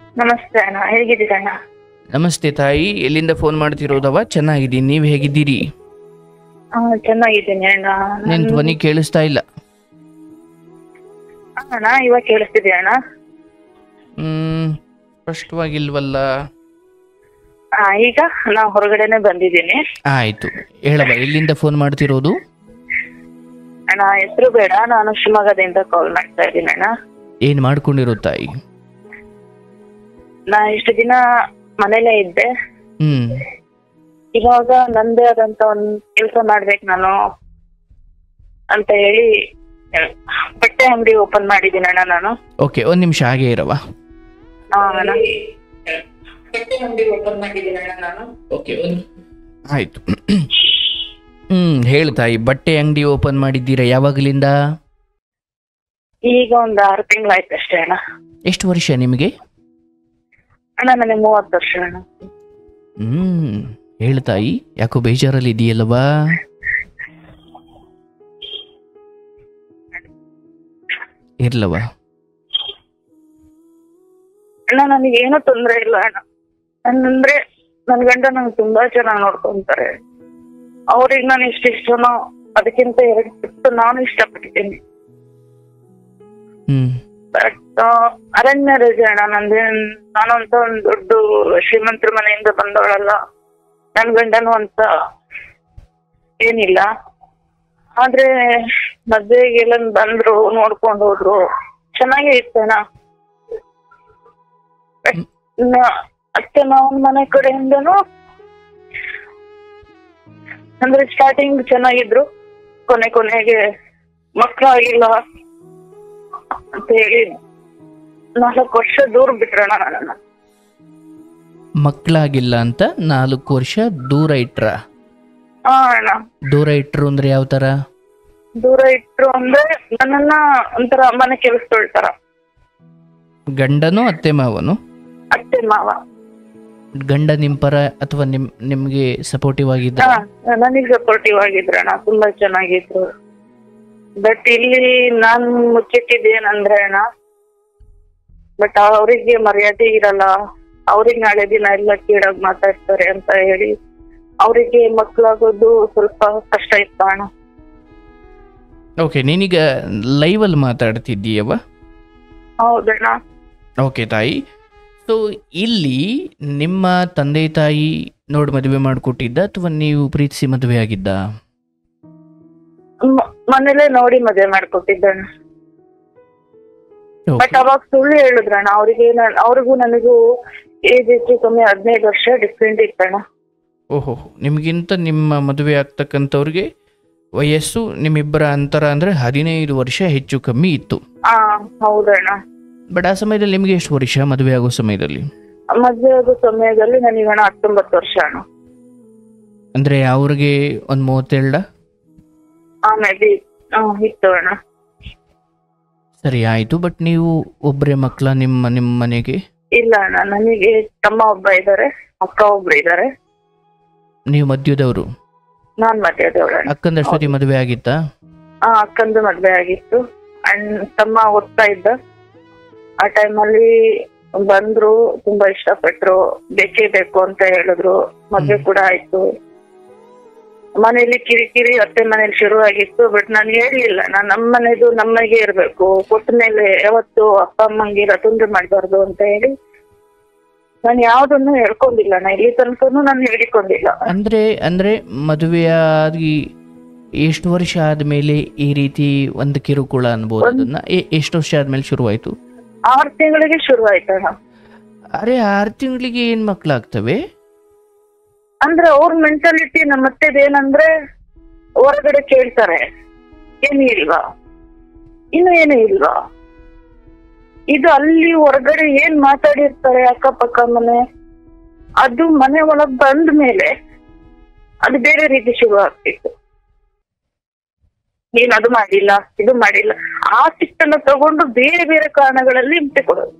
ನಮಸ್ತೆ ಅಣ್ಣ ಹೇಗಿದ್ದೀರಣ್ಣ ನಮಸ್ತೆ ತಾಯಿ ಎಲ್ಲಿಂದ ಫೋನ್ ಮಾಡ್ತಿರೋದವ ಚೆನ್ನಾಗಿದ್ದೀನಿ ನೀವು ಹೇಗಿದ್ದೀರಿ ಆ, ಚೆನ್ನಾಗಿದ್ದೀನಿ ಅಣ್ಣ ನಿನ್ ಧ್ವನಿ ಕೇಳಿಸ್ತಾ ಇಲ್ಲ ಆ, ಅಣ್ಣ ಇವಾಗ ಕೇಳಿಸ್ತಿದೆ ಅಣ್ಣ ಹ್ಮ್ ಸ್ಪಷ್ಟವಾಗಿಲ್ವಲ್ಲ ಆ, ಈಗ ನಾ ಹೊರಗಡೆನೆ ಬಂದಿದ್ದೀನಿ ಆಯ್ತು ಹೇಳವ ಎಲ್ಲಿಂದ ಫೋನ್ ಮಾಡ್ತಿರೋದು ಅಣ್ಣ ಹೆಸರು ಬೇಡ ನಾನು ಶಿವಮೊಗ್ಗದಿಂದ ಕಾಲ್ ಮಾಡ್ತಾ ಇದ್ದೀನಿ ಅಣ್ಣ ಏನ್ ಮಾಡ್ಕೊಂಡಿರೋ ತಾಯಿ ನಾ ಇಷ್ಟು ದಿನ ಮನೇಲೇ ಇದ್ದೆ ಹ್ಮ್ ಇವಾಗ ನಂದೇ ಆದಂತ ಒಂದ್ ಕೆಲಸ ಮಾಡ್ಬೇಕು ನಾನು ಅಂತ ಹೇಳಿ ಆ, ಬಟ್ಟೆ ಅಂಗಡಿ ಓಪನ್ ಮಾಡಿದ್ದೀನಿ ಅಣ್ಣ ನಾನು ಓಕೆ ಒಂದ್ ನಿಮಿಷ ಹಾಗೆ ಇರವ ಆ, ಅಣ್ಣ ಬಟ್ಟೆ ಅಂಗಡಿ ಓಪನ್ ಮಾಡಿದ್ದೀನಿ ಅಣ್ಣ ನಾನು ಓಕೆ ಆಯ್ತು ಹ್ಮ್ ಹೇಳು ತಾಯಿ ಬಟ್ಟೆ ಅಂಗಡಿ ಓಪನ್ ಮಾಡಿದ್ದೀರಾ ಯಾವಾಗಲಿಂದ ಈಗ ಒಂದ್ ಆರು ತಿಂಗಳಾಯ್ತು ಅಷ್ಟೇ ಅಣ್ಣ ಎಷ್ಟು ವರ್ಷ ನಿಮಗೆ ಅಣ್ಣ ನನಗೆ ಮೂವತ್ತು ವರ್ಷ ಅಣ್ಣ ಹ್ಮ್ ಹೇಳು ತಾಯಿ ಯಾಕೋ ಬೇಜಾರಲ್ಲಿ ಇದೆಯಲ್ಲವಾ ಇರ್ಲವ ಅಣ್ಣ ನನಗೆ ಏನೂ ತೊಂದ್ರೆ ಇಲ್ಲ ಅಣ್ಣ ನನ್ನಂದ್ರೆ ನನ್ ಗಂಡ ನಂಗೆ ತುಂಬಾ ಚೆನ್ನಾಗಿ ನೋಡ್ಕೊಂತಾರೆ ಅವ್ರಿಗೆ ನಾನು ಇಷ್ಟ ಇಷ್ಟನೋ ಅದಕ್ಕಿಂತ ಎರಡು ಬಿಟ್ಟು ನಾನು ಇಷ್ಟಪಟ್ಟಿದ್ದೀನಿ ಹ್ಮ್ ಬಟ್ ಅರೇಂಜ್ ಮ್ಯಾರೇಜ್ ಅಣ್ಣ ನಂದೇ ನಾನಂತ ಒಂದ್ ದೊಡ್ಡ ಶ್ರೀಮಂತರ ಮನೆಯಿಂದ ಬಂದವಳಲ್ಲ ನನ್ ಗಂಡನು ಅಂತ ಏನಿಲ್ಲ ಆದ್ರೆ ಮದ್ವೆಗೆಲ್ಲ ಬಂದ್ರು ನೋಡ್ಕೊಂಡು ಹೋದ್ರು ಚೆನ್ನಾಗೇ ಇತ್ತಣ್ಣ ನ- ಅತ್ತೆ ಮಾವನ ಮನೆ ಕಡೆಯಿಂದನು ಅಂದ್ರೆ ಸ್ಟಾರ್ಟಿಂಗ್ ಚೆನ್ನಾಗಿದ್ರು ಕೊನೆ ಕೊನೆಗೆ ಮಕ್ಕಳಾಗಿಲ್ಲ ಅಂತ ಹೇಳಿ ನಾಲ್ಕು ವರ್ಷ ದೂರ ಬಿಟ್ರಣ ನನ್ನ ಮಕ್ಕಳಾಗಿಲ್ಲ ಅಂತ ನಾಲ್ಕು ವರ್ಷ ದೂರ ಇಟ್ರ ಹಾ ಅಣ್ಣ ದೂರ ಇಟ್ರು ಅಂದ್ರೆ ಯಾವ ತರ ದೂರ ಇಟ್ರು ಅಂದ್ರೆ ನನ್ನನ್ನ ಒಂಥರ ಮನೆ ಕೆಲಸದೊಳ್ತಾರ ಗಂಡನು ಅತ್ತೆ ಮಾವನು ಅತ್ತೆ ಮಾವ ಗಂಡ ನಿಮ್ ಪರ ಅಥವಾ ನಿಮ್ ನಿಮ್ಗೆ ಸಪೋರ್ಟಿವ್ ಆಗಿದ್ದ ಹಾ ನನಗೆ ಸಪೋರ್ಟಿವ್ ಆಗಿದ್ರಣ್ಣ ತುಂಬಾ ಚೆನ್ನಾಗಿದ್ರು ಬಟ್ ಇಲ್ಲಿ ನಾನ್ ಮುಚ್ಚಿಟ್ಟಿದ್ದೇನಂದ್ರೆ ಅಣ್ಣ ಬಟ್ ಅವರಿಗೆ ಮರ್ಯಾದೆ ಇರಲ್ಲ ಅವ್ರಿಗೆ ನಾಳೆ ದಿನ ಎಲ್ಲ ಕೀಳಾಗ್ ಮಾತಾಡ್ತಾರೆ ಅಂತ ಹೇಳಿ ಅವರಿಗೆ ಮಕ್ಕಳಾಗೋದು ಸ್ವಲ್ಪ ಕಷ್ಟ ಇತ್ತು ಅಣ್ಣ ಓಕೆ ನೀನೀಗ ಲೈವ್ ಅಲ್ಲಿ ಮಾತಾಡ್ತಿದ್ದೀಯವ ಹೌದಣ್ಣ ಓಕೆ ತಾಯಿ ಸೊ ಇಲ್ಲಿ ನಿಮ್ಮ ತಂದೆ ತಾಯಿ ನೋಡಿ ಮದುವೆ ಮಾಡಿಕೊಟ್ಟಿದ್ದ ಅಥವಾ ನೀವು ಪ್ರೀತಿಸಿ ಮದುವೆ ಆಗಿದ್ದ ಮ- ಮನೇಲೆ ನೋಡಿ ಮದ್ವೆ ಮಾಡ್ಕೊಟ್ಟಿದ್ದಣ್ಣ ಬಟ್ ಅವಾಗ ಸುಳ್ಳು ಹೇಳಿದ್ರಣ್ಣ ಅವ್ರಿಗೆ ನಾನ್- ಅವ್ರಿಗೂ ನನಗೂ ಏಜ್ ಹೆಚ್ಚು ಕಮ್ಮಿ ಹದಿನೈದು ವರ್ಷ ಡಿಫ್ರೆಂಟ್ ಇತ್ತಣ್ಣ ಓಹೋ ನಿಮಗಿಂತ ನಿಮ್ಮ ಮದುವೆ ಆಗ್ತಕ್ಕಂಥವ್ರಿಗೆ ವಯಸ್ಸು ನಿಮ್ಮಿಬ್ಬರ ಅಂತರ ಅಂದರೆ ಹದಿನೈದು ವರ್ಷ ಹೆಚ್ಚು ಕಮ್ಮಿ ಇತ್ತು ಹಾ ಹೌದಣ್ಣ ಬಟ್ ಆ ಸಮಯದಲ್ಲಿ ನಿಮಗೆ ಎಷ್ಟು ವರ್ಷ ಮದುವೆ ಆಗೋ ಸಮಯದಲ್ಲಿ ಮದ್ವೆ ಆಗೋ ಸಮಯದಲ್ಲಿ ನನಗಣ್ಣ ಹತ್ತೊಂಬತ್ತು ವರ್ಷ ಅಣ್ಣ ಅಂದರೆ ಅವ್ರಿಗೆ ಒಂದು ಮೂವತ್ತೇಳ ಆಮೇಲೆ ಇತ್ತು ಅಣ್ಣ ಸರಿ ಆಯಿತು ಬಟ್ ನೀವು ಒಬ್ಬರೇ ಮಕ್ಕಳ ನಿಮ್ಮ ನಿಮ್ಮ ಮನೆಗೆ ಇಲ್ಲ ಅಣ್ಣ ನನಗೆ ತಮ್ಮ ಒಬ್ಬ ಇದ್ದಾರೆ ಅಕ್ಕ ಒಬ್ರು ಇದ್ದಾರೆ ನೀವು ಮಧ್ಯದವರು ನಾನ್ ಮದ್ವೆದವಳಣ್ಣ ಅಕ್ಕಂದಷ್ಟೊತ್ತಿ ಮದುವೆ ಆಗಿತ್ತಾ ಆ ಅಕ್ಕಂದು ಮದ್ವೆ ಆಗಿತ್ತು ಅಣ್ಣ ತಮ್ಮ ಓದ್ತಾ ಇದ್ದ ಆ ಟೈಮಲ್ಲಿ ಬಂದ್ರು ತುಂಬಾ ಇಷ್ಟಪಟ್ರು ಬೇಕೇ ಬೇಕು ಅಂತ ಹೇಳಿದ್ರು ಮದ್ವೆ ಕೂಡ ಆಯ್ತು ಮನೇಲಿ ಕಿರಿಕಿರಿ ಅತ್ತೆ ಮನೇಲಿ ಶುರು ಆಗಿತ್ತು ಬಟ್ ನಾನು ಹೇಳಿಲ್ಲ ನಾನ್ ನಮ್ಮ ಮನೆದು ನಮಗೆ ಇರ್ಬೇಕು ಕೊಟ್ಟ ಮೇಲೆ ಯಾವತ್ತು ಅಪ್ಪ ಅಮ್ಮಂಗೆ ತೊಂದ್ರೆ ಮಾಡ್ಬಾರ್ದು ಅಂತ ಹೇಳಿ ನಾನು ಯಾವ್ದನ್ನು ಹೇಳ್ಕೊಂಡಿಲ್ಲ ನಾ ಇಲ್ಲಿ ತನಕನು ನಾನು ಹೇಳಿಕೊಂಡಿಲ್ಲ ಅಂದರೆ ಅಂದರೆ ಮದುವೆಯಾಗಿ ಎಷ್ಟು ವರ್ಷ ಆದಮೇಲೆ ಈ ರೀತಿ ಒಂದು ಕಿರುಕುಳ ಅನ್ಬೋದು ಅದನ್ನ ಎ- ಎಷ್ಟು ವರ್ಷ ಆದ್ಮೇಲೆ ಶುರುವಾಯಿತು ಆರ್ ತಿಂಗಳಿಗೆ ಶುರು ಆಯ್ತಣ್ಣ ಅರೆ ಆರು ತಿಂಗಳಿಗೆ ಏನು ಮಕ್ಕಳಾಗ್ತವೆ ಅಂದ್ರೆ ಅವ್ರ ಮೆಂಟಾಲಿಟಿ ನಮ್ಮ ಏನಂದ್ರೆ ಹೊರಗಡೆ ಕೇಳ್ತಾರೆ ಏನು ಇಲ್ವಾ ಇನ್ನು ಏನು ಇಲ್ವಾ ಇದು ಅಲ್ಲಿ ಹೊರಗಡೆ ಏನ್ ಮಾತಾಡಿರ್ತಾರೆ ಅಕ್ಕಪಕ್ಕ ಮನೆ ಅದು ಮನೆ ಒಳಗ್ ಬಂದ ಮೇಲೆ ಅದು ಬೇರೆ ರೀತಿ ಶುರು ಆಗ್ತಿತ್ತು ನೀನ್ ಅದು ಮಾಡಿಲ್ಲ ಇದು ಮಾಡಿಲ್ಲ ಆ ಸಿಟ್ಟನ್ನ ತಗೊಂಡು ಬೇರೆ ಬೇರೆ ಕಾರಣಗಳಲ್ಲಿ ಹಿಂಸೆ ಕೊಡೋದು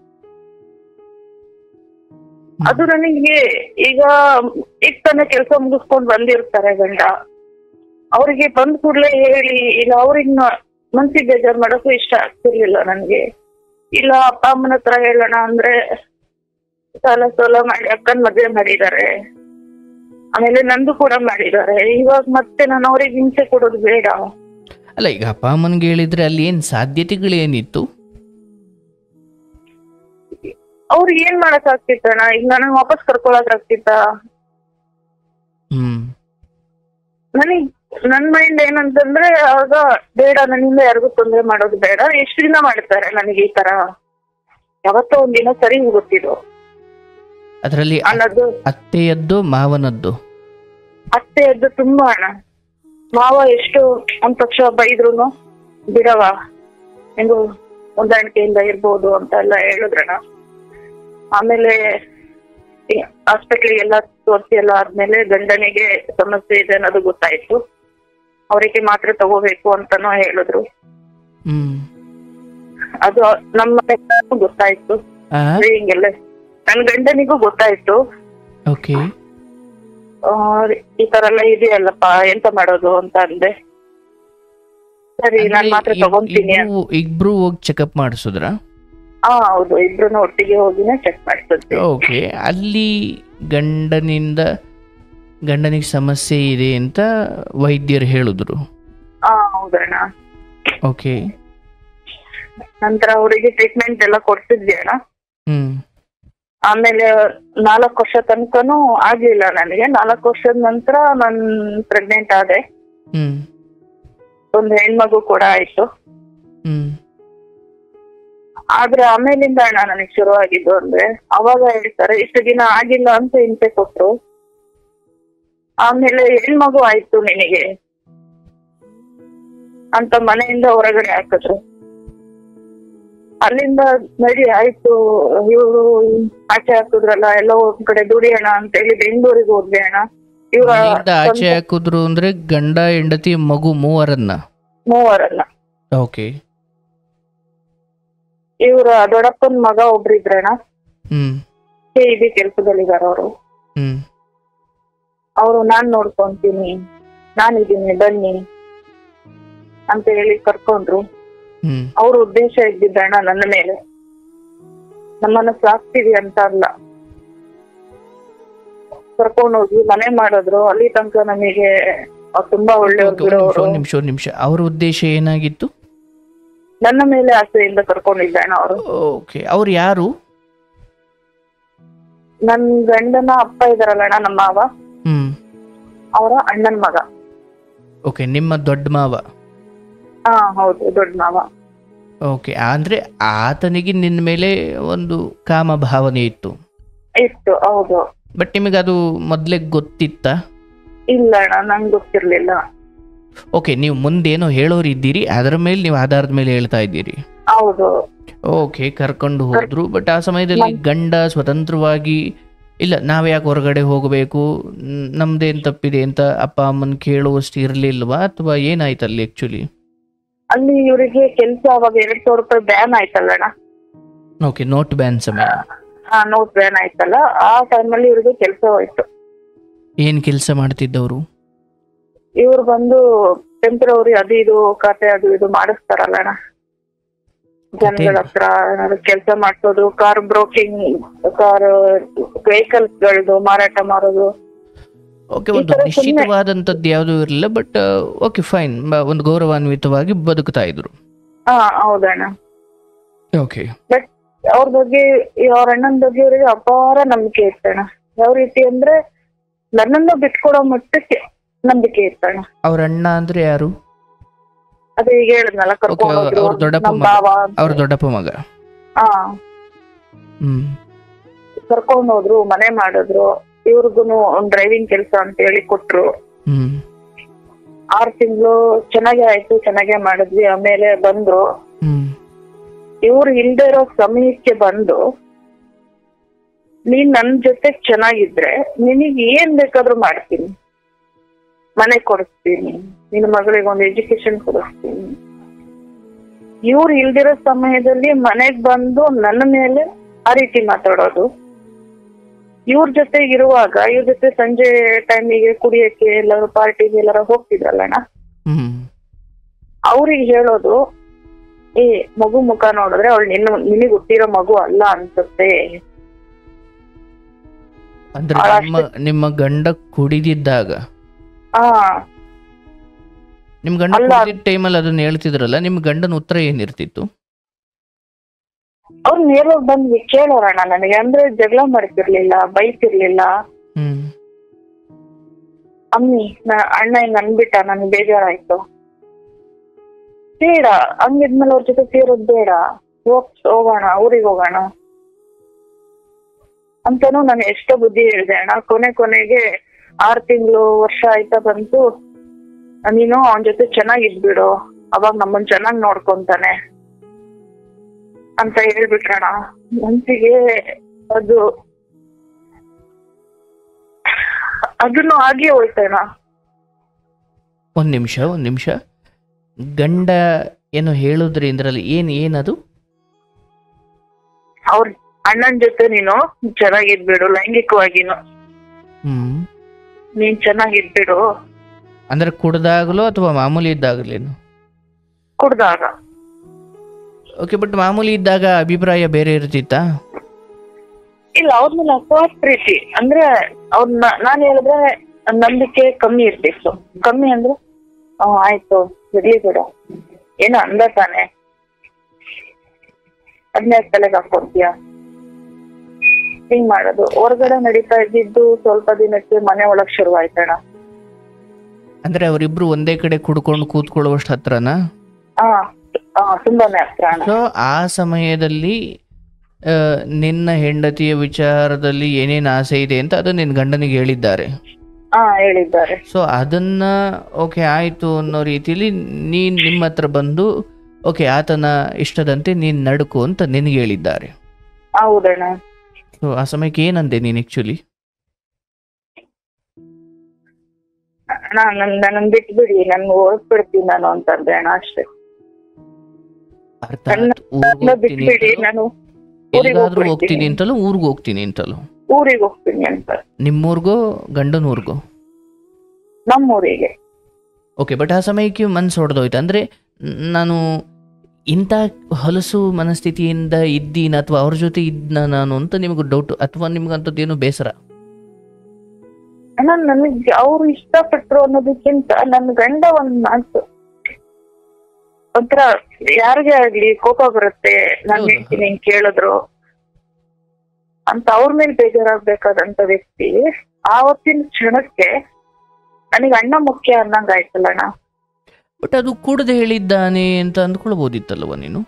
ಅದು ನನಗೆ ಈಗ ಈಗ ತಾನೇ ಕೆಲಸ ಮುಗಿಸ್ಕೊಂಡ್ ಬಂದಿರ್ತಾರೆ ಗಂಡ ಅವರಿಗೆ ಬಂದ್ ಕೂಡ್ಲೆ ಹೇಳಿ ಇಲ್ಲ ಅವ್ರಿಗೆ ಮನ್ಸಿಗೆ ಬೇಜಾರ್ ಮಾಡೋಕ್ಕೂ ಇಷ್ಟ ಆಗ್ತಿರ್ಲಿಲ್ಲ ನನ್ಗೆ ಇಲ್ಲ ಅಪ್ಪ ಅಮ್ಮನ ಹತ್ರ ಹೇಳೋಣ ಅಂದ್ರೆ ಸಾಲ ಸೋಲ ಮಾಡಿ ಅಕ್ಕನ್ ಮದ್ವೆ ಮಾಡಿದ್ದಾರೆ ಆಮೇಲೆ ನಂದು ಕೂಡ ಮಾಡಿದ್ದಾರೆ ಇವಾಗ ಮತ್ತೆ ನಾನು ಅವ್ರಿಗೆ ಹಿಂಸೆ ಕೊಡೋದು ಬೇಡ ಅಲ್ಲ ಈಗ ಅಪ್ಪ ಅಮ್ಮನಿಗೆ ಹೇಳಿದ್ರೆ ಅಲ್ಲಿ ಏನು ಸಾಧ್ಯತೆಗಳೇನಿತ್ತು ಅವ್ರು ಏನ್ ಮಾಡಕ್ ಆಗ್ತಿತ್ತಣ್ಣ ಈಗ ನನಗ್ ವಾಪಸ್ ಕರ್ಕೊಳಕ್ ಆಗ್ತಿತ್ತ ಹ್ಮ್ ನನಗ್ ನನ್ ಮೈಂಡ್ ಏನಂತಂದ್ರೆ ಆಗ ಬೇಡ ನನ್ನಿಂದ ಯಾರಿಗೂ ತೊಂದ್ರೆ ಮಾಡೋದು ಬೇಡ ಎಷ್ಟು ದಿನ ಮಾಡ್ತಾರೆ ನನಗೆ ಈ ತರ ಯಾವತ್ತೋ ಒಂದಿನ ಸರಿ ಹೋಗುತ್ತಿದ್ದು ಅದರಲ್ಲಿ ಅನ್ನೋದು ಅತ್ತೆಯದ್ದು ಮಾವನದ್ದು ಅತ್ತೆಯದ್ದು ತುಂಬಾ ಹಣ ಮಾವ ಎಷ್ಟು ಒಂದ್ ಪಕ್ಷ ಬೈದ್ರುನು ಬಿಡವ ಹೆಂಗು ಹೊಂದಾಣಿಕೆಯಿಂದ ಇರ್ಬೋದು ಅಂತ ಎಲ್ಲ ಹೇಳಿದ್ರಣ ಆಮೇಲೆ ಹಾಸ್ಪಿಟ್ಲಿಗೆ ಎಲ್ಲ ತೋರಿಸಿ ಎಲ್ಲ ಆದ್ಮೇಲೆ ಗಂಡನಿಗೆ ಸಮಸ್ಯೆ ಇದೆ ಅನ್ನೋದು ಗೊತ್ತಾಯ್ತು ಅವರಿಗೆ ಮಾತ್ರೆ ತಗೋಬೇಕು ಅಂತಾನು ಹೇಳಿದ್ರು ಹ್ಮ್ ಅದು ನಮ್ಮ ಮನೆಗೂ ಗೊತ್ತಾಯ್ತು ಆ ಹಿಂಗೆಲ್ಲ ನನ್ ಗಂಡನಿಗೂ ಗೊತ್ತಾಯ್ತು ಓಕೆ ಆ, ಈ ತರ ಎಲ್ಲ ಇದೆಯಲ್ಲಪ್ಪ ಎಂತ ಮಾಡೋದು ಅಂತ ಅಂದೆ ಸರಿ ನಾನ್ ಮಾತ್ರ ತಗೊಂತೀನಿ ಅಂತ. ಇಬ್ರು ಹೋಗಿ ಚೆಕಪ್ ಮಾಡಿಸಿದ್ರ ಹಾ ಹೌದು ಇಬ್ರು ಒಟ್ಟಿಗೆ ಹೋಗಿನೇ ಚೆಕ್ ಮಾಡ್ತಿದ್ವಿ ಓಕೆ ಅಲ್ಲಿ ಗಂಡನಿಂದ ಗಂಡನಿಗೆ ಸಮಸ್ಯೆ ಇದೆ ಅಂತ ವೈದ್ಯರು ಹೇಳಿದ್ರು ಹಾ ಹೌದಣ್ಣ ಓಕೆ ನಂತರ ಅವರಿಗೆ ಟ್ರೀಟ್ಮೆಂಟ್ ಎಲ್ಲ ಕೊಡ್ತಿದ್ವಿ ಅಣ್ಣ ಹ್ಮ್ ಆಮೇಲೆ ನಾಲ್ಕು ವರ್ಷ ತನಕನೂ ಆಗ್ಲಿಲ್ಲ ನನಗೆ ನಾಲ್ಕು ವರ್ಷದ ನಂತರ ನಾನ್ ಪ್ರೆಗ್ನೆಂಟ್ ಆದೆ ಹ್ಮ್ ಒಂದು ಹೆಣ್ಮಗು ಕೂಡ ಆಯ್ತು ಹ್ಮ್ ಆದ್ರೆ ಆಮೇಲಿಂದ ಅಣ್ಣ ನನಗೆ ಶುರು ಆಗಿದ್ದು ಅಂದ್ರೆ ಅವಾಗ ಹೇಳ್ತಾರೆ ಇಷ್ಟು ದಿನ ಆಗಿಲ್ಲ ಅಂತ ಹಿಂಸೆ ಕೊಟ್ರು ಆಮೇಲೆ ಹೆಣ್ಮಗು ಆಯ್ತು ನಿನಗೆ ಅಂತ ಮನೆಯಿಂದ ಹೊರಗಡೆ ಹಾಕಿದ್ರು ಅಲ್ಲಿಂದ ನಡಿ ಆಯ್ತು ಇವರು ಆಚೆ ಹಾಕಿದ್ರಲ್ಲ ಎಲ್ಲ ಒಂದ್ ಕಡೆ ದುಡಿಯೋಣ ಅಂತ ಹೇಳಿ ಬೆಂಗಳೂರಿಗೆ ಹೋದ್ವಿ ಅಣ್ಣ ಇವ್ರ ಮನೆಯಿಂದ ಆಚೆ ಹಾಕಿದ್ರು ಅಂದ್ರೆ ಗಂಡ ಹೆಂಡತಿ ಮಗು ಮೂವರನ್ನ ಮೂವರಲ್ಲ ಓಕೆ ಇವ್ರ ದೊಡ್ಡಪ್ಪನ ಮಗ ಒಬ್ರಿದ್ರಣ್ಣ ಹ್ಮ್ ಕೆ ಇ ಬಿ ಕೆಲ್ಸದಲ್ಲಿದ್ದಾರೆ ಅವರು ಹ್ಮ್ ಅವರು ನಾನ್ ನೋಡ್ಕೊಂತೀನಿ ನಾನಿದ್ದೀನಿ ಬನ್ನಿ ಅಂತ ಹೇಳಿ ಕರ್ಕೊಂಡ್ರು ಹ್ಮ್ ಅವ್ರ ಉದ್ದೇಶ ಇದ್ದಿದ್ದಣ್ಣ ನನ್ನ ಮೇಲೆ ನಮ್ಮನ್ನ ಸಾಕ್ತಿವಿ ಅಂತ ಅಲ್ಲ ಕರ್ಕೊಂಡು ಹೋಗಿ ಮನೆ ಮಾಡಿದ್ರು ಅಲ್ಲಿ ತನಕ ನಮಗೆ ಅವ್ರು ತುಂಬಾ ಒಳ್ಳೆಯವ್ರು Okay, ಒಂದ್ ನಿಮಿಷ ಬಿಡೋರು ಒಂದ್ ನಿಮಿಷ ಒಂದ್ ನಿಮಿಷ ಅವ್ರ ಉದ್ದೇಶ ಏನಾಗಿತ್ತು ನನ್ನ ಮೇಲೆ ಆಸೆಯಿಂದ ಕರ್ಕೊಂಡಿದ್ದಣ್ಣ ಅವರು ಓಕೆ ಅವ್ರು ಯಾರು ನನ್ ಗಂಡನ ಅಪ್ಪ ಇದಾರಲ್ಲಣ್ಣ ನಮ್ಮ ಮಾವ ಹ್ಮ್ ಅವರ ಅಣ್ಣನ್ ಮಗ ಓಕೆ ನಿಮ್ಮ ದೊಡ್ಡ ಮಾವ ಹಾ ಹೌದು ದೊಡ್ಡ ಮಾವ ಓಕೆ ಅಂದ್ರೆ ಆತನಿಗೆ ನಿನ್ನ ಮೇಲೆ ಒಂದು ಕಾಮ ಭಾವನೆ ಇತ್ತು ಇತ್ತು ಹೌದು ಬಟ್ ನಿಮಗೆ ಅದು ಮೊದಲೇ ಗೊತ್ತಿತ್ತ ಇಲ್ಲ ಅಣ್ಣ ನಂಗೆ ಗೊತ್ತಿರ್ಲಿಲ್ಲ ಓಕೆ ನೀವು ಮುಂದೇನೋ ಹೇಳೋರು ಇದ್ದೀರಿ ಅದರ ಮೇಲೆ ನೀವು ಆಧಾರದ ಮೇಲೆ ಹೇಳ್ತಾ ಇದ್ದೀರಿ ಹೌದು ಓಕೆ ಕರ್ಕೊಂಡು ಹೋದ್ರು ಬಟ್ ಆ ಸಮಯದಲ್ಲಿ ಗಂಡ ಸ್ವತಂತ್ರವಾಗಿ ಇಲ್ಲ ನಾವ್ ಯಾಕೆ ಹೊರಗಡೆ ಹೋಗಬೇಕು ನ್- ನಮ್ದೇನ್ ತಪ್ಪಿದೆ ಅಂತ ಅಪ್ಪ ಅಮ್ಮನ್ ಕೇಳುವಷ್ಟು ಇರ್ಲಿಲ್ವಾ ಅಥವಾ ಏನಾಯ್ತು ಅಲ್ಲಿ ಆಕ್ಚುಲಿ ಅಲ್ಲಿ ಇವರಿಗೆ ಕೆಲ್ಸ ಅವಾಗ ಎರಡ್ ಸಾವಿರ ರೂಪಾಯಿ ಬ್ಯಾನ್ ಆಯ್ತಲ್ಲಣ್ಣ ಓಕೆ ನೋಟ್ ಬ್ಯಾನ್ ಸಮಯ ಆ ನೋಟ್ ಬ್ಯಾನ್ ಆಯ್ತಲ್ಲ ಆ ಟೈಮಲ್ಲಿ ಇವ್ರಿಗೆ ಕೆಲ್ಸ ಹೋಯ್ತು ಏನ್ ಕೆಲಸ ಮಾಡ್ತಿದ್ದವರು ಇವ್ರು ಬಂದು ಟೆಂಪ್ರವರಿ ಅದು ಇದು ಖಾತೆ ಅದು ಇದು ಮಾಡಿಸ್ತಾರಲ್ಲಣ್ಣ ಜನಗಳ ಹತ್ರ ಏನಾದ್ರು ಕೆಲಸ ಮಾಡ್ಸೋದು ಕಾರ್ ಬ್ರೋಕಿಂಗ್ ಕಾರ್ ವೆಹಿಕಲ್ಸ್ ಗಳದು ಮಾರಾಟ ಮಾಡೋದು ಓಕೆ ಈ ಒಂದು ತರ ಸುಮ್ನೆ- ನಿಶ್ಚಿತವಾದಂಥದ್ದು ಯಾವುದೂ ಇರಲಿಲ್ಲ ಬಟ್ ಓಕೆ ಫೈನ್ ಒಂದು ಗೌರವಾನ್ವಿತವಾಗಿ ಬದುಕ್ತಾ ಇದ್ರು ಹಾ ಹೌದಣ್ಣ ಓಕೆ ಬಟ್ ಅವ್ರ ಬಗ್ಗೆ ಅವ್ರ ಅಣ್ಣನ ಬಗ್ಗೆ ಇವರಿಗೆ ಅಪಾರ ನಂಬಿಕೆ ಇತ್ತಣ್ಣ ಯಾವ ರೀತಿ ಅಂದ್ರೆ ನನ್ನನ್ನು ಬಿಟ್ಕೊಡೋ ಮಟ್ಟಕ್ಕೆ ನಂಬಿಕೆ ಇತ್ತಣ್ಣ ಅವ್ರ ಅಣ್ಣ ಅಂದ್ರೆ ಯಾರು ಅದೇ ಈಗ ಹೇಳಿದ್ನಲ್ಲ ಕರ್ಕೊಂಡು ಅವ್ರ- ಹೋದ್ರು ಅವ್ರ ದೊಡ್ಡಪ್ಪ ನಮ್ ಮಗ. ಭಾವ ಅಂತ. ಅವ್ರ ದೊಡ್ಡಪ್ಪ ಮಗ ಹಾ ಹ್ಮ್ ಕರ್ಕೊಂಡು ಹೋದ್ರು ಮನೆ ಮಾಡಿದ್ರು ಇವ್ರಿಗೂನು ಒಂದ್ ಡ್ರೈವಿಂಗ್ ಕೆಲಸ ಅಂತ ಹೇಳಿ ಕೊಟ್ರು ಹ್ಮ್ ಆರ್ ತಿಂಗಳು ಚೆನ್ನಾಗೇ ಆಯ್ತು ಚೆನ್ನಾಗೇ ಮಾಡಿದ್ವಿ ಆಮೇಲೆ ಬಂದ್ರು ಹ್ಮ್ ಇವ್ರು ಇಲ್ದೇ ಇರೋ ಸಮಯಕ್ಕೆ ಬಂದು ನೀನ್ ನನ್ ಜೊತೆ ಚೆನ್ನಾಗಿದ್ರೆ ನಿನಗ್ ಏನ್ ಬೇಕಾದ್ರೂ ಮಾಡ್ತೀನಿ ಮನೆ ಕೊಡಿಸ್ತೀನಿ ನಿನ್ನ ಮಗಳಿಗೆ ಒಂದು ಎಜುಕೇಶನ್ ಕೊಡಿಸ್ತೀನಿ ಇವ್ರು ಇಲ್ದಿರೋ ಸಮಯದಲ್ಲಿ ಮನೆಗ್ ಬಂದು ನನ್ನ ಮೇಲೆ ಆ ರೀತಿ ಮಾತಾಡೋದು ಇವ್ರ ಜೊತೆ ಇರುವಾಗ ಇವ್ರ ಜೊತೆ ಸಂಜೆ ಟೈಮಿಗೆ ಕುಡಿಯಕ್ಕೆ ಎಲ್ಲಾರು ಪಾರ್ಟಿಗೆ ಎಲ್ಲಾರ ಹೋಗ್ತಿದ್ರಲ್ಲಣ್ಣ ಹ್ಮ್ ಅವ್ರಿಗೆ ಹೇಳೋದು ಏ ಮಗು ಮುಖ ನೋಡಿದ್ರೆ ಅವಳು ನಿನ್ನ ನಿನಗ್ ಹುಟ್ಟಿರೋ ಮಗು ಅಲ್ಲ ಅನ್ಸುತ್ತೆ ಅಂದ್ರೆ ಆ, ನಿಮ್ಮ ನಿಮ್ಮ ಗಂಡ ಕುಡಿದಿದ್ದಾಗ ಹಾ ನಿಮ್ ಗಂಡ ಅಲ್ಲ. ಕುಡಿದಿದ್ದ ಟೈಮಲ್ಲಿ ಅದನ್ನ ಹೇಳ್ತಿದ್ರಲ್ಲ ನಿಮ್ ಗಂಡನ ಉತ್ತರ ಏನಿರ್ತಿತ್ತು ಅವ್ರು ನೇರವಾಗಿ ಬಂದು ಕೇಳೋರಣ್ಣ ನನಗೆ ಅಂದ್ರೆ ಜಗಳ ಮಾಡ್ತಿರ್ಲಿಲ್ಲ ಬೈತಿರ್ಲಿಲ್ಲ ಹ್ಮ್ ಅಮ್ಮಿ ನ- ಅಣ್ಣ ಹಿಂಗ್ ಅನ್ಬಿಟ್ಟ ನನ್ಗೆ ಬೇಜಾರಾಯ್ತು ಬೇಡ ಹಂಗಿದ್ಮೇಲೆ ಅವ್ರ ಜೊತೆ ಸೇರೋದ್ ಬೇಡ ಹೋಗ್ ಹೋಗೋಣ ಊರಿಗೆ ಹೋಗೋಣ ಅಂತಾನು ನಾನು ಎಷ್ಟೋ ಬುದ್ಧಿ ಹೇಳಿದೆ ಅಣ್ಣ ಕೊನೆ ಕೊನೆಗೆ ಆರ್ ತಿಂಗಳು ವರ್ಷ ಆಯ್ತಾ ಬಂತು ನೀನು ಅವನ ಜೊತೆ ಚೆನ್ನಾಗಿದ್ಬಿಡು ಅವಾಗ ನಮ್ಮನ್ ಚೆನ್ನಾಗ್ ನೋಡ್ಕೊಂತಾನೆ ಅಂತ ಹೇಳ್ಬಿಟ್ರಣ ಮನ್ಸಿಗೆ ಅದು ಅದನ್ನು ಹಾಗೆ ಹೋಯ್ತಣ್ಣ ಒಂದ್ ನಿಮಿಷ ಒಂದ್ ನಿಮಿಷ ಗಂಡ ಏನೋ ಹೇಳುದ್ರಿ ಇಂದ್ರಲ್ಲಿ ಏನ್ ಏನದು ಅವ್ರ ಅಣ್ಣನ್ ಜೊತೆ ನೀನು ಚೆನ್ನಾಗಿದ್ಬಿಡು ಲೈಂಗಿಕವಾಗಿನು ಹ್ಮ್ ನೀನ್ ಚೆನ್ನಾಗಿದ್ಬಿಡು ಅಂದ್ರೆ ಕುಡ್ದಾಗ್ಲೋ ಅಥವಾ ಮಾಮೂಲಿ ಇದ್ದಾಗಲೇನು ಕುಡ್ದಾಗ ಓಕೆ ಬಟ್ ಮಾಮೂಲಿ ಇದ್ದಾಗ ಅಭಿಪ್ರಾಯ ಬೇರೆ ಇರ್ತಿತ್ತಾ ಇಲ್ಲ ಅವ್ರ ಮೇಲೆ ಅಪವಾದ ಪ್ರೀತಿ ಅಂದ್ರೆ ಅವ್ರನ್ನ ನಾನ್ ಹೇಳಿದ್ರೆ ನಂಬಿಕೆ ಕಮ್ಮಿ ಇರ್ತಿತ್ತು ಕಮ್ಮಿ ಅಂದ್ರೆ ಹ್ಮ್ ಆಯ್ತು ಇರ್ಲಿ ಬಿಡು ಏನೋ ಅಂದ ತಾನೆ ಅದ್ನೇ ತಲೆಗೆ ಹಾಕೊಂತೀಯ ಹಿಂಗ್ ಮಾಡೋದು ಹೊರಗಡೆ ನಡೀತಾ ಇದ್ದಿದ್ದು ಸ್ವಲ್ಪ ದಿನಕ್ಕೆ ಮನೆ ಒಳಗ್ ಶುರು ಆಯ್ತಣ್ಣ ಅಂದ್ರೆ ಅವರಿಬ್ರು ಒಂದೇ ಕಡೆ ಕುಡ್ಕೊಂಡು ಕೂತ್ಕೊಳ್ಳುವಷ್ಟು ಹತ್ರನಾ ಹಾ ಹಾ ತುಂಬಾನೇ ಹತ್ರ ಅಣ್ಣ ಸೊ ಆ ಸಮಯದಲ್ಲಿ ಆ, ನಿನ್ನ ಹೆಂಡತಿಯ ವಿಚಾರದಲ್ಲಿ ಏನೇನು ಆಸೆ ಇದೆ ಅಂತ ಅದು ನಿನ್ನ ಗಂಡನಿಗೆ ಹೇಳಿದ್ದಾರೆ ಹಾ ಹೇಳಿದ್ದಾರೆ ಸೊ ಅದನ್ನ ಓಕೆ ಆಯ್ತು ಅನ್ನೋ ರೀತಿಯಲ್ಲಿ ನೀನ್ ನಿಮ್ಮ ಹತ್ರ ಬಂದು ಓಕೆ ಆತನ ಇಷ್ಟದಂತೆ ನೀನ್ ನಡ್ಕು ಅಂತ ನಿನಗೆ ಹೇಳಿದ್ದಾರೆ ಹೌದಣ್ಣ ಸೊ ಆ ಸಮಯಕ್ಕೆ ಏನಂದೆ ನೀನು ಆಕ್ಚುಲಿ ಅಣ್ಣ ನನ್ ನನ್ನ ಬಿಟ್ಬಿಡಿ ನನ್ ಹೊರಟ್ಬಿಡ್ತೀನಿ ನಾನು ಅಂತಂದೆ ಅಣ್ಣ ಅಷ್ಟೇ ಅರ್ಥಾತ್ ನನ್ನ- ಊರ್ಗ್ ನನ್ನ ಹೋಗ್ತೀನಿ ಬಿಟ್ಬಿಡಿ ಅಂತಲೋ, ನಾನು ಊರಿಗೆ ಎಲ್ಲಿಗಾದ್ರೂ ಹೋಗ್ತೀನಿ ಹೋಗ್ಬಿಡ್ತೀನಿ ಅಂತಲೋ ಊರ್ಗ್ ಹೋಗ್ತೀನಿ ಅಂತಲೋ ಊರಿಗೆ ಹೋಗ್ತೀನಿ ಅಂತ ನಿಮ್ಮೂರ್ಗೋ ಗಂಡನ ಊರ್ಗೋ ನಮ್ಮೂರಿಗೆ ಓಕೆ ಬಟ್ ಆ ಸಮಯಕ್ಕೆ ಮನ್ಸು ಹೊಡೆದೋಯ್ತು ಅಂದರೆ ನಾನು ಇಂಥ ಹೊಲಸು ಮನಸ್ಥಿತಿಯಿಂದ ಇದ್ದೀನ ಅಥವಾ ಅವ್ರ ಜೊತೆ ಇದ್ನ ನಾನು ಅಂತ ನಿಮಗೆ ಡೌಟ್ ಅಥವಾ ನಿಮ್ಗಂಥದ್ದೇನು ಬೇಸರ ಅಣ್ಣ ನನಗೆ ಅವ್ರು ಇಷ್ಟಪಟ್ರು ಅನ್ನೋದಕ್ಕಿಂತ ನನ್ನ ಗಂಡ ಒಂದ್ ಮಾತು ಒಂಥರ ಯಾರಿಗೇ ಆಗ್ಲಿ ಕೋಪ ಬರುತ್ತೆ ನಾನ್ ಹೌದು. ಹೇಳ್ತೀನಿ ಹಿಂಗ್ ಕೇಳಿದ್ರು ಅಂತ ಅವ್ರ ಮೇಲೆ ಬೇಜಾರಾಗ್ಬೇಕಾದಂತ ವ್ಯಕ್ತಿ ಆವತ್ತಿನ ಕ್ಷಣಕ್ಕೆ ನನಗೆ ಅಣ್ಣ ಮುಖ್ಯ ಅನ್ನಂಗ್ ಆಯ್ತಲ್ಲ ಅಣ್ಣ ಬಟ್ ಅದು ಕೂಡದೆ ಹೇಳಿದ್ದಾನೆ ಅಂತ ಅಂದ್ಕೊಳ್ಬೋದಿತ್ತಲ್ವ ನೀನು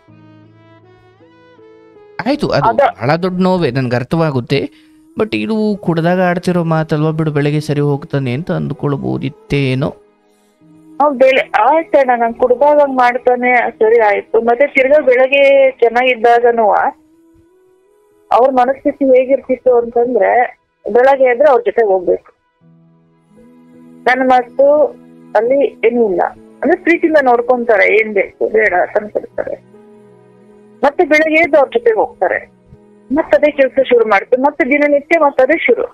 ಆಯ್ತು ಅದು ಅದ- ಬಹಳ ದೊಡ್ಡ ನೋವೇ ನನ್ಗೆ ಅರ್ಥವಾಗುತ್ತೆ ಬಟ್ ಇದು ಕುಡ್ದಾಗ ಆಡ್ತಿರೋ ಮಾತಲ್ವಾ ಬಿಡು ಬೆಳಗ್ಗೆ ಸರಿ ಹೋಗ್ತಾನೆ ಅಂತ ಅಂದ್ಕೊಳ್ಬೋದಿತ್ತೇನೋ ಅವ್ನ್ ಬೆಳೆ ಆಯ್ತಣ್ಣ ನಾನ್ ಕುಡ್ದಾಗ ಹಂಗ್ ಮಾಡ್ತಾನೆ ಸರಿ ಆಯ್ತು ಮತ್ತೆ ತಿರ್ಗಾ ಬೆಳಗ್ಗೆ ಚೆನ್ನಾಗಿದ್ದಾಗನು ಅವ್ರ ಮನಸ್ಥಿತಿ ಹೇಗಿರ್ತಿತ್ತು ಅಂತಂದ್ರೆ ಬೆಳಗ್ಗೆ ಎದ್ರೆ ಅವ್ರ ಜೊತೆ ಹೋಗ್ಬೇಕು ನನ್ನ ಮಾತು ಅಲ್ಲಿ ಏನೂ ಇಲ್ಲ ಅಂದ್ರೆ ಪ್ರೀತಿಯಿಂದ ನೋಡ್ಕೊಂತಾರೆ ಏನ್ ಬೇಕು ಬೇಡ ತಂದ್ಕೊಡ್ತಾರೆ ಮತ್ತೆ ಬೆಳಗ್ಗೆ ಎದ್ದು ಅವ್ರ ಜೊತೆಗೆ ಹೋಗ್ತಾರೆ ಮತ್ತೆ ಅದೇ ಕೆಲಸ ಶುರು ಮಾಡ್ತಾರೆ ಮತ್ತೆ ದಿನನಿತ್ಯ ಮತ್ತೆ ಅದೇ ಶುರು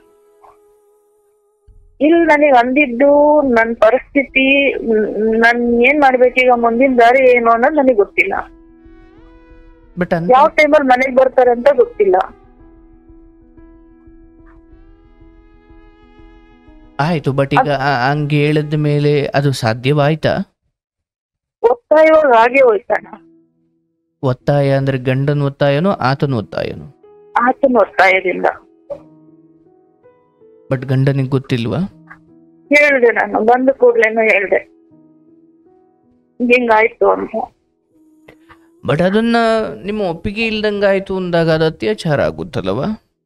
ಇಲ್ಲಿ ನನಗೆ ಅಂದಿದ್ದು ನನ್ ಪರಿಸ್ಥಿತಿ ನ್- ನನ್ ಏನ್ ಮಾಡ್ಬೇಕೀಗ ಮುಂದಿನ ದಾರಿ ಏನು ಅನ್ನೋದು ನನಗೆ ಗೊತ್ತಿಲ್ಲ ಬಟ್ ಅಂತ ಯಾವ ಟೈಮಲ್ಲಿ ಮನೆಗ್ ಬರ್ತಾರೆ ಅಂತ ಗೊತ್ತಿಲ್ಲ ಆಯ್ತು ಬಟ್ ಈಗ ಆ- ಹಂಗೆ ಹೇಳಿದ ಮೇಲೆ ಅದು ಸಾಧ್ಯವಾಯ್ತಾ ಒತ್ತಾಯವಾಗಿ ಹಾಗೆ ಹೋಯ್ತಣ್ಣ ಒತ್ತಾಯ ಅಂದ್ರೆ ಗಂಡನ ಒತ್ತಾಯನೋ ಆತನ ಒತ್ತಾಯನೋ ಆತನ ಒತ್ತಾಯದಿಂದ ಬಟ್ ಗಂಡನಿಗೆ ಗೊತ್ತಿಲ್ವಾ ಹೇಳ್ದೆ ನಾನು ಬಂದ ಕೂಡ್ಲೇನು ಹೇಳ್ದೆ ಹಿಂಗಾಯ್ತು ಅಂತ ಬಟ್ ಅದನ್ನ ನಿಮ್ಮ ಒಪ್ಪಿಗೆ ಇಲ್ದಂಗಾಯ್ತು ಅಂದಾಗ ಅದು ಅತ್ಯಾಚಾರ ಆಗುತ್ತಲ್ಲವ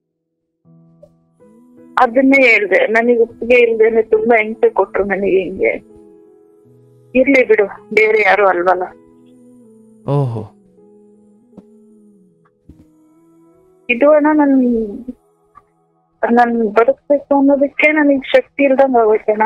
ಅದನ್ನೇ ಹೇಳ್ದೆ ನನಗೆ ಒಪ್ಪಿಗೆ ಇಲ್ದೇನೆ ತುಂಬಾ ಹಿಂಸೆ ಕೊಟ್ರು ನನಗೆ ಹಿಂಗೆ ಇರ್ಲಿ ಬಿಡು ಬೇರೆ ಯಾರು ಅಲ್ವಲ್ಲ ಓಹೋ ಇದು ಅಣ್ಣ ನನ್ ನನ್ ಬದುಕ್ಬೇಕು ಅನ್ನೋದಕ್ಕೆ ನನಗ್ ಶಕ್ತಿ ಇಲ್ದಂಗ ಆಗೋಯ್ತಣ್ಣ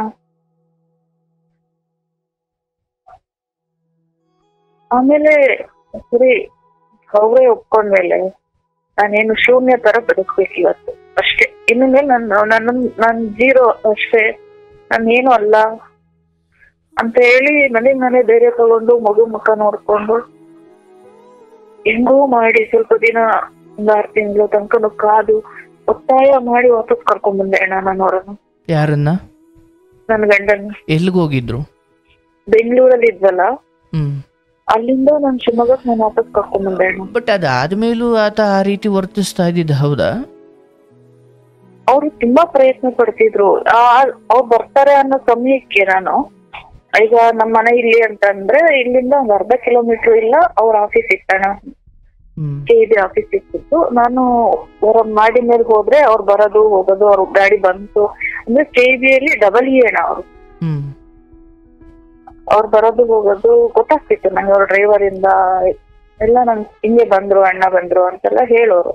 ಆಮೇಲೆ ಸರಿ ಅವರೇ ಒಪ್ಕೊಂಡ್ಮೇಲೆ ನಾನೇನು ಶೂನ್ಯ ತರ ಬದುಕ್ಬೇಕು ಇವತ್ತು ಅಷ್ಟೇ ಇನ್ನು ಮೇಲೆ ನಾನು ನನ್ನ ನನ್ ಜೀರೋ ಅಷ್ಟೇ ನಾನು ಏನು ಅಲ್ಲ ಅಂತ ಹೇಳಿ ನನಗ್ ನಾನೇ ಧೈರ್ಯ ತಗೊಂಡು ಮಗು ಮುಖ ನೋಡ್ಕೊಂಡು ಹೆಂಗೋ ಮಾಡಿ ಸ್ವಲ್ಪ ದಿನ ಒಂದ್ ಆರು ತಿಂಗಳು ತನಕ ಕಾದು ಒತ್ತಾಯ ಮಾಡಿ ವಾಪಸ್ ಕರ್ಕೊಂಡ್ ಬಂದೆ ಅಣ್ಣ ನಾನು ಅವ್ರನ್ನ ಯಾರನ್ನ ನನ್ನ ಗಂಡನ್ ಎಲ್ಲಿಗೆ ಹೋಗಿದ್ರು ಬೆಂಗಳೂರಲ್ಲಿ ಇದ್ವಲ್ಲ ಹ್ಮ್ ಅಲ್ಲಿಂದ ನಾನು ಶಿವಮೊಗ್ಗಕ್ಕೆ ನಾನು ವಾಪಸ್ ಕರ್ಕೊಂಡ್ ಬಂದೆ ಅಣ್ಣ ಬಟ್ ಅದಾದ್ಮೇಲೂ ಆತ ಆ ರೀತಿ ವರ್ತಿಸ್ತಾ ಇದ್ದಿದ್ದು ಹೌದಾ ಅವ್ರು ತುಂಬಾ ಪ್ರಯತ್ನ ಪಡ್ತಿದ್ರು ಆ ಅವ್ರು ಬರ್ತಾರೆ ಅನ್ನೋ ಸಮಯಕ್ಕೆ ನಾನು ಈಗ ನಮ್ಮ ಮನೆ ಇಲ್ಲಿ ಅಂತಂದ್ರೆ ಇಲ್ಲಿಂದ ಒಂದ್ ಅರ್ಧ ಕಿಲೋಮೀಟರ್ ಇಲ್ಲ ಅವ್ರ ಆಫೀಸ್ ಇತ್ತಣ್ಣ ಹ್ಮ್ ಕೆ ಬಿ ಆಫೀಸ್ ಇರ್ತಿತ್ತು ನಾನು ಅವರ ಮಾಡಿ ಮೇಲೆ ಹೋದ್ರೆ ಅವ್ರು ಬರೋದು ಹೋಗೋದು ಅವ್ರ ಗಾಡಿ ಬಂತು ಅಂದ್ರೆ ಕೆ ಬಿ ಅಲ್ಲಿ ಡಬಲ್ ಇ ಅಣ್ಣ ಅವ್ರು ಹ್ಮ್ ಅವ್ರು ಬರೋದು ಹೋಗೋದು ಗೊತ್ತಾಗ್ತಿತ್ತು ನಂಗೆ ಅವ್ರ ಡ್ರೈವರ್ ಇಂದ ಎಲ್ಲ ನನ್ ಹಿಂಗೆ ಬಂದ್ರು ಅಣ್ಣ ಬಂದ್ರು ಅಂತೆಲ್ಲ ಹೇಳೋರು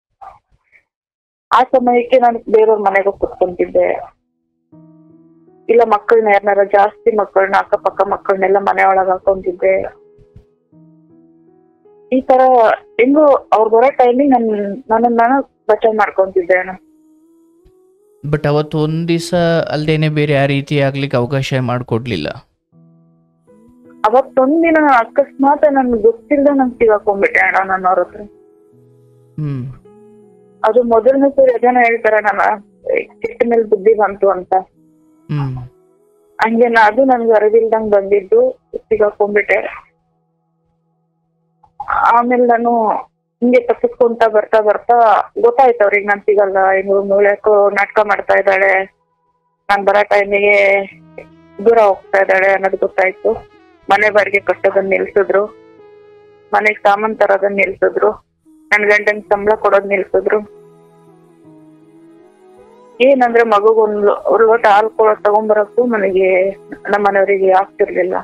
ಆ ಸಮಯಕ್ಕೆ ನಾನು ಬೇರೆಯವ್ರ ಮನೆಗೆ ಹೋಗಿ ಕುತ್ಕೊಂತಿದ್ದೆ ಇಲ್ಲ ಮಕ್ಕಳನ್ನ ಯಾರನ್ನಾರ ಜಾಸ್ತಿ ಮಕ್ಕಳನ್ನ ಅಕ್ಕಪಕ್ಕ ಮಕ್ಕಳನ್ನೆಲ್ಲ ಮನೆ ಒಳಗ್ ಹಾಕೊಂತಿದ್ದೆ ಈ ತರ ಹೆಂಗು ಅವ್ರು ಬರೋ ಟೈಮಿಗೆ ನನ್ ನನ್ನನ್ನ ನಾನು ಬಚಾವ್ ಮಾಡ್ಕೊಂತಿದ್ದೆ ಅಣ್ಣ ಬಟ್ ಅವತ್ತು ಒಂದ್ ದಿವಸ ಅಲ್ದೇನೆ ಬೇರೆ ಆ ರೀತಿ ಆಗ್ಲಿಕ್ಕೆ ಅವಕಾಶ ಮಾಡಿಕೊಡ್ಲಿಲ್ಲ ಅವತ್ತೊಂದಿನ ಅಕಸ್ಮಾತ್ ನನ್ಗೆ ಗೊತ್ತಿಲ್ಲದೆ ನನ್ ಸಿಗಾಕೊಂಡ್ಬಿಟ್ಟೆ ಅಣ್ಣ ನನ್ನ ಅವ್ರ ಹತ್ರ ಹ್ಮ್ ಅದು ಮೊದಲನೇ ಸರಿ ಜನ ಹೇಳ್ತಾರ ನನ್ನ ಚಿಕ್ಕ ಮೇಲೆ ಬುದ್ಧಿ ಬಂತು ಅಂತ ಹ್ಮ್ ಹಂಗೆ ನಾ- ಅದು ನನ್ಗೆ ಅರಿವಿಲ್ದಂಗ್ ಬಂದಿದ್ದು ಸಿಗಾಕೊಂಡ್ಬಿಟ್ಟೆ ಆಮೇಲೆ ನಾನು ಹಿಂಗೆ ತಪ್ಪಿಸ್ಕೊಂತ ಬರ್ತಾ ಬರ್ತಾ ಗೊತ್ತಾಯ್ತು ಅವ್ರಿಗೆ ನಾನ್ ಸಿಗಲ್ಲ ಇನ್ನು ಮೂಳ್ಯಾಕೋ ನಾಟಕ ಮಾಡ್ತಾ ಇದ್ದಾಳೆ ನಾನ್ ಬರೋ ಟೈಮಿಗೆ ದೂರ ಹೋಗ್ತಾ ಇದ್ದಾಳೆ ಅನ್ನೋದು ಗೊತ್ತಾಯ್ತು ಮನೆ ಬಾಡಿಗೆ ಕಟ್ಟೋದನ್ನ ನಿಲ್ಸಿದ್ರು ಮನೆಗ್ ಸಾಮಾನ್ ತರೋದನ್ನ ನಿಲ್ಸಿದ್ರು ನನ್ ಗಂಡನ್ ಸಂಬಳ ಕೊಡೋದ್ ನಿಲ್ಸಿದ್ರು ಏನಂದ್ರೆ ಮಗುಗ್ ಒಂದು ಒಂದು ಲೋಟ ಹಾಲು ಕೊಡೋ ತಗೊಂಬರಕ್ಕೂ ನನಗೆ ನಮ್ಮ ಮನೆಯವರಿಗೆ ಆಗ್ತಿರ್ಲಿಲ್ಲ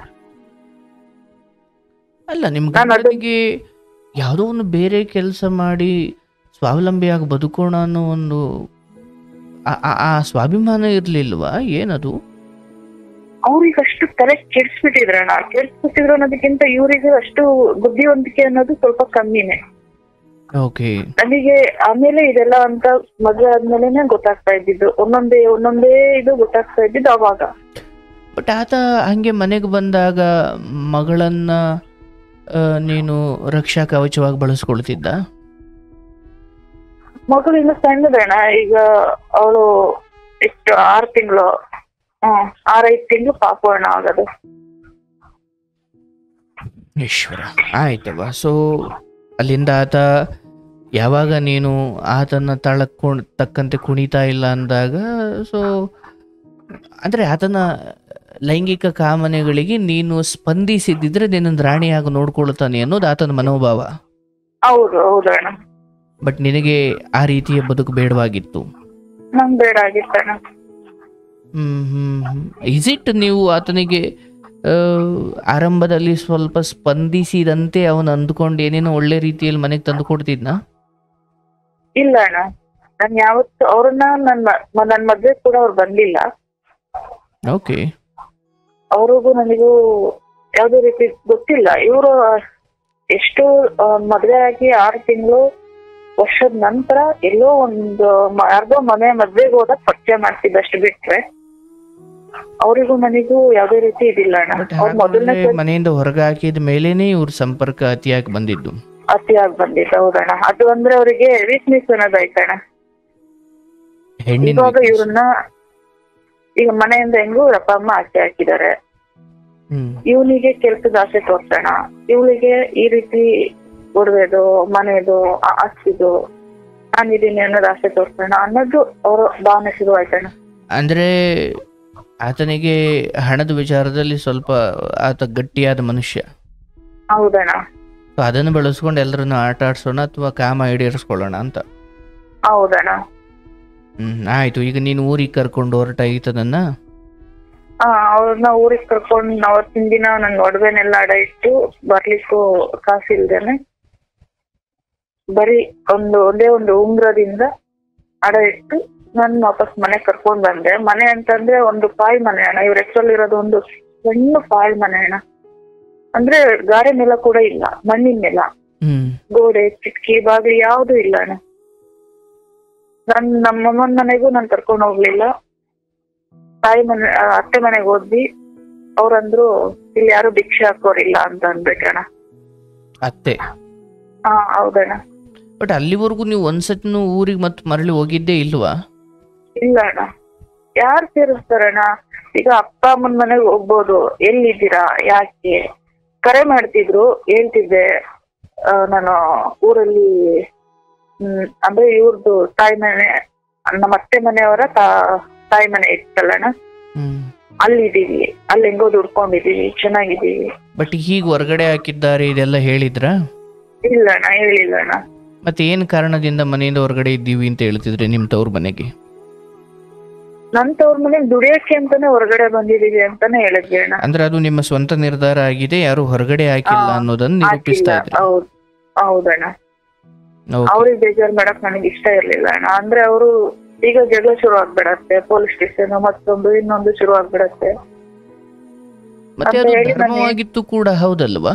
ಅಲ್ಲ ನಿಮ್ ನಾನು ಅದು- ಗಂಡನಿಗೆ ಯಾವುದೋ ಒಂದು ಬೇರೆ ಕೆಲಸ ಮಾಡಿ ಸ್ವಾವಲಂಬಿಯಾಗಿ ಬದುಕೋಣ ಅನ್ನೋ ಒಂದು ಆ- ಆ- ಆ ಸ್ವಾಭಿಮಾನ ಇರ್ಲಿಲ್ವಾ ಏನದು ಅವ್ರಿಗೆ ಅಷ್ಟು ತಲೆ ಕೆಡ್ಸ್ಬಿಟ್ಟಿದ್ರಣ್ಣ ಕೆಡ್ಸ್ಬಿಟ್ಟಿದ್ರು ಅನ್ನೋದಕ್ಕಿಂತ ಇವ್ರಿಗೆ ಅಷ್ಟು ಬುದ್ಧಿವಂತಿಕೆ ಅನ್ನೋದು ಸ್ವಲ್ಪ ಕಮ್ಮಿನೇ ಓಕೆ ನನಗೆ ಆಮೇಲೆ ಇದೆಲ್ಲ ಅಂತ ಮದ್ವೆ ಆದ್ಮೇಲೆನೆ ಗೊತ್ತಾಗ್ತಾ ಇದ್ದಿದ್ದು ಒಂದೊಂದೇ ಒಂದೊಂದೇ ಇದು ಗೊತ್ತಾಗ್ತಾ ಇದ್ದಿದ್ದು ಅವಾಗ ಬಟ್ ಆತ ಹಂಗೆ ಮನೆಗೆ ಬಂದಾಗ ಮಗಳನ್ನ ಆ, ನೀನು ರಕ್ಷಾ ಕವಚವಾಗಿ ಬಳಸ್ಕೊಳ್ತಿದ್ದ ಮಗಳು ಇನ್ನು ಸಣ್ಣದಣ್ಣ ಈಗ ಅವಳು ಎಷ್ಟು ಆರ್ ತಿಂಗಳು ಹ್ಮ್ ಆರೈದು ತಿಂಗಳು ಪಾಪು ಅಣ್ಣ ಆಗೋದು ಈಶ್ವರ ಆಯ್ತವ ಸೊ ಅಲ್ಲಿಂದ ಆತ ಯಾವಾಗ ನೀನು ಆತನ ತಾಳಕ್ಕೆ ತಕ್ಕಂತೆ ಕುಣಿತಾ ಇಲ್ಲ ಅಂದಾಗ ಸೊ ಅಂದರೆ ಆತನ ಲೈಂಗಿಕ ಕಾಮನೆಗಳಿಗೆ ನೀನು ಸ್ಪಂದಿಸಿದ್ದಿದ್ರೆ ನಿನ್ನನ್ನು ರಾಣಿಯಾಗಿ ನೋಡ್ಕೊಳ್ತಾನೆ ಅನ್ನೋದು ಆತನ ಮನೋಭಾವ ಹೌದು ಹೌದು ಅಣ್ಣ ಬಟ್ ನಿನಗೆ ಆ ರೀತಿಯ ಬದುಕು ಬೇಡವಾಗಿತ್ತು ನಂಗ್ ಬೇಡ ಆಗಿತ್ತಣ್ಣ ಹ್ಮ್ ಹ್ಮ್ ಇಸ್ ಇಟ್ ನೀವು ಆತನಿಗೆ ಆ, ಆರಂಭದಲ್ಲಿ ಸ್ವಲ್ಪ ಸ್ಪಂದಿಸಿದಂತೆ ಅವನು ಅಂದ್ಕೊಂಡು ಏನೇನೋ ಒಳ್ಳೆ ರೀತಿಯಲ್ಲಿ ಮನೆಗೆ ತಂದು ಕೊಡ್ತಿದ್ನ ಇಲ್ಲ ಅಣ್ಣ ನಾನ್ ಯಾವತ್ತು ಅವ್ರನ್ನ ನನ್ ಮ- ನನ್ ಮದ್ವೆ ಕೂಡ ಅವ್ರು ಬಂದಿಲ್ಲ ಓಕೆ ಅವ್ರಿಗೂ ನನಗೂ ಯಾವ್ದೇ ರೀತಿ ಗೊತ್ತಿಲ್ಲ ಇವರು ಎಷ್ಟು ಆ, ಮದ್ವೆ ಆಗಿ ಆರು ತಿಂಗಳು ವರ್ಷದ ನಂತರ ಎಲ್ಲೋ ಒಂದು ಮ- ಯಾರ್ದೋ ಮನೆ ಮದ್ವೆಗೆ ಹೋದಾಗ ಪರಿಚಯ ಮಾಡ್ತಿದ್ದಷ್ಟು ಬಿಟ್ರೆ ಅವರಿಗೂ ನನಗೂ ಯಾವ್ದೇ ರೀತಿ ಇದಿಲ್ಲ ಅಣ್ಣ ಬಟ್ ಅವ್ರು ಮೊದಲನೇ ಹಾಗಾದ್ರೆ ಮನೆಯಿಂದ ಹೊರಗೆ ಹಾಕಿದ ಮೇಲೇನೆ ಇವ್ರ ಸಂಪರ್ಕ ಅತಿಯಾಗಿ ಬಂದಿದ್ದು ಅತಿಯಾಗಿ ಬಂದಿದ್ದ ಹೌದಣ್ಣ ಅದು ಅಂದ್ರೆ ಅವರಿಗೆ ವೀಕ್ನೆಸ್ ಅನ್ನೋದಾಯ್ತಣ್ಣ ಹೆಣ್ಣಿನ ಇವಾಗ weakness. ಇವ್ರನ್ನ ಈಗ ಮನೆಯಿಂದ ಹೆಂಗು ಇವ್ರ ಅಪ್ಪ ಅಮ್ಮ ಆಚೆ ಹಾಕಿದ್ದಾರೆ ಹ್ಮ್ ಇವನಿಗೆ ಕೆಲ್ಸದ ಆಸೆ ತೋರ್ಸೋಣ ಇವಳಿಗೆ ಈ ರೀತಿ ಒಡವೆದು ಮನೆದು ಆ- ಆಸ್ತಿದು ನಾನಿದ್ದೀನಿ ಅನ್ನೋದು ಆಸೆ ತೋರ್ಸೋಣ ಅನ್ನೋದು ಅವ್ರ ಭಾವನೆ ಶುರು ಆಯ್ತಣ್ಣ ಅಂದ್ರೆ ಆತನಿಗೆ ಹಣದ ವಿಚಾರದಲ್ಲಿ ಸ್ವಲ್ಪ ಆತ ಗಟ್ಟಿಯಾದ ಮನುಷ್ಯ ಹೌದಣ್ಣ ಸೊ ಅದನ್ನು ಬೆಳೆಸ್ಕೊಂಡು ಎಲ್ಲರನ್ನು ಆಟ ಆಡ್ಸೋಣ ಅಥವಾ ಕಾಮ ಈಡೇರಿಸ್ಕೊಳ್ಳೋಣ ಅಂತ ಹೌದಣ್ಣ ಹ್ಮ್ ಆಯ್ತು ಈಗ ನೀನು ಊರಿಗೆ ಕರ್ಕೊಂಡು ಹೊರಟಾಗಿತ್ತದನ್ನ ಆ ಅವ್ರನ್ನ ಊರಿಗೆ ಕರ್ಕೊಂಡ್ ಅವತ್ತಿನ ದಿನ ನನ್ ಒಡವೆನೆಲ್ಲ ಅಡ ಇಟ್ಟು ಬರ್ಲಿಕ್ಕೂ ಕಾಸಿಲ್ದೇನೆ ಬರೀ ಒಂದು ಒಂದೇ ಒಂದು ಉಂಗ್ರದಿಂದ ಅಡ ಇಟ್ಟು ನನ್ ವಾಪಸ್ ಮನೆ ಕರ್ಕೊಂಡ್ ಬಂದೆ ಮನೆ ಅಂತಂದ್ರೆ ಒಂದು ಪಾಳ್ ಮನೆ ಅಣ್ಣ ಇವ್ರ ಹೆಸರಲ್ಲಿ ಇರೋದು ಒಂದು ಸಣ್ಣ ಪಾಳ್ ಮನೆ ಅಣ್ಣ ಅಂದ್ರೆ ಗಾರೆ ನೆಲ ಕೂಡ ಇಲ್ಲ ಮಣ್ಣಿನ ನೆಲ ಹ್ಮ್ ಗೋಡೆ ಕಿಟಕಿ ಬಾಗಿಲು ಯಾವ್ದು ಇಲ್ಲ ಅಣ್ಣ ನನ್ ನಮ್ಮಮ್ಮನ ಮನೆಗೂ ನಾನ್ ಕರ್ಕೊಂಡ್ ಹೋಗ್ಲಿಲ್ಲ ತಾಯಿ ಮನೆ ಆ, ಅತ್ತೆ ಮನೆಗೆ ಹೋದ್ವಿ ಅವ್ರಂದ್ರು ಇಲ್ಲಿ ಯಾರು ಭಿಕ್ಷೆ ಹಾಕೋರಿಲ್ಲ ಅಂತ ಅಂದ್ಬಿಟ್ರಣ ಅತ್ತೆ ಹಾ ಹೌದಣ್ಣ ಬಟ್ ಅಲ್ಲಿವರೆಗೂ ನೀವು ಒಂದ್ಸತಿನೂ ಊರಿಗೆ ಮತ್ತೆ ಮರಳಿ ಹೋಗಿದ್ದೇ ಇಲ್ವಾ ಇಲ್ಲ ಅಣ್ಣ ಯಾರು ಸೇರಿಸ್ತಾರಣ್ಣ ಈಗ ಅಪ್ಪ ಅಮ್ಮನ ಮನೆಗೆ ಹೋಗ್ಬೋದು ಎಲ್ಲಿದ್ದೀರಾ ಯಾಕೆ ಕರೆ ಮಾಡ್ತಿದ್ರು ಹೇಳ್ತಿದ್ದೆ ಆ, ನಾನು ಊರಲ್ಲಿ ಹ್ಮ್ ಅಂದ್ರೆ ಇವ್ರದ್ದು ತಾಯಿ ಮನೆ ನಮ್ಮ ಅತ್ತೆ ಮನೆಯವರ ತಾ- ತಾಯಿ ಮನೆ ಇತ್ತಲ್ಲಣ್ಣ ಹ್ಮ್ ಅಲ್ಲಿದ್ದೀವಿ ಅಲ್ಲಿ ಹೆಂಗೋ ದುಡ್ಕೊಂಡಿದೀವಿ ಚೆನ್ನಾಗಿದ್ದೀವಿ ಬಟ್ ಹೀಗೆ ಹೊರಗಡೆ ಹಾಕಿದ್ದಾರೆ ಇದೆಲ್ಲ ಹೇಳಿದ್ರಾ ಇಲ್ಲ ಅಣ್ಣ ಹೇಳಿಲ್ಲ ಅಣ್ಣ ಮತ್ತೆ ಏನು ಕಾರಣದಿಂದ ಮನೆಯಿಂದ ಹೊರಗಡೆ ಇದ್ದೀವಿ ಅಂತ ಹೇಳ್ತಿದ್ರಿ ನಿಮ್ಮ ತವ್ರ ಮನೆಗೆ ನನ್ ತವ್ರ ಮನೆಗ್ ದುಡಿಯಕ್ಕೆ ಅಂತಾನೆ ಹೊರಗಡೆ ಬಂದಿದೀವಿ ಅಂತಾನೆ ಹೇಳಿದ್ವಿ ಅಣ್ಣ ಅಂದ್ರೆ ಅದು ನಿಮ್ಮ ಸ್ವಂತ ನಿರ್ಧಾರ ಆಗಿದೆ ಯಾರು ಹೊರಗಡೆ ಹಾಕಿಲ್ಲ ಆ, ಅನ್ನೋದನ್ನ ನಿರೂಪಿಸ್ತಾ ಹಾಕಿಲ್ಲ. ಇದ್ರಿ ಹೌದ್ ಹೌದಣ್ಣ Okay. ಅವ್ರಿಗೆ ಬೇಜಾರ್ ಮಾಡಕ್ ನನಗೆ ಇಷ್ಟ ಇರ್ಲಿಲ್ಲ ಅಣ್ಣ ಅಂದ್ರೆ ಅವರು ಈಗ ಜಗಳ ಶುರು ಆಗ್ಬಿಡತ್ತೆ ಪೊಲೀಸ್ ಸ್ಟೇಷನ್ ಮತ್ತೊಂದು ಇನ್ನೊಂದು ಶುರು ಆಗ್ಬಿಡತ್ತೆ ಮತ್ತೆ ಅಂತ ಅದು ಹೇಳಿ ನಾನು- ಧರ್ಮವಾಗಿತ್ತು ಕೂಡ ಹೌದಲ್ವಾ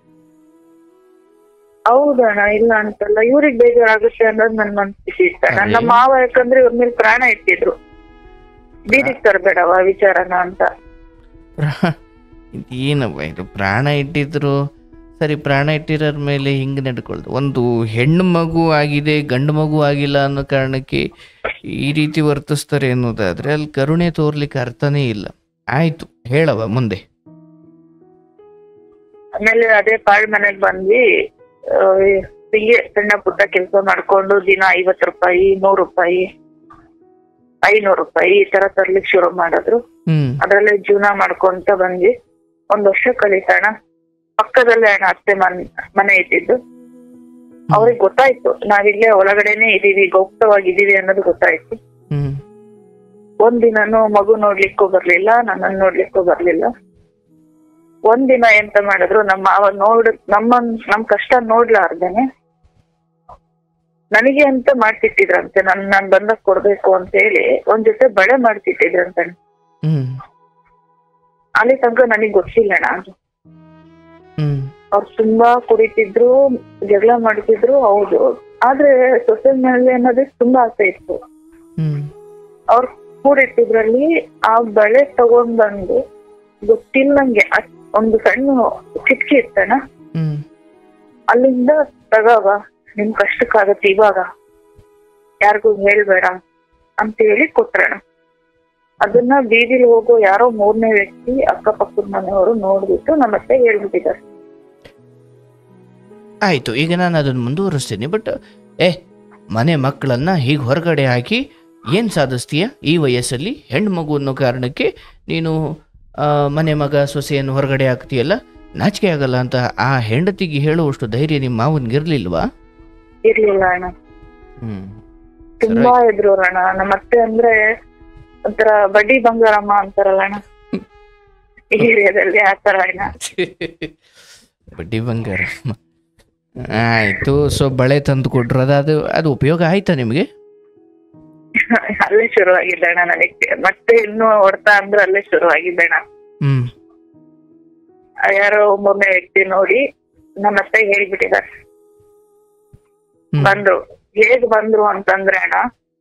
ಹೌದಣ್ಣ ಇಲ್ಲ ಅಂತಲ್ಲ ಇವ್ರಿಗೆ ಬೇಜಾರಾಗುತ್ತೆ ಅನ್ನೋದು ನನ್ ಮನ್ಸಿಗೆ ಇಷ್ಟ ಅರೆ. ನನ್ನ ಮಾವ ಯಾಕಂದ್ರೆ ಇವ್ರ ಮೇಲೆ ಪ್ರಾಣ ಇಟ್ಟಿದ್ರು ಬೀದಿಗೆ ತರಬೇಡವ ವಿಚಾರನ ಅಂತ ಏನಪ್ಪ ಇದು ಪ್ರಾಣ ಇಟ್ಟಿದ್ರು ಸರಿ ಪ್ರಾಣ ಇಟ್ಟಿರೋರ ಮೇಲೆ ಹಿಂಗೆ ನಡ್ಕೊಳ್ದು ಒಂದು ಹೆಣ್ಣು ಮಗು ಆಗಿದೆ ಗಂಡು ಮಗು ಆಗಿಲ್ಲ ಅನ್ನೋ ಕಾರಣಕ್ಕೆ ಈ ರೀತಿ ವರ್ತಿಸ್ತಾರೆ ಅನ್ನೋದಾದ್ರೆ ಅಲ್ಲಿ ಕರುಣೆ ತೋರ್ಲಿಕ್ಕೆ ಅರ್ಥನೇ ಇಲ್ಲ ಆಯ್ತು ಹೇಳವ ಮುಂದೆ ಆಮೇಲೆ ಅದೇ ಪಾಳ್ ಮನೆಗ್ ಬಂದ್ವಿ ಆ, ಹಿಂಗೆ ಸಣ್ಣ ಪುಟ್ಟ ಕೆಲಸ ಮಾಡ್ಕೊಂಡು ದಿನ ಐವತ್ ರೂಪಾಯಿ ನೂರ್ ರೂಪಾಯಿ ಐನೂರು ರೂಪಾಯಿ ಈ ತರ ತರ್ಲಿಕ್ ಶುರು ಮಾಡಿದ್ರು ಹ್ಮ್ ಅದ್ರಲ್ಲೇ ಜೀವನ ಮಾಡ್ಕೊಂತ ಬಂದ್ವಿ ಒಂದ್ ವರ್ಷ ಕಳೀತಣ ಪಕ್ಕದಲ್ಲೇ ಅಣ್ಣ ಅತ್ತೆ ಮನ್ ಮನೆ ಇದ್ದಿದ್ದು ಅವ್ರಿಗೆ ಗೊತ್ತಾಯ್ತು ನಾವಿಲ್ಲೇ ಒಳಗಡೆನೆ ಇದೀವಿ ಗೌಪ್ತವಾಗಿದೀವಿ ಅನ್ನೋದು ಗೊತ್ತಾಯ್ತು ಹ್ಮ್ ಒಂದಿನನು ಮಗು ನೋಡ್ಲಿಕ್ಕೂ ಬರ್ಲಿಲ್ಲ ನನ್ನನ್ನು ನೋಡ್ಲಿಕ್ಕೂ ಬರ್ಲಿಲ್ಲ ಒಂದಿನ ಎಂತ ಮಾಡಿದ್ರು ನಮ್ಮ ಮಾವ ನೋಡ್ ನಮ್ಮ ನಮ್ ಕಷ್ಟ ನೋಡ್ಲಾರ್ದೇನೆ ನನಗೆ ಅಂತ ಮಾಡ್ತಿಟ್ಟಿದ್ರಂತೆ ನನ್ ನಾನ್ ಬಂದಾಗ ಕೊಡ್ಬೇಕು ಅಂತ ಹೇಳಿ ಒಂದ್ ಜೊತೆ ಬಳೆ ಮಾಡ್ತಿಟ್ಟಿದ್ರಂತೆ ಹ್ಮ್ ಅಲ್ಲಿ ತನಕ ನನಗ್ ಗೊತ್ತಿಲ್ಲ ಅಣ್ಣ ಅದು ಹ್ಮ್ ಅವ್ರು ತುಂಬಾ ಕುಡಿತಿದ್ರು ಜಗಳ ಮಾಡ್ತಿದ್ರು ಹೌದು ಆದ್ರೆ ಸೊಸೈಲ್ ಮೇಲೆ ಅನ್ನೋದೇ ತುಂಬಾ ಆಸೆ ಇತ್ತು ಹ್ಮ್ ಅವ್ರು ಕೂಡಿಟ್ಟಿದ್ರಲ್ಲಿ ಆ ಬಳೆ ತಗೊಂಡ್ ಬಂದು ಗೊತ್ತಿಲ್ಲಂಗೆ ಅಷ್ಟ್ ಒಂದು ಸಣ್ಣ ಕಿಟಕಿ ಇತ್ತಣ್ಣ ಹ್ಮ್ ಅಲ್ಲಿಂದ ತಗವ ನಿಮ್ ಕಷ್ಟಕ್ಕಾಗತ್ತೆ ಇವಾಗ ಯಾರಿಗೂ ಹೇಳ್ಬೇಡ ಅಂತ ಹೇಳಿ ಕೊಟ್ರಣ ಅದನ್ನ ಬೀದಿಲಿ ಹೋಗೋ ಯಾರೋ ಮೂರನೇ ವ್ಯಕ್ತಿ ಅಕ್ಕಪಕ್ಕದ ಮನೆಯವರು ನೋಡ್ಬಿಟ್ಟು ನಮ್ಮತ್ತೆ ಹೇಳ್ಬಿಟ್ಟಿದ್ದಾರೆ ಆಯ್ತು ಈಗ ನಾನು ಅದನ್ನು ಮುಂದುವರಿಸ್ತೀನಿ ಬಟ್ ಏ ಮನೆ ಮಕ್ಕಳನ್ನ ಹೀಗೆ ಹೊರಗಡೆ ಹಾಕಿ ಏನು ಸಾಧಿಸ್ತೀಯ ಈ ವಯಸ್ಸಲ್ಲಿ ಹೆಣ್ಣು ಮಗು ಅನ್ನೋ ಕಾರಣಕ್ಕೆ ನೀನು ಆ, ಮನೆ ಮಗ ಸೊಸೆಯನ್ನು ಹೊರಗಡೆ ಹಾಕ್ತೀಯಲ್ಲ ನಾಚಿಕೆ ಆಗಲ್ಲ ಅಂತ ಆ ಹೆಂಡತಿಗೆ ಹೇಳುವಷ್ಟು ಧೈರ್ಯ ನಿಮ್ಮ ಮಾವನ್ಗಿರ್ಲಿಲ್ವಾ ಇರ್ಲಿಲ್ಲ ಅಣ್ಣ ಹ್ಮ್ ತುಂಬಾ ಇದ್ರು ಅಣ್ಣ ನಮ್ಮ ಅತ್ತೆ ಅಂದ್ರೆ ಒಂಥರ ಬಡ್ಡಿ ಬಂಗಾರಮ್ಮ ಅಂತಾರಲ್ಲ ಅಣ್ಣ ಈ ಏರಿಯಾದಲ್ಲಿ ಆತರ ಅಣ್ಣ ಬಡ್ಡಿ ಬಂಗಾರ ಆಯ್ತು ಸೊ ಬಳೆ ತಂದು ಕೊಟ್ರು ಅದು ಅದು ಅದು ಉಪಯೋಗ ಆಯ್ತಾ ನಿಮಗೆ ಅಲ್ಲೇ ಶುರುವಾಗಿದ್ದೆ ಅಣ್ಣ ನನಗೆ ಮತ್ತೆ ಇನ್ನು ಹೊಡ್ತಾ ಅಂದ್ರೆ ಅಲ್ಲೇ ಶುರುವಾಗಿದ್ದೆ ಅಣ್ಣ ಹ್ಮ್ ಯಾರೋ ಮೂರನೇ ವ್ಯಕ್ತಿ ನೋಡಿ ನಮ್ಮ ಅತ್ತೆ ಹೇಳ್ಬಿಟ್ಟಿದ್ದಾರೆ ಹ್ಮ್. ಬಂದ್ರು ಹೇಗ್ ಬಂದ್ರು ಅಂತಂದ್ರೆ ಅಣ್ಣ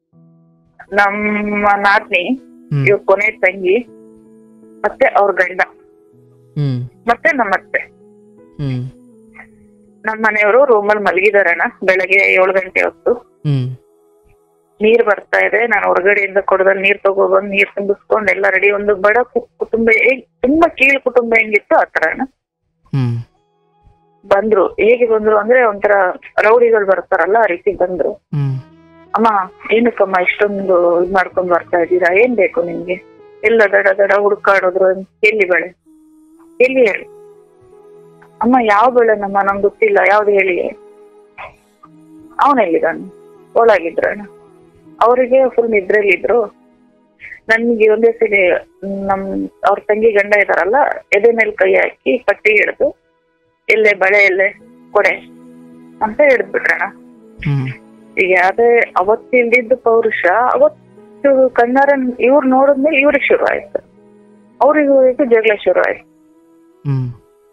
ನಮ್ಮ ನಾದ್ನಿ ಹ್ಮ್ ಇವ್ ಕೊನೆ ತಂಗಿ ಮತ್ತೆ ಅವ್ರ ಗಂಡ ಹ್ಮ್ ಮತ್ತೆ ನಮ್ಮ ಅತ್ತೆ ಹ್ಮ್ ನಮ್ಮ ಮನೆಯವರು ರೂಮಲ್ಲಿ ಮಲಗಿದಾರಣ್ಣ ಬೆಳಗ್ಗೆ ಏಳು ಗಂಟೆ ಹೊತ್ತು ಹ್ಮ್ ನೀರ್ ಬರ್ತಾ ಇದೆ ನಾನು ಹೊರಗಡೆಯಿಂದ ಕೊಡದಲ್ಲಿ ನೀರ್ ತಗೊಬಂದ್ ನೀರ್ ತುಂಬಿಸ್ಕೊಂಡ್ ಎಲ್ಲ ರೆಡಿ ಒಂದು ಬಡ ಕು- ಕುಟುಂಬ ಹೇಗ್ ತುಂಬಾ ಕೀಳು ಕುಟುಂಬ ಹೆಂಗಿತ್ತು ಆ ತರ ಅಣ್ಣ ಹ್ಮ್ ಬಂದ್ರು ಹೇಗೆ ಬಂದ್ರು ಅಂದ್ರೆ ಒಂಥರ ರೌಡಿಗಳು ಬರ್ತಾರಲ್ಲ ಆ ರೀತಿ ಬಂದ್ರು ಹ್ಮ್ ಅಮ್ಮ ಏನಕ್ಕಮ್ಮ ಇಷ್ಟೊಂದು ಇದ್ ಮಾಡ್ಕೊಂಡ್ ಬರ್ತಾ ಇದ್ದೀರಾ ಏನ್ ಬೇಕು ನಿಮ್ಗೆ ಎಲ್ಲ ದಡ ದಡ ಹುಡುಕಾಡಿದ್ರು ಎಲ್ಲಿ ಬೆಳೆ ಎಲ್ಲಿ ಹೇಳಿ ಅಮ್ಮ ಯಾವ ಬೆಳೆನಮ್ಮ ನಂಗೆ ಗೊತ್ತಿಲ್ಲ ಯಾವ್ದು ಹೇಳಿ ಅವನೆಲ್ಲಿದ್ದಾನೆ ಒಳಗಿದ್ರಣ್ಣ ಅವರಿಗೆ ಫುಲ್ ನಿದ್ರೆಲಿದ್ರು ನನ್ಗೆ ಒಂದೇ ಸಲ ನಮ್ ಅವ್ರ ತಂಗಿ ಗಂಡ ಇದಾರಲ್ಲ ಎದೆ ಮೇಲೆ ಕೈ ಹಾಕಿ ಪಟ್ಟಿ ಹಿಡಿದು ಎಲ್ಲೆ ಬಳೆ ಎಲ್ಲೆ ಕೊಡೆ ಅಂತ ಹಿಡಿದ್ಬಿಟ್ರಣ್ಣ ಹ್ಮ್ ಈಗ ಅದೇ ಅವತ್ತು ಇಲ್ದಿದ್ದು ಪೌರುಷ ಅವತ್ತು ಕಣ್ಣಾರ ಇವ್ರು ನೋಡಿದ್ಮೇಲೆ ಇವ್ರಿಗೆ ಶುರು ಆಯ್ತು ಅವ್ರಿಗೆ ಇವ್ರಿಗೆ ಜಗಳ ಶುರು ಆಯ್ತು ಹ್ಮ್